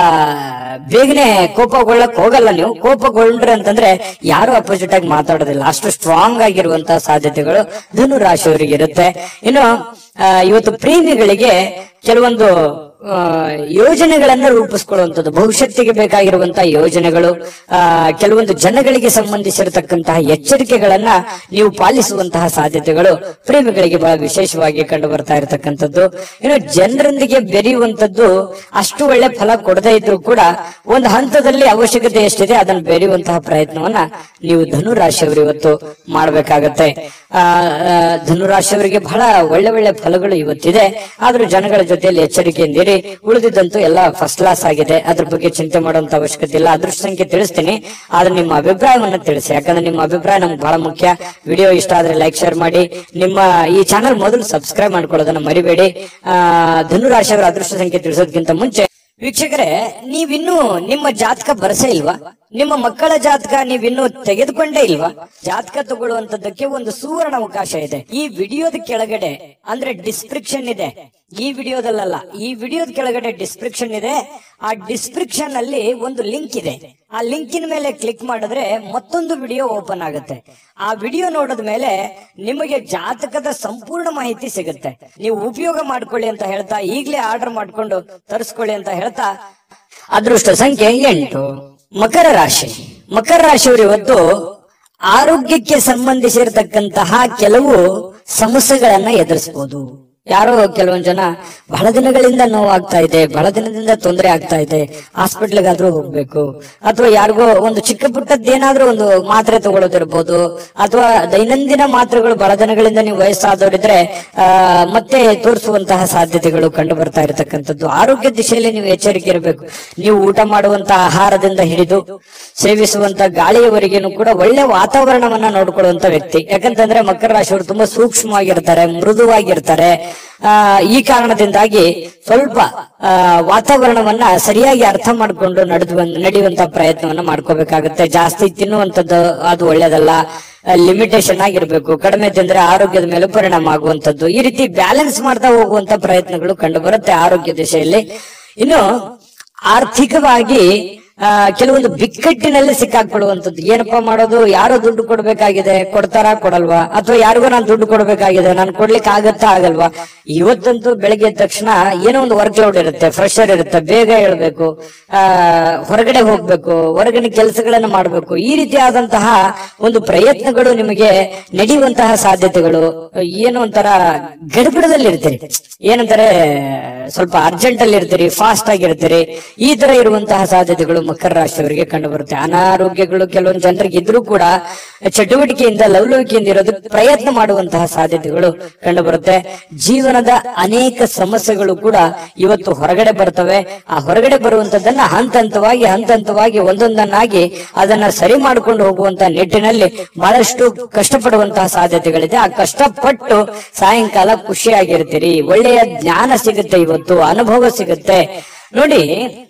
ಬೇಗನೆ ಕೋಪಗೊಳ್ಳಕ್ ಹೋಗಲ್ಲ ನೀವು ಕೋಪಗೊಂಡ್ರೆ ಅಂತಂದ್ರೆ ಯಾರು ಅಪೋಸಿಟ್ ಆಗಿ ಮಾತಾಡೋದಿಲ್ಲ ಅಷ್ಟು ಸ್ಟ್ರಾಂಗ್ ಆಗಿರುವಂತಹ ಸಾಧ್ಯತೆಗಳು ಧನು ರಾಶಿಯವರಿಗೆ ಇರುತ್ತೆ ಇನ್ನು ಆ, ಇವತ್ತು ಪ್ರೇಮಿಗಳಿಗೆ ಕೆಲವೊಂದು ಆ, ಯೋಜನೆಗಳನ್ನ ರೂಪಿಸ್ಕೊಳ್ಳುವಂಥದ್ದು ಭವಿಷ್ಯತ್ತಿಗೆ ಬೇಕಾಗಿರುವಂತಹ ಯೋಜನೆಗಳು ಆ, ಕೆಲವೊಂದು ಜನಗಳಿಗೆ ಸಂಬಂಧಿಸಿರತಕ್ಕಂತಹ ಎಚ್ಚರಿಕೆಗಳನ್ನ ನೀವು ಪಾಲಿಸುವಂತಹ ಸಾಧ್ಯತೆಗಳು ಪ್ರೇಮಿಗಳಿಗೆ ಬಹಳ ವಿಶೇಷವಾಗಿ ಕಂಡು ಬರ್ತಾ ಇರತಕ್ಕಂಥದ್ದು ಇನ್ನು ಜನರೊಂದಿಗೆ ಬೆರೆಯುವಂತದ್ದು ಅಷ್ಟು ಒಳ್ಳೆ ಫಲ ಕೊಡದೇ ಇದ್ರೂ ಕೂಡ ಒಂದು ಹಂತದಲ್ಲಿ ಅವಶ್ಯಕತೆ ಎಷ್ಟಿದೆ ಅದನ್ನು ಬೆರೆಯುವಂತಹ ಪ್ರಯತ್ನವನ್ನ ನೀವು ಧನುರಾಶಿಯವರು ಇವತ್ತು ಮಾಡಬೇಕಾಗತ್ತೆ ಆ ಆ, ಧನುರಾಶಿಯವರಿಗೆ ಬಹಳ ಒಳ್ಳೆ ಒಳ್ಳೆ ಫಲಗಳು ಇವತ್ತಿದೆ ಆದ್ರೂ ಜನಗಳ ಜೊತೆಯಲ್ಲಿ ಎಚ್ಚರಿಕೆಯಿಂದಿರಿ ಉಳಿದಿದ್ದಂತೂ ಎಲ್ಲ ಫಸ್ಟ್ ಕ್ಲಾಸ್ ಆಗಿದೆ ಅದ್ರ ಬಗ್ಗೆ ಚಿಂತೆ ಮಾಡುವಂತ ಅವಶ್ಯಕತೆ ಇಲ್ಲ ಅದೃಷ್ಟ ಸಂಖ್ಯೆ ತಿಳಿಸ್ತೀನಿ ಆದ್ರೆ ನಿಮ್ಮ ಅಭಿಪ್ರಾಯವನ್ನ ತಿಳಿಸಿ ಯಾಕಂದ್ರೆ ನಿಮ್ಮ ಅಭಿಪ್ರಾಯ ನಮ್ಗೆ ಬಹಳ ಮುಖ್ಯ ವಿಡಿಯೋ ಇಷ್ಟ ಆದ್ರೆ ಲೈಕ್ ಶೇರ್ ಮಾಡಿ ನಿಮ್ಮ ಈ ಚಾನಲ್ ಮೊದಲು ಸಬ್ಸ್ಕ್ರೈಬ್ ಮಾಡ್ಕೊಳ್ಳೋದನ್ನ ಮರಿಬೇಡಿ ಆ ಧನುರಾಶಿಯವರ ಅದೃಷ್ಟ ಸಂಖ್ಯೆ ತಿಳಿಸೋದಕ್ಕಿಂತ ಮುಂಚೆ ವೀಕ್ಷಕರೇ ನೀವಿನ್ನೂ ನಿಮ್ಮ ಜಾತಕ ಬರಸೇ ಇಲ್ವಾ ನಿಮ್ಮ ಮಕ್ಕಳ ಜಾತಕ ನೀವಿನ್ನೂ ತೆಗೆದುಕೊಂಡೇ ಇಲ್ವಾ ಜಾತಕ ತಗೊಳ್ಳುವಂತದ್ದಕ್ಕೆ ಒಂದು ಸುವರ್ಣ ಅವಕಾಶ ಇದೆ ಈ ವಿಡಿಯೋದ ಕೆಳಗಡೆ ಅಂದ್ರೆ ಡಿಸ್ಕ್ರಿಪ್ಷನ್ ಇದೆ ಈ ವಿಡಿಯೋದಲ್ಲ ಈ ವಿಡಿಯೋದ ಕೆಳಗಡೆ ಡಿಸ್ಕ್ರಿಪ್ಷನ್ ಇದೆ ಆ ಡಿಸ್ಕ್ರಿಪ್ಷನ್ ಅಲ್ಲಿ ಒಂದು ಲಿಂಕ್ ಇದೆ ಆ ಲಿಂಕಿನ ಮೇಲೆ ಕ್ಲಿಕ್ ಮಾಡಿದ್ರೆ ಮತ್ತೊಂದು ವಿಡಿಯೋ ಓಪನ್ ಆಗುತ್ತೆ ಆ ವಿಡಿಯೋ ನೋಡಿದ ಮೇಲೆ ನಿಮಗೆ ಜಾತಕದ ಸಂಪೂರ್ಣ ಮಾಹಿತಿ ಸಿಗುತ್ತೆ ನೀವು ಉಪಯೋಗ ಮಾಡ್ಕೊಳ್ಳಿ ಅಂತ ಹೇಳ್ತಾ ಈಗಲೇ ಆರ್ಡರ್ ಮಾಡ್ಕೊಂಡು ತರಿಸ್ಕೊಳ್ಳಿ ಅಂತ ಹೇಳ್ತಾ ಅದೃಷ್ಟ ಸಂಖ್ಯೆ ಎಂಟು ಮಕರ ರಾಶಿ ಮಕರ ರಾಶಿಯವರು ಇವತ್ತು ಆರೋಗ್ಯಕ್ಕೆ ಸಂಬಂಧಿಸಿರತಕ್ಕಂತಹ ಕೆಲವು ಸಮಸ್ಯೆಗಳನ್ನ ಎದುರಿಸಬಹುದು ಯಾರೋ ಕೆಲವೊಂದ್ ಜನ ಬಹಳ ದಿನಗಳಿಂದ ನೋವಾಗ್ತಾ ಇದೆ ಬಹಳ ದಿನದಿಂದ ತೊಂದರೆ ಆಗ್ತಾ ಇದೆ ಹಾಸ್ಪಿಟ್ಲ್ಗಾದ್ರೂ ಹೋಗ್ಬೇಕು ಅಥವಾ ಯಾರಿಗೋ ಒಂದು ಚಿಕ್ಕ ಪುಟ್ಟದ್ದೇನಾದ್ರೂ ಒಂದು ಮಾತ್ರೆ ತಗೊಳ್ಳೋದಿರ್ಬೋದು ಅಥವಾ ದೈನಂದಿನ ಮಾತ್ರೆಗಳು ಬಹಳ ದಿನಗಳಿಂದ ನೀವು ವಯಸ್ಸಾದವರಿದ್ರೆ ಆ ಮತ್ತೆ ತೋರಿಸುವಂತಹ ಸಾಧ್ಯತೆಗಳು ಕಂಡು ಬರ್ತಾ ಇರತಕ್ಕಂಥದ್ದು ಆರೋಗ್ಯ ದಿಶೆಯಲ್ಲಿ ನೀವು ಎಚ್ಚರಿಕೆ ಇರಬೇಕು ನೀವು ಊಟ ಮಾಡುವಂತಹ ಆಹಾರದಿಂದ ಹಿಡಿದು ಸೇವಿಸುವಂತ ಗಾಳಿಯವರೆಗೇನು ಕೂಡ ಒಳ್ಳೆ ವಾತಾವರಣವನ್ನ ನೋಡ್ಕೊಳ್ಳುವಂತ ವ್ಯಕ್ತಿ ಯಾಕಂತಂದ್ರೆ ಮಕರ ರಾಶಿಯವರು ತುಂಬಾ ಸೂಕ್ಷ್ಮವಾಗಿರ್ತಾರೆ ಮೃದುವಾಗಿರ್ತಾರೆ ಆ ಈ ಕಾರಣದಿಂದಾಗಿ ಸ್ವಲ್ಪ ಆ ವಾತಾವರಣವನ್ನ ಸರಿಯಾಗಿ ಅರ್ಥ ಮಾಡ್ಕೊಂಡು ನಡೆದು ನಡೆಯುವಂತ ಪ್ರಯತ್ನವನ್ನ ಮಾಡ್ಕೋಬೇಕಾಗುತ್ತೆ ಜಾಸ್ತಿ ತಿನ್ನುವಂಥದ್ದು ಅದು ಒಳ್ಳೇದಲ್ಲ ಲಿಮಿಟೇಷನ್ ಆಗಿರ್ಬೇಕು ಕಡಿಮೆ ತಿಂದ್ರೆ ಆರೋಗ್ಯದ ಮೇಲೆ ಪರಿಣಾಮ ಆಗುವಂತದ್ದು ಈ ರೀತಿ ಬ್ಯಾಲೆನ್ಸ್ ಮಾಡ್ತಾ ಹೋಗುವಂತ ಪ್ರಯತ್ನಗಳು ಕಂಡು ಬರುತ್ತೆ ಆರೋಗ್ಯ ದಿಶೆಯಲ್ಲಿ ಇನ್ನು ಆರ್ಥಿಕವಾಗಿ ಆ, ಕೆಲವೊಂದು ಬಿಕ್ಕಟ್ಟಿನಲ್ಲಿ ಸಿಕ್ಕಾಕೊಳ್ಳುವಂಥದ್ದು ಏನಪ್ಪಾ ಮಾಡೋದು ಯಾರೋ ದುಡ್ಡು ಕೊಡ್ಬೇಕಾಗಿದೆ ಕೊಡ್ತಾರಾ ಕೊಡಲ್ವಾ ಅಥವಾ ಯಾರಿಗೋ ನಾನು ದುಡ್ಡು ಕೊಡ್ಬೇಕಾಗಿದೆ ನಾನು ಕೊಡ್ಲಿಕ್ಕೆ ಆಗತ್ತಾ ಆಗಲ್ವಾ ಇವತ್ತಂತೂ ಬೆಳಗ್ಗೆ ಎದ್ದ ತಕ್ಷಣ ಏನೋ ಒಂದು ವರ್ಕ್ ಲೋಡ್ ಇರುತ್ತೆ ಫ್ರೆಶರ್ ಇರುತ್ತೆ ಬೇಗ ಹೇಳ್ಬೇಕು ಆ ಹೊರಗಡೆ ಹೋಗ್ಬೇಕು ಹೊರಗಡೆ ಕೆಲಸಗಳನ್ನ ಮಾಡ್ಬೇಕು ಈ ರೀತಿಯಾದಂತಹ ಒಂದು ಪ್ರಯತ್ನಗಳು ನಿಮಗೆ ನಡೆಯುವಂತಹ ಸಾಧ್ಯತೆಗಳು ಏನೋ ಒಂಥರ ಗಡಿಬಿಡದಲ್ಲಿ ಇರ್ತೀರಿ ಏನಂತಾರೆ ಸ್ವಲ್ಪ ಅರ್ಜೆಂಟ್ ಅಲ್ಲಿ ಇರ್ತೀರಿ ಫಾಸ್ಟ್ ಆಗಿರ್ತೀರಿ ಈ ತರ ಇರುವಂತಹ ಸಾಧ್ಯತೆಗಳು ಮಕರ ರಾಶಿಯವರಿಗೆ ಕಂಡು ಬರುತ್ತೆ ಅನಾರೋಗ್ಯಗಳು ಕೆಲವೊಂದು ಜನರಿಗೆ ಇದ್ರೂ ಕೂಡ ಚಟುವಟಿಕೆಯಿಂದ ಲವಲವಿಕೆಯಿಂದ ಇರೋದಕ್ಕೆ ಪ್ರಯತ್ನ ಮಾಡುವಂತಹ ಸಾಧ್ಯತೆಗಳು ಕಂಡು ಬರುತ್ತೆ ಜೀವನದ ಅನೇಕ ಸಮಸ್ಯೆಗಳು ಕೂಡ ಇವತ್ತು ಹೊರಗಡೆ ಬರ್ತವೆ ಆ ಹೊರಗಡೆ ಬರುವಂತದ್ದನ್ನ ಹಂತ ಹಂತವಾಗಿ ಹಂತ ಹಂತವಾಗಿ ಒಂದೊಂದನ್ನಾಗಿ ಅದನ್ನ ಸರಿ ಮಾಡಿಕೊಂಡು ಹೋಗುವಂತ ನಿಟ್ಟಿನಲ್ಲಿ ಬಹಳಷ್ಟು ಕಷ್ಟಪಡುವಂತಹ ಸಾಧ್ಯತೆಗಳಿದೆ ಆ ಕಷ್ಟಪಟ್ಟು ಸಾಯಂಕಾಲ ಖುಷಿಯಾಗಿರ್ತೀರಿ ಒಳ್ಳೆಯ ಜ್ಞಾನ ಸಿಗುತ್ತೆ ಇವತ್ತು ಅನುಭವ ಸಿಗುತ್ತೆ ನೋಡಿ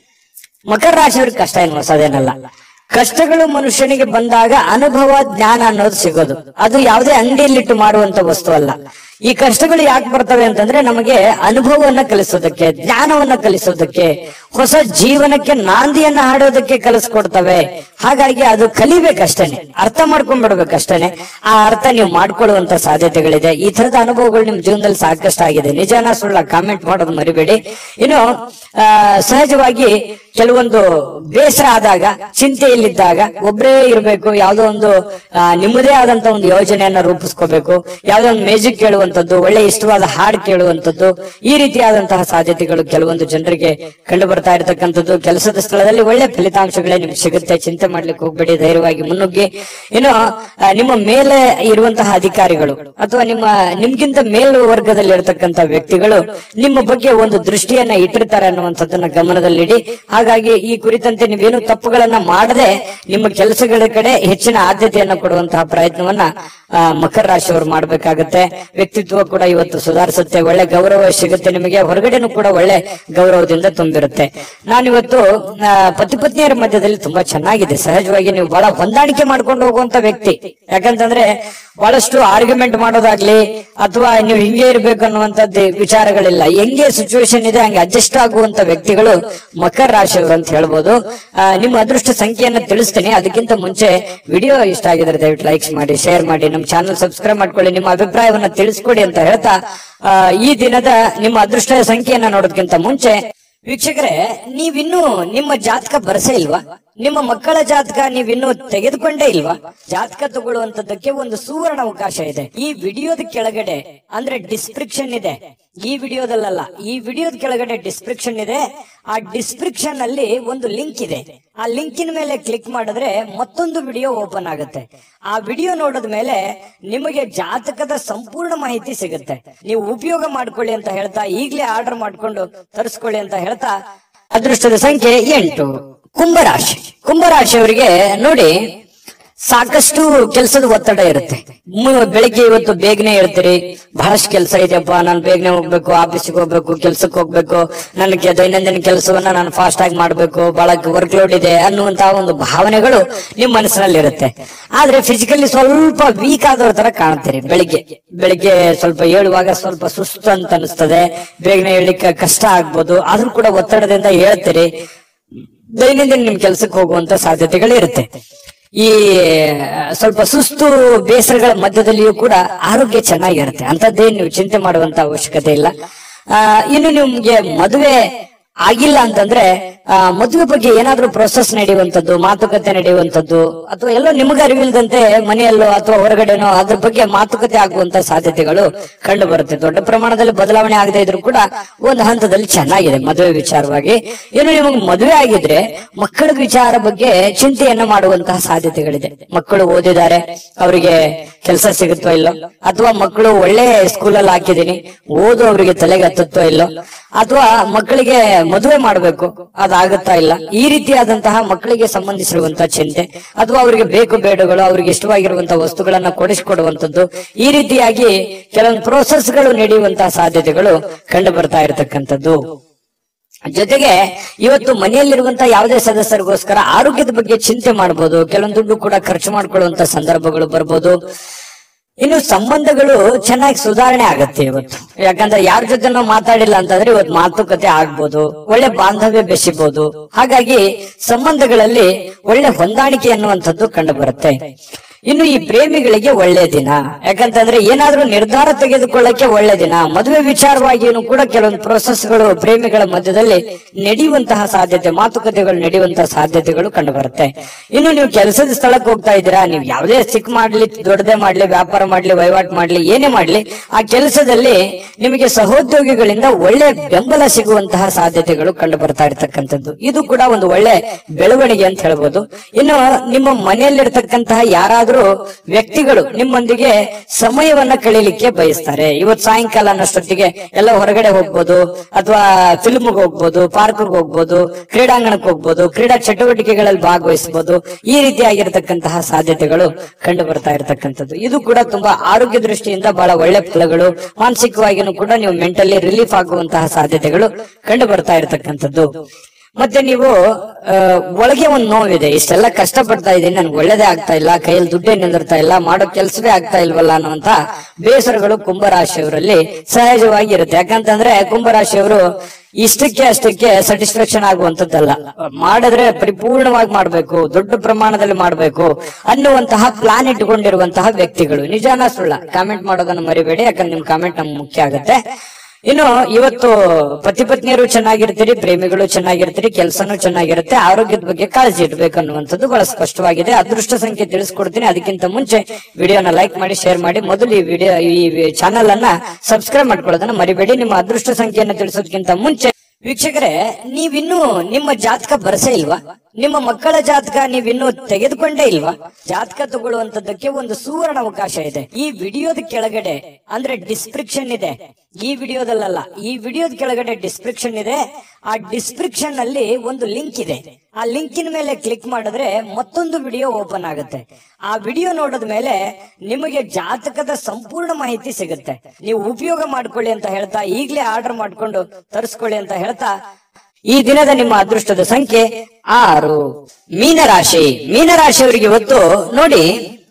ಮಕರ ರಾಶಿಯವ್ರಿಗೆ ಕಷ್ಟ ಏನು ಹೊಸದೇನಲ್ಲ ಕಷ್ಟಗಳು ಮನುಷ್ಯನಿಗೆ ಬಂದಾಗ ಅನುಭವ ಜ್ಞಾನ ಅನ್ನೋದು ಸಿಗೋದು ಅದು ಯಾವುದೇ ಅಂಗಡಿಯಲ್ಲಿಟ್ಟು ಮಾರುವಂತ ವಸ್ತು ಅಲ್ಲ ಈ ಕಷ್ಟಗಳು ಯಾಕೆ ಬರ್ತವೆ ಅಂತಂದ್ರೆ ನಮಗೆ ಅನುಭವವನ್ನ ಕಲಿಸೋದಕ್ಕೆ ಜ್ಞಾನವನ್ನ ಕಲಿಸೋದಕ್ಕೆ ಹೊಸ ಜೀವನಕ್ಕೆ ನಾಂದಿಯನ್ನ ಹಾಡೋದಕ್ಕೆ ಕಲಿಸ್ಕೊಡ್ತವೆ ಹಾಗಾಗಿ ಅದು ಕಲಿಬೇಕಷ್ಟೇನೆ ಅರ್ಥ ಮಾಡ್ಕೊಂಡ್ಬಿಡ್ಬೇಕಷ್ಟೇನೆ ಆ ಅರ್ಥ ನೀವು ಮಾಡ್ಕೊಳ್ಳುವಂತ ಸಾಧ್ಯತೆಗಳಿದೆ ಈ ತರದ ಅನುಭವಗಳು ನಿಮ್ ಜೀವನದಲ್ಲಿ ಸಾಕಷ್ಟು ಆಗಿದೆ ನಿಜಾನ ಸುಳ್ಳ ಕಾಮೆಂಟ್ ಮಾಡೋದು ಮರಿಬೇಡಿ ಇನ್ನು ಆ, ಸಹಜವಾಗಿ ಕೆಲವೊಂದು ಬೇಸರ ಆದಾಗ ಚಿಂತೆಯಲ್ಲಿದ್ದಾಗ ಒಬ್ಬರೇ ಇರಬೇಕು ಯಾವುದೋ ಒಂದು ಆ, ನಿಮ್ಮದೇ ಆದಂತ ಒಂದು ಯೋಜನೆಯನ್ನ ರೂಪಿಸ್ಕೋಬೇಕು ಯಾವುದೋ ಒಂದು ಮ್ಯೂಸಿಕ್ ಕೇಳುವಂತದ್ದು ಒಳ್ಳೆ ಇಷ್ಟವಾದ ಹಾಡು ಕೇಳುವಂತದ್ದು ಈ ರೀತಿಯಾದಂತಹ ಸಾಧ್ಯತೆಗಳು ಕೆಲವೊಂದು ಜನರಿಗೆ ಕಂಡು ಬರ್ತಾ ಇರತಕ್ಕಂಥದ್ದು ಕೆಲಸದ ಸ್ಥಳದಲ್ಲಿ ಒಳ್ಳೆ ಫಲಿತಾಂಶಗಳೇ ನಿಮ್ಗೆ ಸಿಗುತ್ತೆ ಚಿಂತೆ ಮಾಡ್ಲಿಕ್ಕೆ ಹೋಗ್ಬೇಡಿ ಧೈರ್ಯವಾಗಿ ಮುನ್ನುಗ್ಗಿ ಇನ್ನು ಆ, ನಿಮ್ಮ ಮೇಲೆ ಇರುವಂತಹ ಅಧಿಕಾರಿಗಳು ಅಥವಾ ನಿಮ್ಮ ನಿಮ್ಗಿಂತ ಮೇಲು ವರ್ಗದಲ್ಲಿ ಇರತಕ್ಕಂತ ವ್ಯಕ್ತಿಗಳು ನಿಮ್ಮ ಬಗ್ಗೆ ಒಂದು ದೃಷ್ಟಿಯನ್ನ ಇಟ್ಟಿರ್ತಾರೆ ಅನ್ನುವಂಥದ್ದನ್ನ ಗಮನದಲ್ಲಿಡಿ ಹಾಗಾಗಿ ಈ ಕುರಿತಂತೆ ನೀವೇನು ತಪ್ಪುಗಳನ್ನ ಮಾಡದೆ ನಿಮ್ಮ ಕೆಲಸಗಳ ಕಡೆ ಹೆಚ್ಚಿನ ಆದ್ಯತೆಯನ್ನ ಕೊಡುವಂತಹ ಪ್ರಯತ್ನವನ್ನ ಆ, ಮಕರ ರಾಶಿಯವರು ಮಾಡ್ಬೇಕಾಗತ್ತೆ ವ್ಯಕ್ತಿತ್ವ ಕೂಡ ಇವತ್ತು ಸುಧಾರಿಸುತ್ತೆ ಒಳ್ಳೆ ಗೌರವ ಸಿಗುತ್ತೆ ನಿಮಗೆ ಹೊರಗಡೆನೂ ಕೂಡ ಒಳ್ಳೆ ಗೌರವದಿಂದ ತುಂಬಿರುತ್ತೆ ನಾನಿವತ್ತು ಆ, ಪತಿ ಪತ್ನಿಯರ ಮಧ್ಯದಲ್ಲಿ ತುಂಬಾ ಚೆನ್ನಾಗಿದೆ ಸಹಜವಾಗಿ ನೀವು ಬಹಳ ಹೊಂದಾಣಿಕೆ ಮಾಡ್ಕೊಂಡು ಹೋಗುವಂತ ವ್ಯಕ್ತಿ ಯಾಕಂತಂದ್ರೆ ಬಹಳಷ್ಟು ಆರ್ಗ್ಯುಮೆಂಟ್ ಮಾಡೋದಾಗ್ಲಿ ಅಥವಾ ನೀವು ಹಿಂಗೆ ಇರ್ಬೇಕು ಅನ್ನುವಂಥದ್ದು ವಿಚಾರಗಳಿಲ್ಲ ಹೆಂಗೆ ಸಿಚುವೇಶನ್ ಇದೆ ಹಂಗೆ ಅಡ್ಜಸ್ಟ್ ಆಗುವಂತ ವ್ಯಕ್ತಿಗಳು ಮಕರ ರಾಶಿಯವರು ಅಂತ ಹೇಳ್ಬೋದು ಆ, ನಿಮ್ಮ ಅದೃಷ್ಟ ಸಂಖ್ಯೆಯನ್ನ ತಿಳಿಸ್ತೀನಿ ಅದಕ್ಕಿಂತ ಮುಂಚೆ ವಿಡಿಯೋ ಇಷ್ಟ ಆಗಿದ್ರೆ ದಯವಿಟ್ಟು ಲೈಕ್ಸ್ ಮಾಡಿ ಶೇರ್ ಮಾಡಿ ನಮ್ಮ ಚಾನಲ್ ಸಬ್ಸ್ಕ್ರೈಬ್ ಮಾಡ್ಕೊಳ್ಳಿ ನಿಮ್ಮ ಅಭಿಪ್ರಾಯವನ್ನ ತಿಳಿಸ್ಕೊಡಿ ಅಂತ ಹೇಳ್ತಾ ಆ, ಈ ದಿನದ ನಿಮ್ಮ ಅದೃಷ್ಟ ಸಂಖ್ಯೆಯನ್ನ ನೋಡೋದಕ್ಕಿಂತ ಮುಂಚೆ ವೀಕ್ಷಕರೇ ನೀವಿನ್ನೂ ನಿಮ್ಮ ಜಾತಕ ಬರಸೇ ಇಲ್ವಾ ನಿಮ್ಮ ಮಕ್ಕಳ ಜಾತಕ ನೀವಿನ್ನೂ ತೆಗೆದುಕೊಂಡೇ ಇಲ್ವಾ ಜಾತಕ ತಗೊಳ್ಳುವಂತದ್ದಕ್ಕೆ ಒಂದು ಸುವರ್ಣ ಅವಕಾಶ ಇದೆ ಈ ವಿಡಿಯೋದ ಕೆಳಗಡೆ ಅಂದ್ರೆ ಡಿಸ್ಕ್ರಿಪ್ಷನ್ ಇದೆ ಈ ವಿಡಿಯೋದಲ್ಲ ಈ ವಿಡಿಯೋದ ಕೆಳಗಡೆ ಡಿಸ್ಕ್ರಿಪ್ಷನ್ ಇದೆ ಆ ಡಿಸ್ಕ್ರಿಪ್ಷನ್ ಅಲ್ಲಿ ಒಂದು ಲಿಂಕ್ ಇದೆ ಆ ಲಿಂಕಿನ ಮೇಲೆ ಕ್ಲಿಕ್ ಮಾಡಿದ್ರೆ ಮತ್ತೊಂದು ವಿಡಿಯೋ ಓಪನ್ ಆಗುತ್ತೆ ಆ ವಿಡಿಯೋ ನೋಡಿದ ಮೇಲೆ ನಿಮಗೆ ಜಾತಕದ ಸಂಪೂರ್ಣ ಮಾಹಿತಿ ಸಿಗುತ್ತೆ ನೀವು ಉಪಯೋಗ ಮಾಡ್ಕೊಳ್ಳಿ ಅಂತ ಹೇಳ್ತಾ ಈಗಲೇ ಆರ್ಡರ್ ಮಾಡ್ಕೊಂಡು ತರಿಸ್ಕೊಳ್ಳಿ ಅಂತ ಹೇಳ್ತಾ ಅದೃಷ್ಟದ ಸಂಖ್ಯೆ ಎಂಟು ಕುಂಭರಾಶಿ ಕುಂಭರಾಶಿಯವರಿಗೆ ನೋಡಿ ಸಾಕಷ್ಟು ಕೆಲಸದ ಒತ್ತಡ ಇರುತ್ತೆ ಮು- ಬೆಳಿಗ್ಗೆ ಇವತ್ತು ಬೇಗನೆ ಹೇಳ್ತೀರಿ ಬಹಳಷ್ಟು ಕೆಲಸ ಇದೆಯಪ್ಪ ನಾನು ಬೇಗನೆ ಹೋಗ್ಬೇಕು ಆಫೀಸಿಗೆ ಹೋಗ್ಬೇಕು ಕೆಲ್ಸಕ್ಕೆ ಹೋಗ್ಬೇಕು ನನಗೆ ದೈನಂದಿನ ಕೆಲಸವನ್ನ ನಾನು ಫಾಸ್ಟ್ ಆಗಿ ಮಾಡ್ಬೇಕು ಬಹಳ ವರ್ಕ್ ಲೋಡ್ ಇದೆ ಅನ್ನುವಂತಹ ಒಂದು ಭಾವನೆಗಳು ನಿಮ್ ಮನಸ್ಸಿನಲ್ಲಿ ಇರುತ್ತೆ ಆದ್ರೆ ಫಿಸಿಕಲಿ ಸ್ವಲ್ಪ ವೀಕ್ ಆದವ್ರ ತರ ಕಾಣ್ತೀರಿ ಬೆಳಿಗ್ಗೆ ಬೆಳಿಗ್ಗೆ ಸ್ವಲ್ಪ ಹೇಳುವಾಗ ಸ್ವಲ್ಪ ಸುಸ್ತು ಅಂತ ಅನಿಸ್ತದೆ ಬೇಗನೆ ಹೇಳಲಿಕ್ಕೆ ಕಷ್ಟ ಆಗ್ಬೋದು ಆದ್ರೂ ಕೂಡ ಒತ್ತಡದಿಂದ ಹೇಳ್ತೀರಿ ದೈನಂದಿನ ನಿಮ್ ಕೆಲ್ಸಕ್ಕೆ ಹೋಗುವಂತ ಸಾಧ್ಯತೆಗಳು ಇರುತ್ತೆ ಈ ಸ್ವಲ್ಪ ಸುಸ್ತು ಬೇಸರಗಳ ಮಧ್ಯದಲ್ಲಿಯೂ ಕೂಡ ಆರೋಗ್ಯ ಚೆನ್ನಾಗಿರುತ್ತೆ ಅಂತದ್ದೇನು ನೀವು ಚಿಂತೆ ಮಾಡುವಂತ ಅವಶ್ಯಕತೆ ಇಲ್ಲ ಆ, ಇನ್ನು ನಿಮ್ಗೆ ಮದುವೆ ಆಗಿಲ್ಲ ಅಂತಂದ್ರೆ ಆ, ಮದುವೆ ಬಗ್ಗೆ ಏನಾದ್ರೂ ಪ್ರೊಸೆಸ್ ನಡೆಯುವಂತದ್ದು ಮಾತುಕತೆ ನಡೆಯುವಂತದ್ದು ಅಥವಾ ಎಲ್ಲೋ ನಿಮಗೆ ಅರಿವಿಲ್ಲದಂತೆ ಮನೆಯಲ್ಲೋ ಅಥವಾ ಹೊರಗಡೆನೋ ಅದ್ರ ಬಗ್ಗೆ ಮಾತುಕತೆ ಆಗುವಂತ ಸಾಧ್ಯತೆಗಳು ಕಂಡು ಬರುತ್ತೆ ದೊಡ್ಡ ಪ್ರಮಾಣದಲ್ಲಿ ಬದಲಾವಣೆ ಆಗದೆ ಇದ್ರೂ ಕೂಡ ಒಂದು ಹಂತದಲ್ಲಿ ಚೆನ್ನಾಗಿದೆ ಮದುವೆ ವಿಚಾರವಾಗಿ ಇನ್ನು ನಿಮಗೆ ಮದುವೆ ಆಗಿದ್ರೆ ಮಕ್ಕಳ ವಿಚಾರ ಬಗ್ಗೆ ಚಿಂತೆಯನ್ನ ಮಾಡುವಂತಹ ಸಾಧ್ಯತೆಗಳಿದೆ ಮಕ್ಕಳು ಓದಿದ್ದಾರೆ ಅವರಿಗೆ ಕೆಲಸ ಸಿಗುತ್ತೋ ಇಲ್ಲೋ ಅಥವಾ ಮಕ್ಕಳು ಒಳ್ಳೆ ಸ್ಕೂಲಲ್ಲಿ ಹಾಕಿದೀನಿ ಓದು ಅವರಿಗೆ ತಲೆಗೆ ಹತ್ತುತ್ತೋ ಇಲ್ಲೋ ಅಥವಾ ಮಕ್ಕಳಿಗೆ ಮದುವೆ ಮಾಡಬೇಕು ಅದಾಗುತ್ತಾ ಇಲ್ಲ ಈ ರೀತಿಯಾದಂತಹ ಮಕ್ಕಳಿಗೆ ಸಂಬಂಧಿಸಿರುವಂತಹ ಚಿಂತೆ ಅಥವಾ ಅವರಿಗೆ ಬೇಕು ಬೇಡಗಳು ಅವರಿಗೆ ಇಷ್ಟವಾಗಿರುವಂತಹ ವಸ್ತುಗಳನ್ನ ಕೊಡಿಸಿಕೊಡುವಂತದ್ದು ಈ ರೀತಿಯಾಗಿ ಕೆಲವೊಂದು ಪ್ರೋಸೆಸ್ಗಳು ನಡೆಯುವಂತಹ ಸಾಧ್ಯತೆಗಳು ಕಂಡು ಬರ್ತಾ ಇರತಕ್ಕಂಥದ್ದು ಜೊತೆಗೆ ಇವತ್ತು ಮನೆಯಲ್ಲಿರುವಂತಹ ಯಾವುದೇ ಸದಸ್ಯರಿಗೋಸ್ಕರ ಆರೋಗ್ಯದ ಬಗ್ಗೆ ಚಿಂತೆ ಮಾಡಬಹುದು ಕೆಲವೊಂದು ದುಡ್ಡು ಕೂಡ ಖರ್ಚು ಮಾಡ್ಕೊಳ್ಳುವಂತ ಸಂದರ್ಭಗಳು ಬರ್ಬೋದು ಇನ್ನು ಸಂಬಂಧಗಳು ಚೆನ್ನಾಗಿ ಸುಧಾರಣೆ ಆಗತ್ತೆ ಇವತ್ತು ಯಾಕಂದ್ರೆ ಯಾರ ಜೊತೆ ನಾವು ಮಾತಾಡಿಲ್ಲ ಅಂತಂದ್ರೆ ಇವತ್ತು ಮಾತುಕತೆ ಆಗ್ಬೋದು ಒಳ್ಳೆ ಬಾಂಧವ್ಯ ಬೆಸಿಬಹುದು ಹಾಗಾಗಿ ಸಂಬಂಧಗಳಲ್ಲಿ ಒಳ್ಳೆ ಹೊಂದಾಣಿಕೆ ಅನ್ನುವಂಥದ್ದು ಕಂಡು ಬರುತ್ತೆ ಇನ್ನು ಈ ಪ್ರೇಮಿಗಳಿಗೆ ಒಳ್ಳೆ ದಿನ ಯಾಕಂತಂದ್ರೆ ಏನಾದ್ರೂ ನಿರ್ಧಾರ ತೆಗೆದುಕೊಳ್ಳಕ್ಕೆ ಒಳ್ಳೆ ದಿನ ಮದುವೆ ವಿಚಾರವಾಗಿಯೂ ಕೂಡ ಕೆಲವೊಂದು ಪ್ರೊಸೆಸ್ಗಳು ಪ್ರೇಮಿಗಳ ಮಧ್ಯದಲ್ಲಿ ನಡೆಯುವಂತಹ ಸಾಧ್ಯತೆ ಮಾತುಕತೆಗಳು ನಡೆಯುವಂತಹ ಸಾಧ್ಯತೆಗಳು ಕಂಡು ಬರುತ್ತೆ ಇನ್ನು ನೀವು ಕೆಲಸದ ಸ್ಥಳಕ್ಕೆ ಹೋಗ್ತಾ ಇದ್ದೀರಾ ನೀವು ಯಾವುದೇ ಚಿಕ್ಕ ಮಾಡ್ಲಿ ದೊಡ್ಡದೇ ಮಾಡ್ಲಿ ವ್ಯಾಪಾರ ಮಾಡ್ಲಿ ವಹಿವಾಟು ಮಾಡ್ಲಿ ಏನೇ ಮಾಡ್ಲಿ ಆ ಕೆಲಸದಲ್ಲಿ ನಿಮಗೆ ಸಹೋದ್ಯೋಗಿಗಳಿಂದ ಒಳ್ಳೆ ಬೆಂಬಲ ಸಿಗುವಂತಹ ಸಾಧ್ಯತೆಗಳು ಕಂಡು ಬರ್ತಾ ಇರ್ತಕ್ಕಂಥದ್ದು ಇದು ಕೂಡ ಒಂದು ಒಳ್ಳೆ ಬೆಳವಣಿಗೆ ಅಂತ ಹೇಳ್ಬೋದು ಇನ್ನು ನಿಮ್ಮ ಮನೆಯಲ್ಲಿರ್ತಕ್ಕಂತಹ ಯಾರಾದ್ರೂ ವ್ಯಕ್ತಿಗಳು ನಿಮ್ಮೊಂದಿಗೆ ಸಮಯವನ್ನ ಕಳೀಲಿಕ್ಕೆ ಬಯಸ್ತಾರೆ ಇವತ್ತು ಸಾಯಂಕಾಲ ಅನ್ನೋಷ್ಟೊತ್ತಿಗೆ ಎಲ್ಲ ಹೊರಗಡೆ ಹೋಗ್ಬೋದು ಅಥವಾ ಫಿಲ್ಮ್ಗೆ ಹೋಗ್ಬೋದು ಪಾರ್ಕ್ಗೆ ಹೋಗ್ಬೋದು ಕ್ರೀಡಾಂಗಣಕ್ಕೆ ಹೋಗ್ಬೋದು ಕ್ರೀಡಾ ಚಟುವಟಿಕೆಗಳಲ್ಲಿ ಭಾಗವಹಿಸಬಹುದು ಈ ರೀತಿಯಾಗಿರ್ತಕ್ಕಂತಹ ಸಾಧ್ಯತೆಗಳು ಕಂಡು ಬರ್ತಾ ಇರತಕ್ಕಂಥದ್ದು ಇದು ಕೂಡ ತುಂಬಾ ಆರೋಗ್ಯ ದೃಷ್ಟಿಯಿಂದ ಬಹಳ ಒಳ್ಳೆ ಫಲಗಳು ಮಾನಸಿಕವಾಗಿನೂ ಕೂಡ ನೀವು ಮೆಂಟಲಿ ರಿಲೀಫ್ ಆಗುವಂತಹ ಸಾಧ್ಯತೆಗಳು ಕಂಡು ಬರ್ತಾ ಇರತಕ್ಕಂಥದ್ದು ಮತ್ತೆ ನೀವು ಆ, ಒಳಗೆ ಒಂದು ನೋವಿದೆ ಇಷ್ಟೆಲ್ಲ ಕಷ್ಟಪಡ್ತಾ ಇದ್ದೀನಿ ನನ್ಗೆ ಒಳ್ಳೇದೇ ಆಗ್ತಾ ಇಲ್ಲ ಕೈಯಲ್ಲಿ ದುಡ್ಡೇ ನಿಂದಿರ್ತಾ ಇಲ್ಲ ಮಾಡೋ ಕೆಲಸವೇ ಆಗ್ತಾ ಇಲ್ವಲ್ಲ ಅನ್ನುವಂತ ಬೇಸರಗಳು ಕುಂಭರಾಶಿಯವರಲ್ಲಿ ಸಹಜವಾಗಿ ಇರುತ್ತೆ ಯಾಕಂತಂದ್ರೆ ಕುಂಭರಾಶಿಯವರು ಇಷ್ಟಕ್ಕೆ ಅಷ್ಟಕ್ಕೆ ಸ್ಯಾಟಿಸ್ಫ್ಯಾಕ್ಷನ್ ಆಗುವಂತದ್ದಲ್ಲ ಮಾಡಿದ್ರೆ ಪರಿಪೂರ್ಣವಾಗಿ ಮಾಡ್ಬೇಕು ದೊಡ್ಡ ಪ್ರಮಾಣದಲ್ಲಿ ಮಾಡ್ಬೇಕು ಅನ್ನುವಂತಹ ಪ್ಲಾನ್ ಇಟ್ಟುಕೊಂಡಿರುವಂತಹ ವ್ಯಕ್ತಿಗಳು ನಿಜಾನ ಸುಳ್ಳ ಕಾಮೆಂಟ್ ಮಾಡೋದನ್ನ ಮರಿಬೇಡಿ ಯಾಕಂದ್ರೆ ನಿಮ್ ಕಾಮೆಂಟ್ ನಮ್ಗೆ ಮುಖ್ಯ ಆಗುತ್ತೆ ಇನ್ನು ಇವತ್ತು ಪತಿ ಪತ್ನಿಯರು ಚೆನ್ನಾಗಿರ್ತೀರಿ ಪ್ರೇಮಿಗಳು ಚೆನ್ನಾಗಿರ್ತೀರಿ ಕೆಲಸನೂ ಚೆನ್ನಾಗಿರುತ್ತೆ ಆರೋಗ್ಯದ ಬಗ್ಗೆ ಕಾಳಜಿ ಇಡಬೇಕು ಅನ್ನುವಂಥದ್ದು ಬಹಳ ಸ್ಪಷ್ಟವಾಗಿದೆ ಅದೃಷ್ಟ ಸಂಖ್ಯೆ ತಿಳಿಸ್ಕೊಡ್ತೀನಿ ಅದಕ್ಕಿಂತ ಮುಂಚೆ ವಿಡಿಯೋನ ಲೈಕ್ ಮಾಡಿ ಶೇರ್ ಮಾಡಿ ಮೊದಲು ಈ ವಿಡಿಯೋ ಈ ಚಾನಲ್ ಅನ್ನ ಸಬ್ಸ್ಕ್ರೈಬ್ ಮಾಡ್ಕೊಳ್ಳೋದನ್ನ ಮರಿಬೇಡಿ ನಿಮ್ಮ ಅದೃಷ್ಟ ಸಂಖ್ಯೆಯನ್ನು ತಿಳಿಸೋದಕ್ಕಿಂತ ಮುಂಚೆ ವೀಕ್ಷಕರೇ ನೀವಿನ್ನೂ ನಿಮ್ಮ ಜಾತಕ ಬರಸೇ ಇಲ್ವಾ ನಿಮ್ಮ ಮಕ್ಕಳ ಜಾತಕ ನೀವಿನ್ನೂ ತೆಗೆದುಕೊಂಡೇ ಇಲ್ವಾ ಜಾತಕ ತಗೊಳ್ಳುವಂತದ್ದಕ್ಕೆ ಒಂದು ಸುವರ್ಣ ಅವಕಾಶ ಇದೆ ಈ ವಿಡಿಯೋದ ಕೆಳಗಡೆ ಅಂದ್ರೆ ಡಿಸ್ಕ್ರಿಪ್ಷನ್ ಇದೆ ಈ ವಿಡಿಯೋದಲ್ಲ ಈ ವಿಡಿಯೋದ ಕೆಳಗಡೆ ಡಿಸ್ಕ್ರಿಪ್ಷನ್ ಇದೆ ಆ ಡಿಸ್ಕ್ರಿಪ್ಷನ್ ಅಲ್ಲಿ ಒಂದು ಲಿಂಕ್ ಇದೆ ಆ ಲಿಂಕಿನ ಮೇಲೆ ಕ್ಲಿಕ್ ಮಾಡಿದ್ರೆ ಮತ್ತೊಂದು ವಿಡಿಯೋ ಓಪನ್ ಆಗುತ್ತೆ ಆ ವಿಡಿಯೋ ನೋಡಿದ ಮೇಲೆ ನಿಮಗೆ ಜಾತಕದ ಸಂಪೂರ್ಣ ಮಾಹಿತಿ ಸಿಗುತ್ತೆ ನೀವು ಉಪಯೋಗ ಮಾಡ್ಕೊಳ್ಳಿ ಅಂತ ಹೇಳ್ತಾ ಈಗಲೇ ಆರ್ಡರ್ ಮಾಡ್ಕೊಂಡು ತರಿಸ್ಕೊಳ್ಳಿ ಅಂತ ಹೇಳ್ತಾ ಈ ದಿನದ ನಿಮ್ಮ ಅದೃಷ್ಟದ ಸಂಖ್ಯೆ ಆರು ಮೀನರಾಶಿ ಮೀನರಾಶಿಯವರಿಗೆ ಇವತ್ತು ನೋಡಿ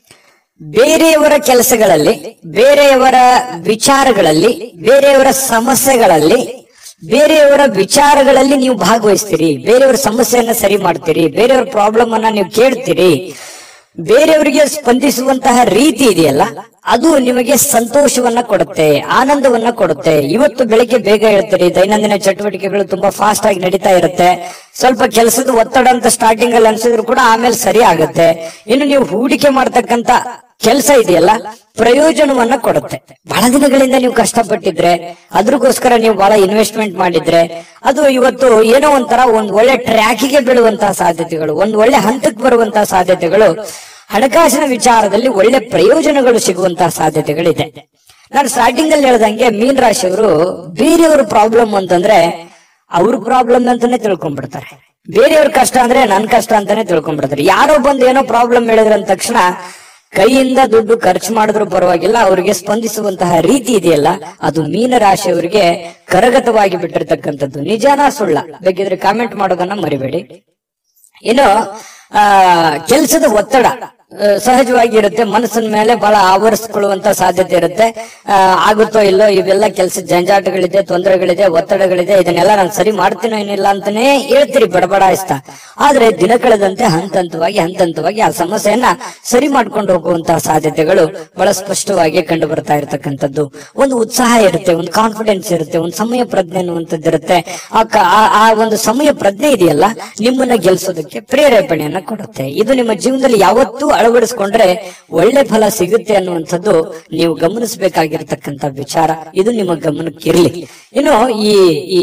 ಬೇರೆಯವರ ಕೆಲಸಗಳಲ್ಲಿ ಬೇರೆಯವರ ವಿಚಾರಗಳಲ್ಲಿ ಬೇರೆಯವರ ಸಮಸ್ಯೆಗಳಲ್ಲಿ ಬೇರೆಯವರ ವಿಚಾರಗಳಲ್ಲಿ ನೀವು ಭಾಗವಹಿಸ್ತೀರಿ ಬೇರೆಯವರ ಸಮಸ್ಯೆಯನ್ನ ಸರಿ ಮಾಡ್ತೀರಿ ಬೇರೆಯವರ ಪ್ರಾಬ್ಲಮ್ ಅನ್ನ ನೀವು ಕೇಳ್ತೀರಿ ಬೇರೆಯವರಿಗೆ ಸ್ಪಂದಿಸುವಂತಹ ರೀತಿ ಇದೆಯಲ್ಲ ಅದು ನಿಮಗೆ ಸಂತೋಷವನ್ನ ಕೊಡುತ್ತೆ ಆನಂದವನ್ನ ಕೊಡುತ್ತೆ ಇವತ್ತು ಬೆಳಿಗ್ಗೆ ಬೇಗ ಹೇಳ್ತೀರಿ ದೈನಂದಿನ ಚಟುವಟಿಕೆಗಳು ತುಂಬಾ ಫಾಸ್ಟ್ ಆಗಿ ನಡೀತಾ ಇರುತ್ತೆ ಸ್ವಲ್ಪ ಕೆಲಸದ ಒತ್ತಡ ಅಂತ ಸ್ಟಾರ್ಟಿಂಗ್ ಅಲ್ಲಿ ಅನ್ಸಿದ್ರು ಕೂಡ ಆಮೇಲೆ ಸರಿ ಆಗುತ್ತೆ ಇನ್ನು ನೀವು ಹೂಡಿಕೆ ಮಾಡ್ತಕ್ಕಂತ ಕೆಲಸ ಇದೆಯಲ್ಲ ಪ್ರಯೋಜನವನ್ನ ಕೊಡುತ್ತೆ ಬಹಳ ದಿನಗಳಿಂದ ನೀವು ಕಷ್ಟಪಟ್ಟಿದ್ರೆ ಅದ್ರಗೋಸ್ಕರ ನೀವು ಬಹಳ ಇನ್ವೆಸ್ಟ್ಮೆಂಟ್ ಮಾಡಿದ್ರೆ ಅದು ಇವತ್ತು ಏನೋ ಒಂಥರ ಒಂದ್ ಒಳ್ಳೆ ಟ್ರ್ಯಾಕಿಗೆ ಬೀಳುವಂತಹ ಸಾಧ್ಯತೆಗಳು ಒಂದ್ ಒಳ್ಳೆ ಹಂತಕ್ಕೆ ಬರುವಂತಹ ಸಾಧ್ಯತೆಗಳು ಹಣಕಾಸಿನ ವಿಚಾರದಲ್ಲಿ ಒಳ್ಳೆ ಪ್ರಯೋಜನಗಳು ಸಿಗುವಂತಹ ಸಾಧ್ಯತೆಗಳಿದೆ ನಾನು ಸ್ಟಾರ್ಟಿಂಗ್ ಅಲ್ಲಿ ಹೇಳ್ದಂಗೆ ಮೀನ್ ರಾಶಿಯವರು ಬೇರೆಯವ್ರ ಪ್ರಾಬ್ಲಮ್ ಅಂತಂದ್ರೆ ಅವ್ರ ಪ್ರಾಬ್ಲಮ್ ಅಂತಾನೆ ತಿಳ್ಕೊಂಡ್ಬಿಡ್ತಾರೆ ಬೇರೆಯವ್ರ ಕಷ್ಟ ಅಂದ್ರೆ ನನ್ ಕಷ್ಟ ಅಂತಾನೆ ತಿಳ್ಕೊಂಡ್ಬಿಡ್ತಾರೆ ಯಾರೋ ಬಂದು ಏನೋ ಪ್ರಾಬ್ಲಮ್ ಹೇಳಿದ್ರ ಅಂದ ತಕ್ಷಣ ಕೈಯಿಂದ ದುಡ್ಡು ಖರ್ಚು ಮಾಡಿದ್ರು ಪರವಾಗಿಲ್ಲ ಅವರಿಗೆ ಸ್ಪಂದಿಸುವಂತಹ ರೀತಿ ಇದೆಯಲ್ಲ ಅದು ಮೀನ ರಾಶಿಯವರಿಗೆ ಕರಗತವಾಗಿ ಬಿಟ್ಟಿರ್ತಕ್ಕಂಥದ್ದು ನಿಜಾನ ಸುಳ್ಳ ಬೇಕಿದ್ರೆ ಕಾಮೆಂಟ್ ಮಾಡೋದನ್ನ ಮರಿಬೇಡಿ ಇನ್ನು ಆ ಕೆಲಸದ ಒತ್ತಡ ಆ, ಸಹಜವಾಗಿ ಇರುತ್ತೆ ಮನಸ್ಸಿನ ಮೇಲೆ ಬಹಳ ಆವರಿಸ್ಕೊಳ್ಳುವಂತ ಸಾಧ್ಯತೆ ಇರುತ್ತೆ ಆ, ಆಗುತ್ತೋ ಇಲ್ಲೋ ಇವೆಲ್ಲ ಕೆಲಸ ಜಂಜಾಟಗಳಿದೆ ತೊಂದರೆಗಳಿದೆ ಒತ್ತಡಗಳಿದೆ ಇದನ್ನೆಲ್ಲ ನಾನು ಸರಿ ಮಾಡ್ತೀನೋ ಏನಿಲ್ಲ ಅಂತಾನೆ ಹೇಳ್ತೀರಿ ಬಡಬಡಾಯಿಸ್ತಾ ಆದ್ರೆ ದಿನ ಕಳೆದಂತೆ ಹಂತ ಹಂತವಾಗಿ ಹಂತ ಹಂತವಾಗಿ ಆ ಸಮಸ್ಯೆಯನ್ನ ಸರಿ ಮಾಡ್ಕೊಂಡು ಹೋಗುವಂತಹ ಸಾಧ್ಯತೆಗಳು ಬಹಳ ಸ್ಪಷ್ಟವಾಗಿ ಕಂಡು ಬರ್ತಾ ಇರತಕ್ಕಂಥದ್ದು ಒಂದು ಉತ್ಸಾಹ ಇರುತ್ತೆ ಒಂದು ಕಾನ್ಫಿಡೆನ್ಸ್ ಇರುತ್ತೆ ಒಂದು ಸಮಯ ಪ್ರಜ್ಞೆ ಅನ್ನುವಂಥದ್ದು ಇರುತ್ತೆ ಆ ಕ- ಆ- ಆ ಒಂದು ಸಮಯ ಪ್ರಜ್ಞೆ ಇದೆಯಲ್ಲ ನಿಮ್ಮನ್ನ ಗೆಲ್ಸೋದಕ್ಕೆ ಪ್ರೇರೇಪಣೆಯನ್ನ ಕೊಡುತ್ತೆ ಇದು ನಿಮ್ಮ ಜೀವನದಲ್ಲಿ ಯಾವತ್ತೂ ಅಳವಡಿಸ್ಕೊಂಡ್ರೆ ಒಳ್ಳೆ ಫಲ ಸಿಗುತ್ತೆ ಅನ್ನುವಂಥದ್ದು ನೀವು ಗಮನಿಸಬೇಕಾಗಿರ್ತಕ್ಕಂಥ ವಿಚಾರ ಇದು ನಿಮ್ಮ ಗಮನಕ್ಕಿರ್ಲಿ ಇನ್ನು ಈ ಈ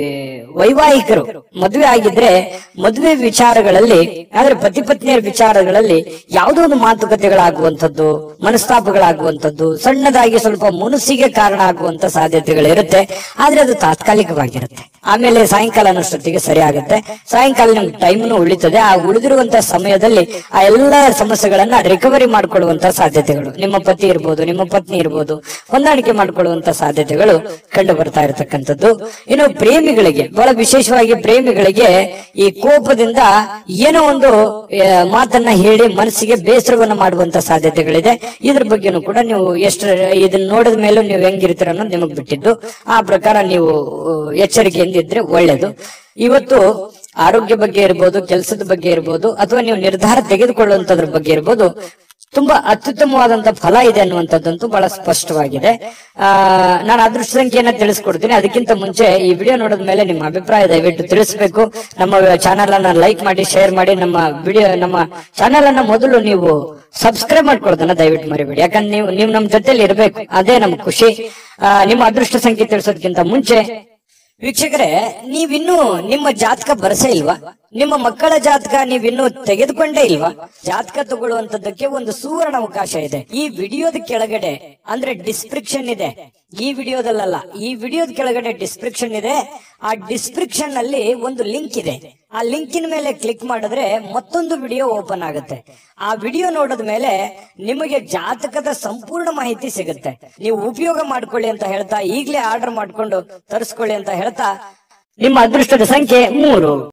ವೈವಾಹಿಕರು ಮದುವೆ ಆಗಿದ್ರೆ ಮದುವೆ ವಿಚಾರಗಳಲ್ಲಿ ಆದ್ರೆ ಪತಿ ಪತ್ನಿಯರ ವಿಚಾರಗಳಲ್ಲಿ ಯಾವುದೋ ಒಂದು ಮಾತುಕತೆಗಳಾಗುವಂಥದ್ದು ಮನಸ್ತಾಪಗಳಾಗುವಂಥದ್ದು ಸಣ್ಣದಾಗಿ ಸ್ವಲ್ಪ ಮುನಸ್ಸಿಗೆ ಕಾರಣ ಆಗುವಂತ ಸಾಧ್ಯತೆಗಳಿರುತ್ತೆ ಆದ್ರೆ ಅದು ತಾತ್ಕಾಲಿಕವಾಗಿರುತ್ತೆ ಆಮೇಲೆ ಸಾಯಂಕಾಲ ಅನ್ನೋಷ್ಟೊತ್ತಿಗೆ ಸರಿ ಆಗುತ್ತೆ ಸಾಯಂಕಾಲ ನಿಮ್ಗೆ ಟೈಮ್ನು ಉಳಿತದೆ ಆ ಉಳಿದಿರುವಂತ ಸಮಯದಲ್ಲಿ ಆ ಎಲ್ಲ ಸಮಸ್ಯೆಗಳನ್ನ ರಿಕವರಿ ಮಾಡ್ಕೊಳ್ಳುವಂತ ಸಾಧ್ಯತೆಗಳು ನಿಮ್ಮ ಪತಿ ಇರ್ಬೋದು ನಿಮ್ಮ ಪತ್ನಿ ಇರ್ಬೋದು ಹೊಂದಾಣಿಕೆ ಮಾಡ್ಕೊಳ್ಳುವಂತ ಸಾಧ್ಯತೆಗಳು ಕಂಡು ಬರ್ತಾ ಇರತಕ್ಕಂಥದ್ದು ಇನ್ನು ಪ್ರೇಮಿಗಳಿಗೆ ಬಹಳ ವಿಶೇಷವಾಗಿ ಪ್ರೇಮಿಗಳಿಗೆ ಈ ಕೋಪದಿಂದ ಏನೋ ಒಂದು ಆ, ಮಾತನ್ನ ಹೇಳಿ ಮನಸ್ಸಿಗೆ ಬೇಸರವನ್ನ ಮಾಡುವಂತ ಸಾಧ್ಯತೆಗಳಿದೆ ಇದ್ರ ಬಗ್ಗೆನೂ ಕೂಡ ನೀವು ಎಷ್ಟು ಇದನ್ನ ನೋಡಿದ ಮೇಲೂ ನೀವು ಹೆಂಗಿರ್ತೀರ ಅನ್ನೋದು ನಿಮಗ್ ಬಿಟ್ಟಿದ್ದು ಆ ಪ್ರಕಾರ ನೀವು ಆ, ಎಚ್ಚರಿಕೆಯಿಂದ ಇದ್ರೆ ಒಳ್ಳೇದು ಇವತ್ತು ಆರೋಗ್ಯ ಬಗ್ಗೆ ಇರ್ಬೋದು ಕೆಲಸದ ಬಗ್ಗೆ ಇರ್ಬೋದು ಅಥವಾ ನೀವು ನಿರ್ಧಾರ ತೆಗೆದುಕೊಳ್ಳುವಂತದ್ರ ಬಗ್ಗೆ ಇರ್ಬೋದು ತುಂಬಾ ಅತ್ಯುತ್ತಮವಾದಂತ ಫಲ ಇದೆ ಅನ್ನುವಂಥದ್ದಂತೂ ಬಹಳ ಸ್ಪಷ್ಟವಾಗಿದೆ ಆ ನಾನು ಅದೃಷ್ಟ ಸಂಖ್ಯೆಯನ್ನ ತಿಳಿಸ್ಕೊಡ್ತೀನಿ ಅದಕ್ಕಿಂತ ಮುಂಚೆ ಈ ವಿಡಿಯೋ ನೋಡಿದ ಮೇಲೆ ನಿಮ್ಮ ಅಭಿಪ್ರಾಯ ದಯವಿಟ್ಟು ತಿಳಿಸ್ಬೇಕು ನಮ್ಮ ಚಾನೆಲ್ ಅನ್ನ ಲೈಕ್ ಮಾಡಿ ಶೇರ್ ಮಾಡಿ ನಮ್ಮ ವಿಡಿಯೋ ನಮ್ಮ ಚಾನೆಲ್ ಅನ್ನ ಮೊದಲು ನೀವು ಸಬ್ಸ್ಕ್ರೈಬ್ ಮಾಡ್ಕೊಳ್ಳೋದನ್ನ ದಯವಿಟ್ಟು ಮರಿಬೇಡಿ ಯಾಕಂದ್ರೆ ನೀವು ನೀವು ನಮ್ಮ ಜೊತೆಲಿ ಇರ್ಬೇಕು ಅದೇ ನಮ್ ಖುಷಿ ಆ, ನಿಮ್ಮ ಅದೃಷ್ಟ ಸಂಖ್ಯೆ ತಿಳಿಸೋದಕ್ಕಿಂತ ಮುಂಚೆ ವೀಕ್ಷಕರೇ ನೀವಿನ್ನೂ ನಿಮ್ಮ ಜಾತಕ ಬರಸೇ ಇಲ್ವಾ ನಿಮ್ಮ ಮಕ್ಕಳ ಜಾತಕ ನೀವಿನ್ನೂ ತೆಗೆದುಕೊಂಡೇ ಇಲ್ವಾ ಜಾತಕ ತಗೊಳ್ಳುವಂತದ್ದಕ್ಕೆ ಒಂದು ಸುವರ್ಣ ಅವಕಾಶ ಇದೆ ಈ ವಿಡಿಯೋದ ಕೆಳಗಡೆ ಅಂದ್ರೆ ಡಿಸ್ಕ್ರಿಪ್ಷನ್ ಇದೆ ಈ ವಿಡಿಯೋದಲ್ಲ ಈ ವಿಡಿಯೋದ ಕೆಳಗಡೆ ಡಿಸ್ಕ್ರಿಪ್ಷನ್ ಇದೆ ಆ ಡಿಸ್ಕ್ರಿಪ್ಷನ್ ನಲ್ಲಿ ಒಂದು ಲಿಂಕ್ ಇದೆ ಆ ಲಿಂಕಿನ ಮೇಲೆ ಕ್ಲಿಕ್ ಮಾಡಿದ್ರೆ ಮತ್ತೊಂದು ವಿಡಿಯೋ ಓಪನ್ ಆಗುತ್ತೆ ಆ ವಿಡಿಯೋ ನೋಡಿದ ಮೇಲೆ ನಿಮಗೆ ಜಾತಕದ ಸಂಪೂರ್ಣ ಮಾಹಿತಿ ಸಿಗುತ್ತೆ ನೀವು ಉಪಯೋಗ ಮಾಡ್ಕೊಳ್ಳಿ ಅಂತ ಹೇಳ್ತಾ ಈಗಲೇ ಆರ್ಡರ್ ಮಾಡ್ಕೊಂಡು ತರಿಸ್ಕೊಳ್ಳಿ ಅಂತ ಹೇಳ್ತಾ ನಿಮ್ಮ ಅದೃಷ್ಟದ ಸಂಖ್ಯೆ ಮೂರು